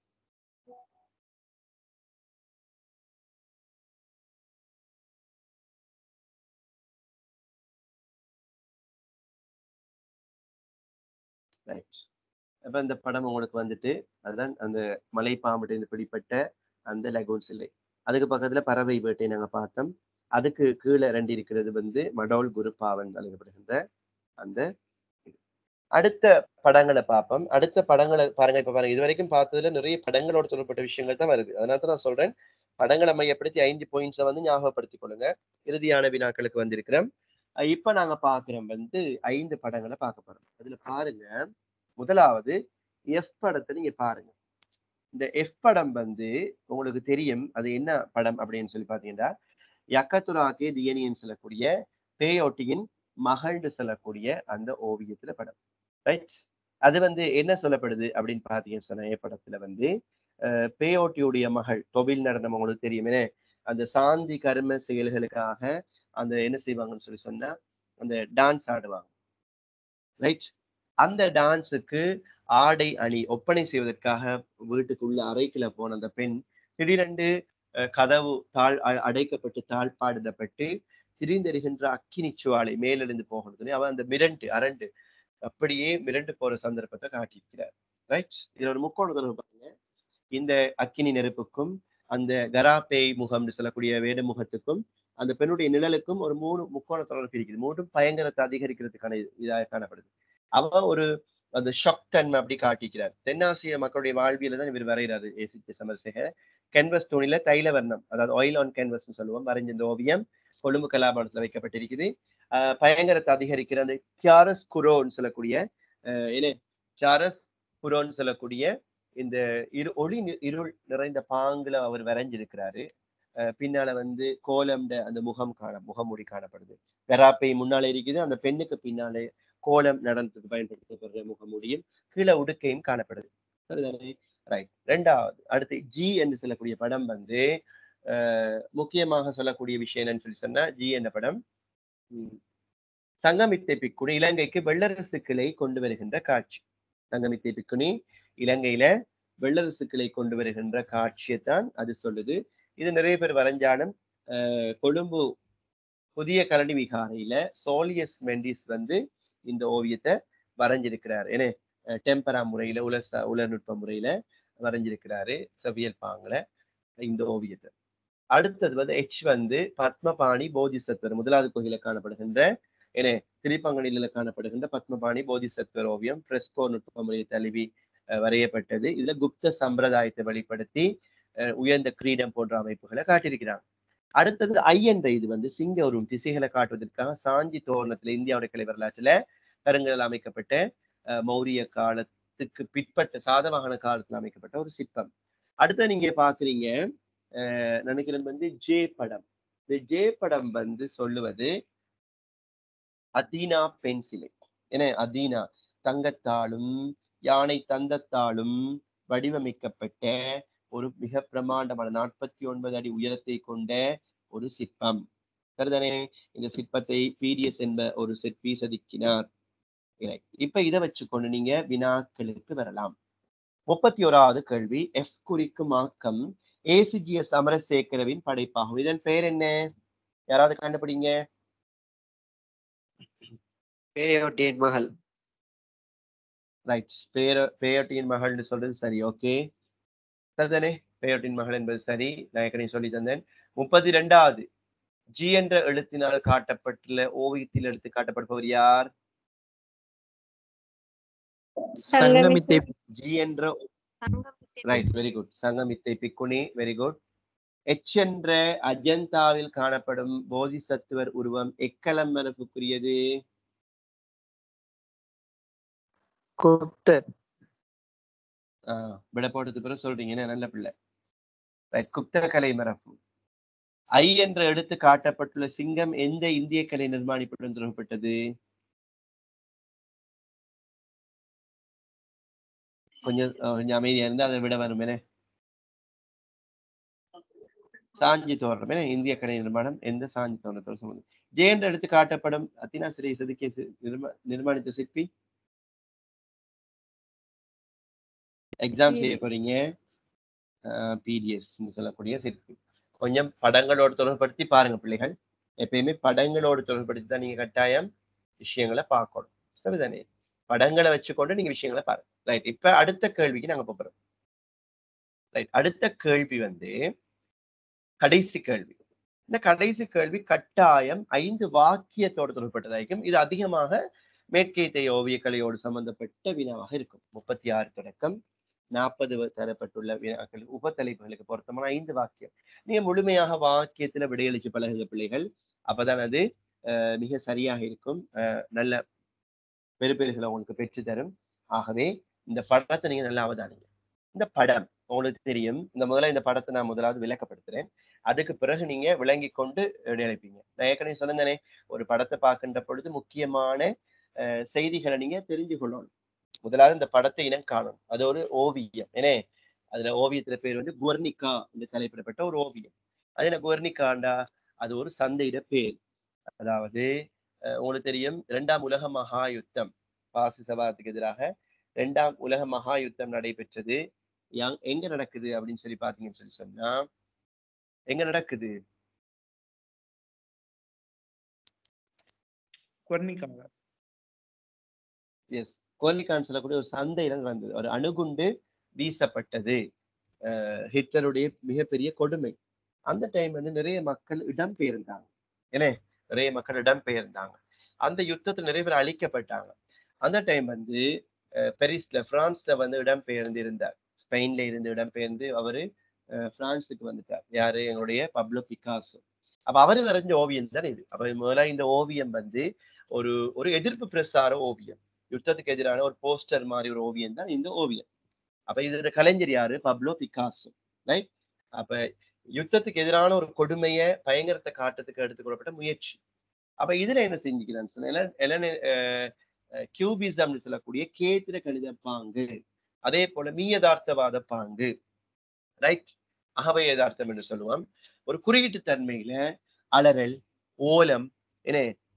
ரைட் அப்ப இந்த படம் உங்களுக்கு வந்துட்டு அதுதான் அந்த மலைப்பாம்பிட்டு பிடிப்பட்ட அந்த லகூன் சிலை அதுக்கு பக்கத்துல பறவை வேட்டை நாங்க பார்த்தோம் அதுக்கு கீழே ரெண்டு இருக்கிறது வந்து மடோல் குரு பாவன் அழைக்கப்படுகின்ற அந்த இது. அடுத்த படங்களை பார்ப்போம் அடுத்த படங்களை பாருங்க இப்ப பாருங்க இது வரைக்கும் பார்த்ததுல நிறைய படங்களோட தொடர்பட்ட விஷயங்கள் தான் வருது அதனால தான் நான் சொல்றேன் படங்களை மையப்படுத்தி ஐந்து பாயிண்ட்ஸை வந்து ஞாபகப்படுத்திக் கொள்ளுங்க இறுதியான வினாக்களுக்கு வந்திருக்கிறோம் அஹ் இப்ப நாங்க பாக்குறோம் வந்து ஐந்து படங்களை பார்க்க போறோம் அதுல பாருங்க முதலாவது எஃப் படத்தை நீங்க பாருங்க இந்த எஃப் படம் வந்து உங்களுக்கு தெரியும் அது என்ன படம் அப்படின்னு சொல்லி பாத்தீங்கன்னா யக்கத்துராக்கே தியனின்னு சொல்லக்கூடிய பேயோட்டியின் மகள்னு சொல்லக்கூடிய அந்த ஓவியத்துல படம் ரைட் அது வந்து என்ன சொல்லப்படுது அப்படின்னு பாத்தீங்கன்னு சொன்ன ஏ படத்துல வந்து அஹ், பேயோட்டியுடைய மகள் தொழில் நடனம் உங்களுக்கு தெரியுமே அந்த சாந்தி கர்ம செயல்களுக்காக அந்த என்ன செய்வாங்கன்னு சொல்லி சொன்னா அந்த டான்ஸ் ஆடுவாங்க ரைட் அந்த டான்ஸுக்கு ஆடை அணி ஒப்பனை செய்வதற்காக வீட்டுக்குள்ள அறைக்குள்ள போன அந்த பெண் திடீரென்று அஹ், கதவு தாழ் அ- அடைக்கப்பட்டு தாழ்பாடிடப்பட்டு திரிந்தெறிகின்ற அக்கினி சுவாலை மேலெழுந்து போகிறது அவன் அந்த மிரண்டு அரண்டு அப்படியே மிரண்டு போற சந்தர்ப்பத்தை காட்டியிருக்கிறார் ரைட் இதுல ஒரு முக்கோண தொடர்பு பாருங்க இந்த அக்கினி நெருப்புக்கும் அந்த கராப்பேய் முகம்னு சொல்லக்கூடிய வேட முகத்துக்கும் அந்த பெண்ணுடைய நிழலுக்கும் ஒரு மூணு முக்கோண தொடர்பு இருக்குது மூன்றும் பயங்கரத்தை அதிகரிக்கிறதுக்கான இது- இதாக காணப்படுது அவ ஒரு அந்த ஷாக் தன்மை அப்படி காட்டிக்கிறார் தென்னாசிய மக்களுடைய வாழ்வியல தான் இவர் வரைகிறாரு ஏசிச்ச சமரசேகர் கேன்வஸ் தூணில தைல வர்ணம் அதாவது ஆயில் ஆன் கேன்வஸ்னு சொல்லுவோம் வரைஞ்ச இந்த ஓவியம் கொழும்பு கலாபவனத்துல வைக்கப்பட்டிருக்குது ஆஹ் பயங்கரத்தை அதிகரிக்கிற அந்த கியாரஸ் குரோன்னு சொல்லக்கூடிய ஆஹ் என்ன கியாரஸ் குரோன்னு சொல்லக்கூடிய இந்த இரு ஒளி நி- இருள் நிறைந்த பாங்குல அவர் வரைஞ்சிருக்கிறாரு ஆஹ் பின்னால வந்து கோலம்ட அந்த முகம் காண முகமூடி காணப்படுது வெராப்பை முன்னாலே இருக்குது அந்த பெண்ணுக்கு பின்னாலே கோலம் நடனத்துக்கு பயன்படுத்தப்படுற முகமூடியும் கீழே உடுக்கையும் காணப்படுது சரிதானே ரைட் ரெண்டாவது அடுத்து ஜி என்று சொல்லக்கூடிய படம் வந்து ஆஹ் முக்கியமாக சொல்லக்கூடிய விஷயம் என்னன்னு சொல்லி சொன்னா ஜி என்ற படம் ம், சங்கமித்தை பிக்குனி இலங்கைக்கு வெள்ளரசுக்களை கொண்டு வருகின்ற காட்சி சங்கமித்தை பிக்குனி இலங்கையில வெள்ளரசுக்களை கொண்டு வருகின்ற காட்சியைத்தான் அது சொல்லுது இது நிறைய பேர் வரைஞ்சாலும் அஹ், கொழும்பு புதிய கலனி விகாரையில சோலியஸ் மெண்டிஸ் வந்து இந்த ஓவியத்தை வரைஞ்சிருக்கிறார் ஏன்னா டெம்பரா முறையில உலர் ச- உலர்நுட்ப முறையில வரைஞ்சிருக்கிறாரு செவ்வியல் பாங்குல இந்த ஓவியத்தை அடுத்தது வந்து எச் வந்து பத்மபாணி போதிசத்வர் முதலாவது கோயில காணப்படுகின்ற என திரிப்பங்கனில காணப்படுகின்ற பத்மபாணி போதிசத்வர் ஓவியம் பிரெஸ்கோ நுட்ப முறையை தழுவி அஹ், வரையப்பட்டது இதுல குப்த சம்பிரதாயத்தை வெளிப்படுத்தி அஹ், உயர்ந்த கிரீடம் போன்ற அமைப்புகளை காட்டியிருக்கிறாங்க அடுத்தது ஐ என்ற இது வந்து சிங்க உருவம் திசைகளை காட்டுவதற்காக சாஞ்சி தோரணத்துல இந்தியாவுடைய கலை வரலாற்றுல கருங்கல் அமைக்கப்பட்ட அஹ், மௌரிய காலத்துக்கு பிற்பட்ட சாதவாகன காலத்துல அமைக்கப்பட்ட ஒரு சிற்பம் அடுத்து நீங்க பாக்குறீங்க அஹ், நினைக்கிறேன் வந்து ஜே படம் இந்த ஜே படம் வந்து சொல்லுவது அதீனா பென்சிலை ஏன்னா அதீனா தங்கத்தாலும் யானை தந்தத்தாலும் வடிவமைக்கப்பட்ட ஒரு மிக பிரமாண்டமான நாற்பத்தி ஒன்பது அடி உயரத்தை கொண்ட ஒரு சிற்பம் சரிதானே இந்த சிற்பத்தை பிடிஎஸ் என்ப ஒரு சிற்பி செதுக்கினார் Right. இப்ப இதை வச்சுக்கொண்டு நீங்க வினாக்களுக்கு வரலாம் முப்பத்தி ஓராவது கேள்வி எஃப் குறிக்கும் ஆக்கம் ஏசிஜிஎஸ் அமரசேகரவின் படைப்பாகும் இதன் பெயர் என்ன யாராவது கண்டுபிடிங்க பேயோட்டியின் மகள் ரைட் பேர பேயோட்டியின் மகள்னு சொல்றது சரி ஓகே சரிதானே பேயோட்டின் மகள் என்பது சரி நான் ஏற்கனவே சொல்லி தந்தேன் முப்பத்தி ரெண்டாவது ஜி என்ற எழுத்தினால் காட்டப்பட்டுள்ள ஓவியத்தில் எடுத்து காட்டப்படுபவர் யார் சங்கமித்தை ஜி என்ற ரைட் வெரி குட் சங்கமித்தை பிக்குனி வெரி குட் எச் என்ற அஜந்தாவில் காணப்படும் போதிசத்துவர் உருவம் எக்களம் மரபுக்குரியது குப்தர் ஆஹ் விட போட்டது பிறகு சொல்றீங்க என்ன நல்ல பிள்ளை ரைட் குப்தர கலை மரபு ஐ என்ற எடுத்து காட்டப்பட்டுள்ள சிங்கம் எந்த இந்திய கலை நிர்மாணிப்புடன் தொடர்பட்டது கொஞ்சம் அஹ், கொஞ்சம் அமைதியா இருந்தா அதை விட வரும் என்ன சாஞ்சி தோரணம் என்ன இந்திய கலை நிர்மாணம் எந்த சாஞ்சி தோரணத்தோட சம்பந்தம் ஜே என்ற எடுத்து காட்டப்படும் அத்தினா சிறை செதுக்கிய சி- நிர்மா- நிர்மாணித்த சிற்பி எக்ஸாம் செய்ய போறீங்க பிடிஎஸ் சொல்லக்கூடிய சிற்பி கொஞ்சம் படங்களோடு தொடர்படுத்தி பாருங்க பிள்ளைகள் எப்பயுமே படங்களோடு தொடர்படுத்தி தான் நீங்க கட்டாயம் விஷயங்களை பார்க்கணும் சரிதானே படங்களை வச்சுக்கொண்டு நீங்க விஷயங்களை பாருங்க ரைட் இப்ப அடுத்த கேள்விக்கு நாங்க போறோம் ரைட் அடுத்த கேள்வி வந்து கடைசி கேள்வி இந்த கடைசி கேள்வி கட்டாயம் ஐந்து வாக்கியத்தோடு தொடர்பட்டதாയിരിக்கும் இது அதிகமாக மேற்கேத்தைய ஓவியக்கலையோடு சம்பந்தப்பட்ட வினாவாக இருக்கும் முப்பத்தி ஆறு தொடக்கம் நாற்பது தரப்பட்டுள்ள வினாக்கள் உபத்தலைப்புகளுக்கு பொருத்தமான ஐந்து வாக்கியம் நீங்க முழுமையாக வாக்கியத்துல விடையளிச்சு பழகுங்க பிள்ளைகள் அப்பதான் அது அஹ், மிக சரியாக இருக்கும் அஹ், நல்ல பெறுபேறுகளை உங்களுக்கு பெற்று தரும் ஆகவே இந்த படத்தை நீங்க நல்லா அவதானிங்க இந்த படம் உங்களுக்கு தெரியும் இந்த முதல்ல இந்த படத்தை நான் முதலாவது விளக்கப்படுத்துறேன் அதுக்கு பிறகு நீங்க விளங்கி கொண்டு விடையளிப்பீங்க நான் ஏற்கனவே சொன்னேனே ஒரு படத்தை பார்க்கின்ற பொழுது முக்கியமான அஹ், செய்திகளை நீங்க தெரிஞ்சு கொள்ளணும் முதலாவது இந்த படத்தை இனம் காணும் அது ஒரு ஓவியம் ஏனே அதுல ஓவியத்துல பேர் வந்து குவர்னிகா என்று தலைப்பிடப்பட்ட ஒரு ஓவியம் அது என்ன குவர்னிகாண்டா அது ஒரு சந்தையிட பேர் அதாவது அஹ், உங்களுக்கு தெரியும் இரண்டாம் உலக மகா யுத்தம் பாசிசவாதத்துக்கு எதிராக இரண்டாம் உலக மகா யுத்தம் நடைபெற்றது யா- எங்க நடக்குது அப்படின்னு சொல்லி பாத்தீங்கன்னு சொல்லி சொன்னா எங்க நடக்குது கொர்னிக்காங்க எஸ் கோர்னிகான் சொல்லக்கூடிய ஒரு சந்தையில நடந்தது ஒரு அணுகுண்டு வீசப்பட்டது அஹ் ஹிட்லருடைய மிகப்பெரிய கொடுமை அந்த டைம் வந்து நிறைய மக்கள் இடம்பெயர்ந்தாங்க ஏனே நிறைய மக்கள் இடம்பெயர்ந்தாங்க அந்த யுத்தத்துல நிறைய பேர் அழிக்கப்பட்டாங்க அந்த டைம் வந்து அஹ் பெரிஸ்ல பிரான்ஸ்ல வந்து இடம்பெயர்ந்து இருந்தார் ஸ்பெயின்ல இருந்து இடம்பெயர்ந்து அவரு அஹ் பிரான்ஸுக்கு வந்துட்டார் யாரு எங்களுடைய பப்ளோ பிகாசோ அப்ப அவரு வரைஞ்ச ஓவியம் தான் இது அப்ப முதல்ல இந்த ஓவியம் வந்து ஒரு ஒரு எதிர்ப்பு பிரசார ஓவியம் யுத்தத்துக்கு எதிரான ஒரு போஸ்டர் மாதிரி ஒரு ஓவியம் தான் இந்த ஓவியம் அப்ப இதோட கலைஞர் யாரு பப்ளோ பிகாசோ ரைட் அப்ப யுத்தத்துக்கு எதிரான ஒரு கொடுமையை பயங்கரத்தை காட்டுறதுக்கு எடுத்துக்கொள்ளப்பட்ட முயற்சி அப்ப இதுல என்ன செஞ்சுக்கிறான்னு சொன்னா கியூபிசம்னு சொல்லக்கூடிய கேத்திர கணித பாங்கு அதே போல மீயதார்த்தவாத பாங்கு ரைட் அகவை யதார்த்தம் என்று சொல்லுவோம் ஒரு குறியீட்டு தன்மையில அலறல் ஓலம் என்ன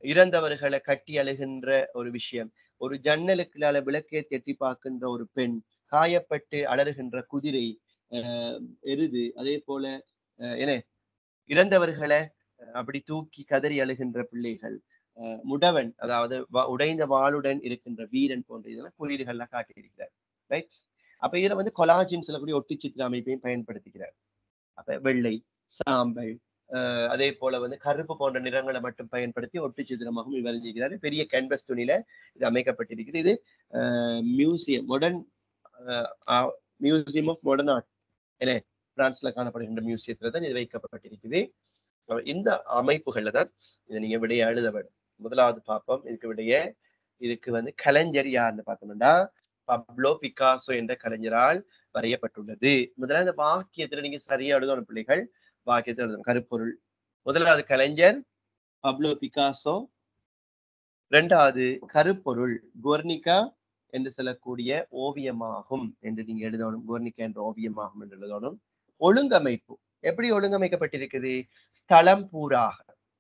இறந்தவர்களை கட்டி அழுகின்ற ஒரு விஷயம் ஒரு ஜன்னலுக்குள்ளால விளக்கே எட்டி பார்க்கின்ற ஒரு பெண் காயப்பட்டு அலறுகின்ற குதிரை அஹ் எருது அதே போல அஹ் என்ன இறந்தவர்களை அஹ் அப்படி தூக்கி கதறி அழுகின்ற பிள்ளைகள் அஹ் முடவன் அதாவது வா- உடைந்த வாளுடன் இருக்கின்ற வீரன் போன்ற இதெல்லாம் குறியீடுகள்லாம் காட்டியிருக்கிறார் ரைட் அப்ப இதுல வந்து கொலாஜின் சொல்லக்கூடிய ஒட்டுச்சித்திர அமைப்பையும் பயன்படுத்துகிறார் அப்ப வெள்ளை சாம்பல் அஹ் அதே போல வந்து கருப்பு போன்ற நிறங்களை மட்டும் பயன்படுத்தி ஒட்டுச்சித்திரமாகவும் இவர் வரைஞ்சிருக்கிறார் பெரிய கேன்வஸ் துணியில இது அமைக்கப்பட்டிருக்கிறது இது museum modern museum of modern art என்ன பிரான்ஸ்ல காணப்படுகின்ற மியூசியத்துல தான் இது வைக்கப்பட்டிருக்குது அஹ் இந்த அமைப்புகள்ல தான் இதை நீங்க விடைய எழுத வேண்டும் முதலாவது பார்ப்போம் இதுக்கு விடைய இதுக்கு வந்து கலைஞர் யாருன்னு பார்த்தோம்னா பப்ளோ பிகாசோ என்ற கலைஞரால் வரையப்பட்டுள்ளது முதல்ல இந்த வாக்கியத்துல நீங்க சரியா எழுதணும் பிள்ளைகள் வாக்கியத்தை எழுதணும் கருப்பொருள் முதலாவது கலைஞர் பப்ளோ பிகாசோ இரண்டாவது கருப்பொருள் குவர்னிகா என்று சொல்லக்கூடிய ஓவியமாகும் என்று நீங்க எழுதணும் குவர்னிகா என்ற ஓவியமாகும் என்று எழுதணும் ஒழுங்கமைப்பு எப்படி ஒழுங்கமைக்கப்பட்டிருக்குது ஸ்தலம் பூராக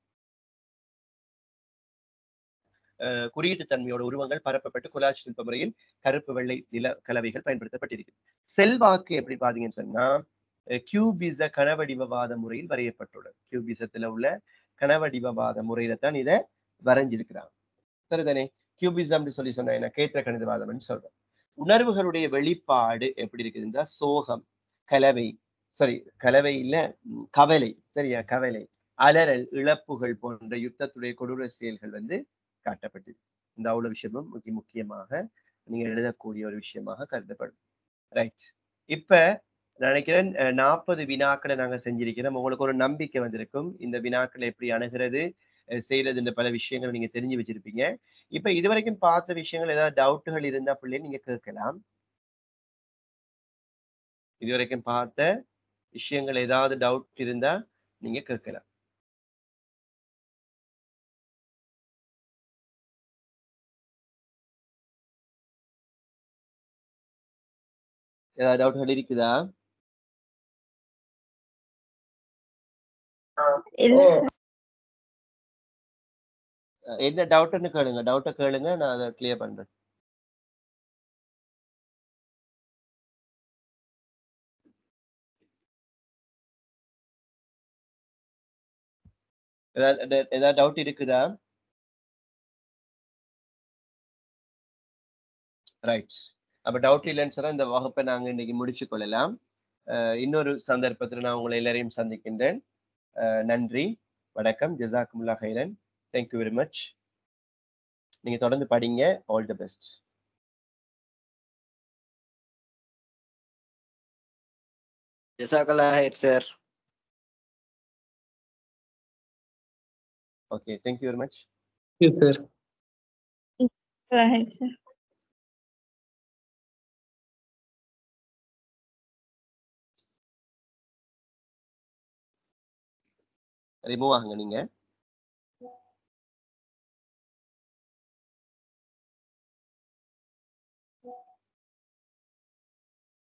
அஹ் குறியீட்டு தன்மையோட உருவங்கள் பரப்பப்பட்டு குலாட்சி சிற்ப முறையில் கருப்பு வெள்ளை நில கலவைகள் பயன்படுத்தப்பட்டிருக்கு செல்வாக்கு எப்படி பாத்தீங்கன்னு சொன்னா அஹ் கியூபிச கனவடிவவாத முறையில் வரையப்பட்டுள்ளது கியூபிசத்துல உள்ள கனவடிவவாத முறையில தான் இதை வரைஞ்சிருக்கிறாங்க சரிதானே கியூபிசம் சொல்லி சொன்னா என்ன கேத்திர கணிதவாதம்னு சொல்றோம் உணர்வுகளுடைய வெளிப்பாடு எப்படி இருக்குதுன்னா சோகம் கலவை சாரி கலவை இல்ல ம், கவலை சரியா கவலை அலறல் இழப்புகள் போன்ற யுத்தத்துடைய கொடூர செயல்கள் வந்து காட்டப்பட்டது இந்த அவ்வளவு விஷயமும் முக்கிய முக்கியமாக நீங்க எழுதக்கூடிய ஒரு விஷயமாக கருதப்படும் ரைட் இப்ப நான் நினைக்கிறேன் நாற்பது வினாக்களை நாங்க செஞ்சிருக்கிறோம் உங்களுக்கு ஒரு நம்பிக்கை வந்திருக்கும் இந்த வினாக்களை எப்படி அணுகிறது அஹ் செய்யறது இந்த பல விஷயங்கள் நீங்க தெரிஞ்சு வச்சிருப்பீங்க இப்ப இதுவரைக்கும் பார்த்த விஷயங்கள் ஏதாவது டவுட்டுகள் இருந்தா பிள்ளை நீங்க கேட்கலாம் இதுவரைக்கும் பார்த்த விஷயங்கள் ஏதாவது டவுட் இருந்தா நீங்க கேட்கலாம் ஏதாவது டவுட்கள் இருக்குதா இல்ல ஓ. சார் அஹ் என்ன டவுட்னு கேளுங்க டவுட்டை கேளுங்க நான் அதை கிளியர் பண்றேன் ஏதாவது ஏதாவது டவுட் இருக்குதா ரைட் அப்ப டவுட் இல்லைன்னு சொன்னா இந்த வகுப்பை நாங்க இன்னைக்கு முடிச்சு கொள்ளலாம் அஹ் இன்னொரு சந்தர்ப்பத்தில் நான் உங்களை எல்லாரையும் சந்திக்கின்றேன் அஹ் நன்றி வணக்கம் ஜசாக்குமுல்லா ஹைரன் தேங்க்யூ வெரி மச் நீங்க தொடர்ந்து படிங்க ஆல் தி பெஸ்ட் ஜசாக்கல்லா ஹைர் sir okay thank you very much sir right, sir. Remove ஆகுங்க நீங்க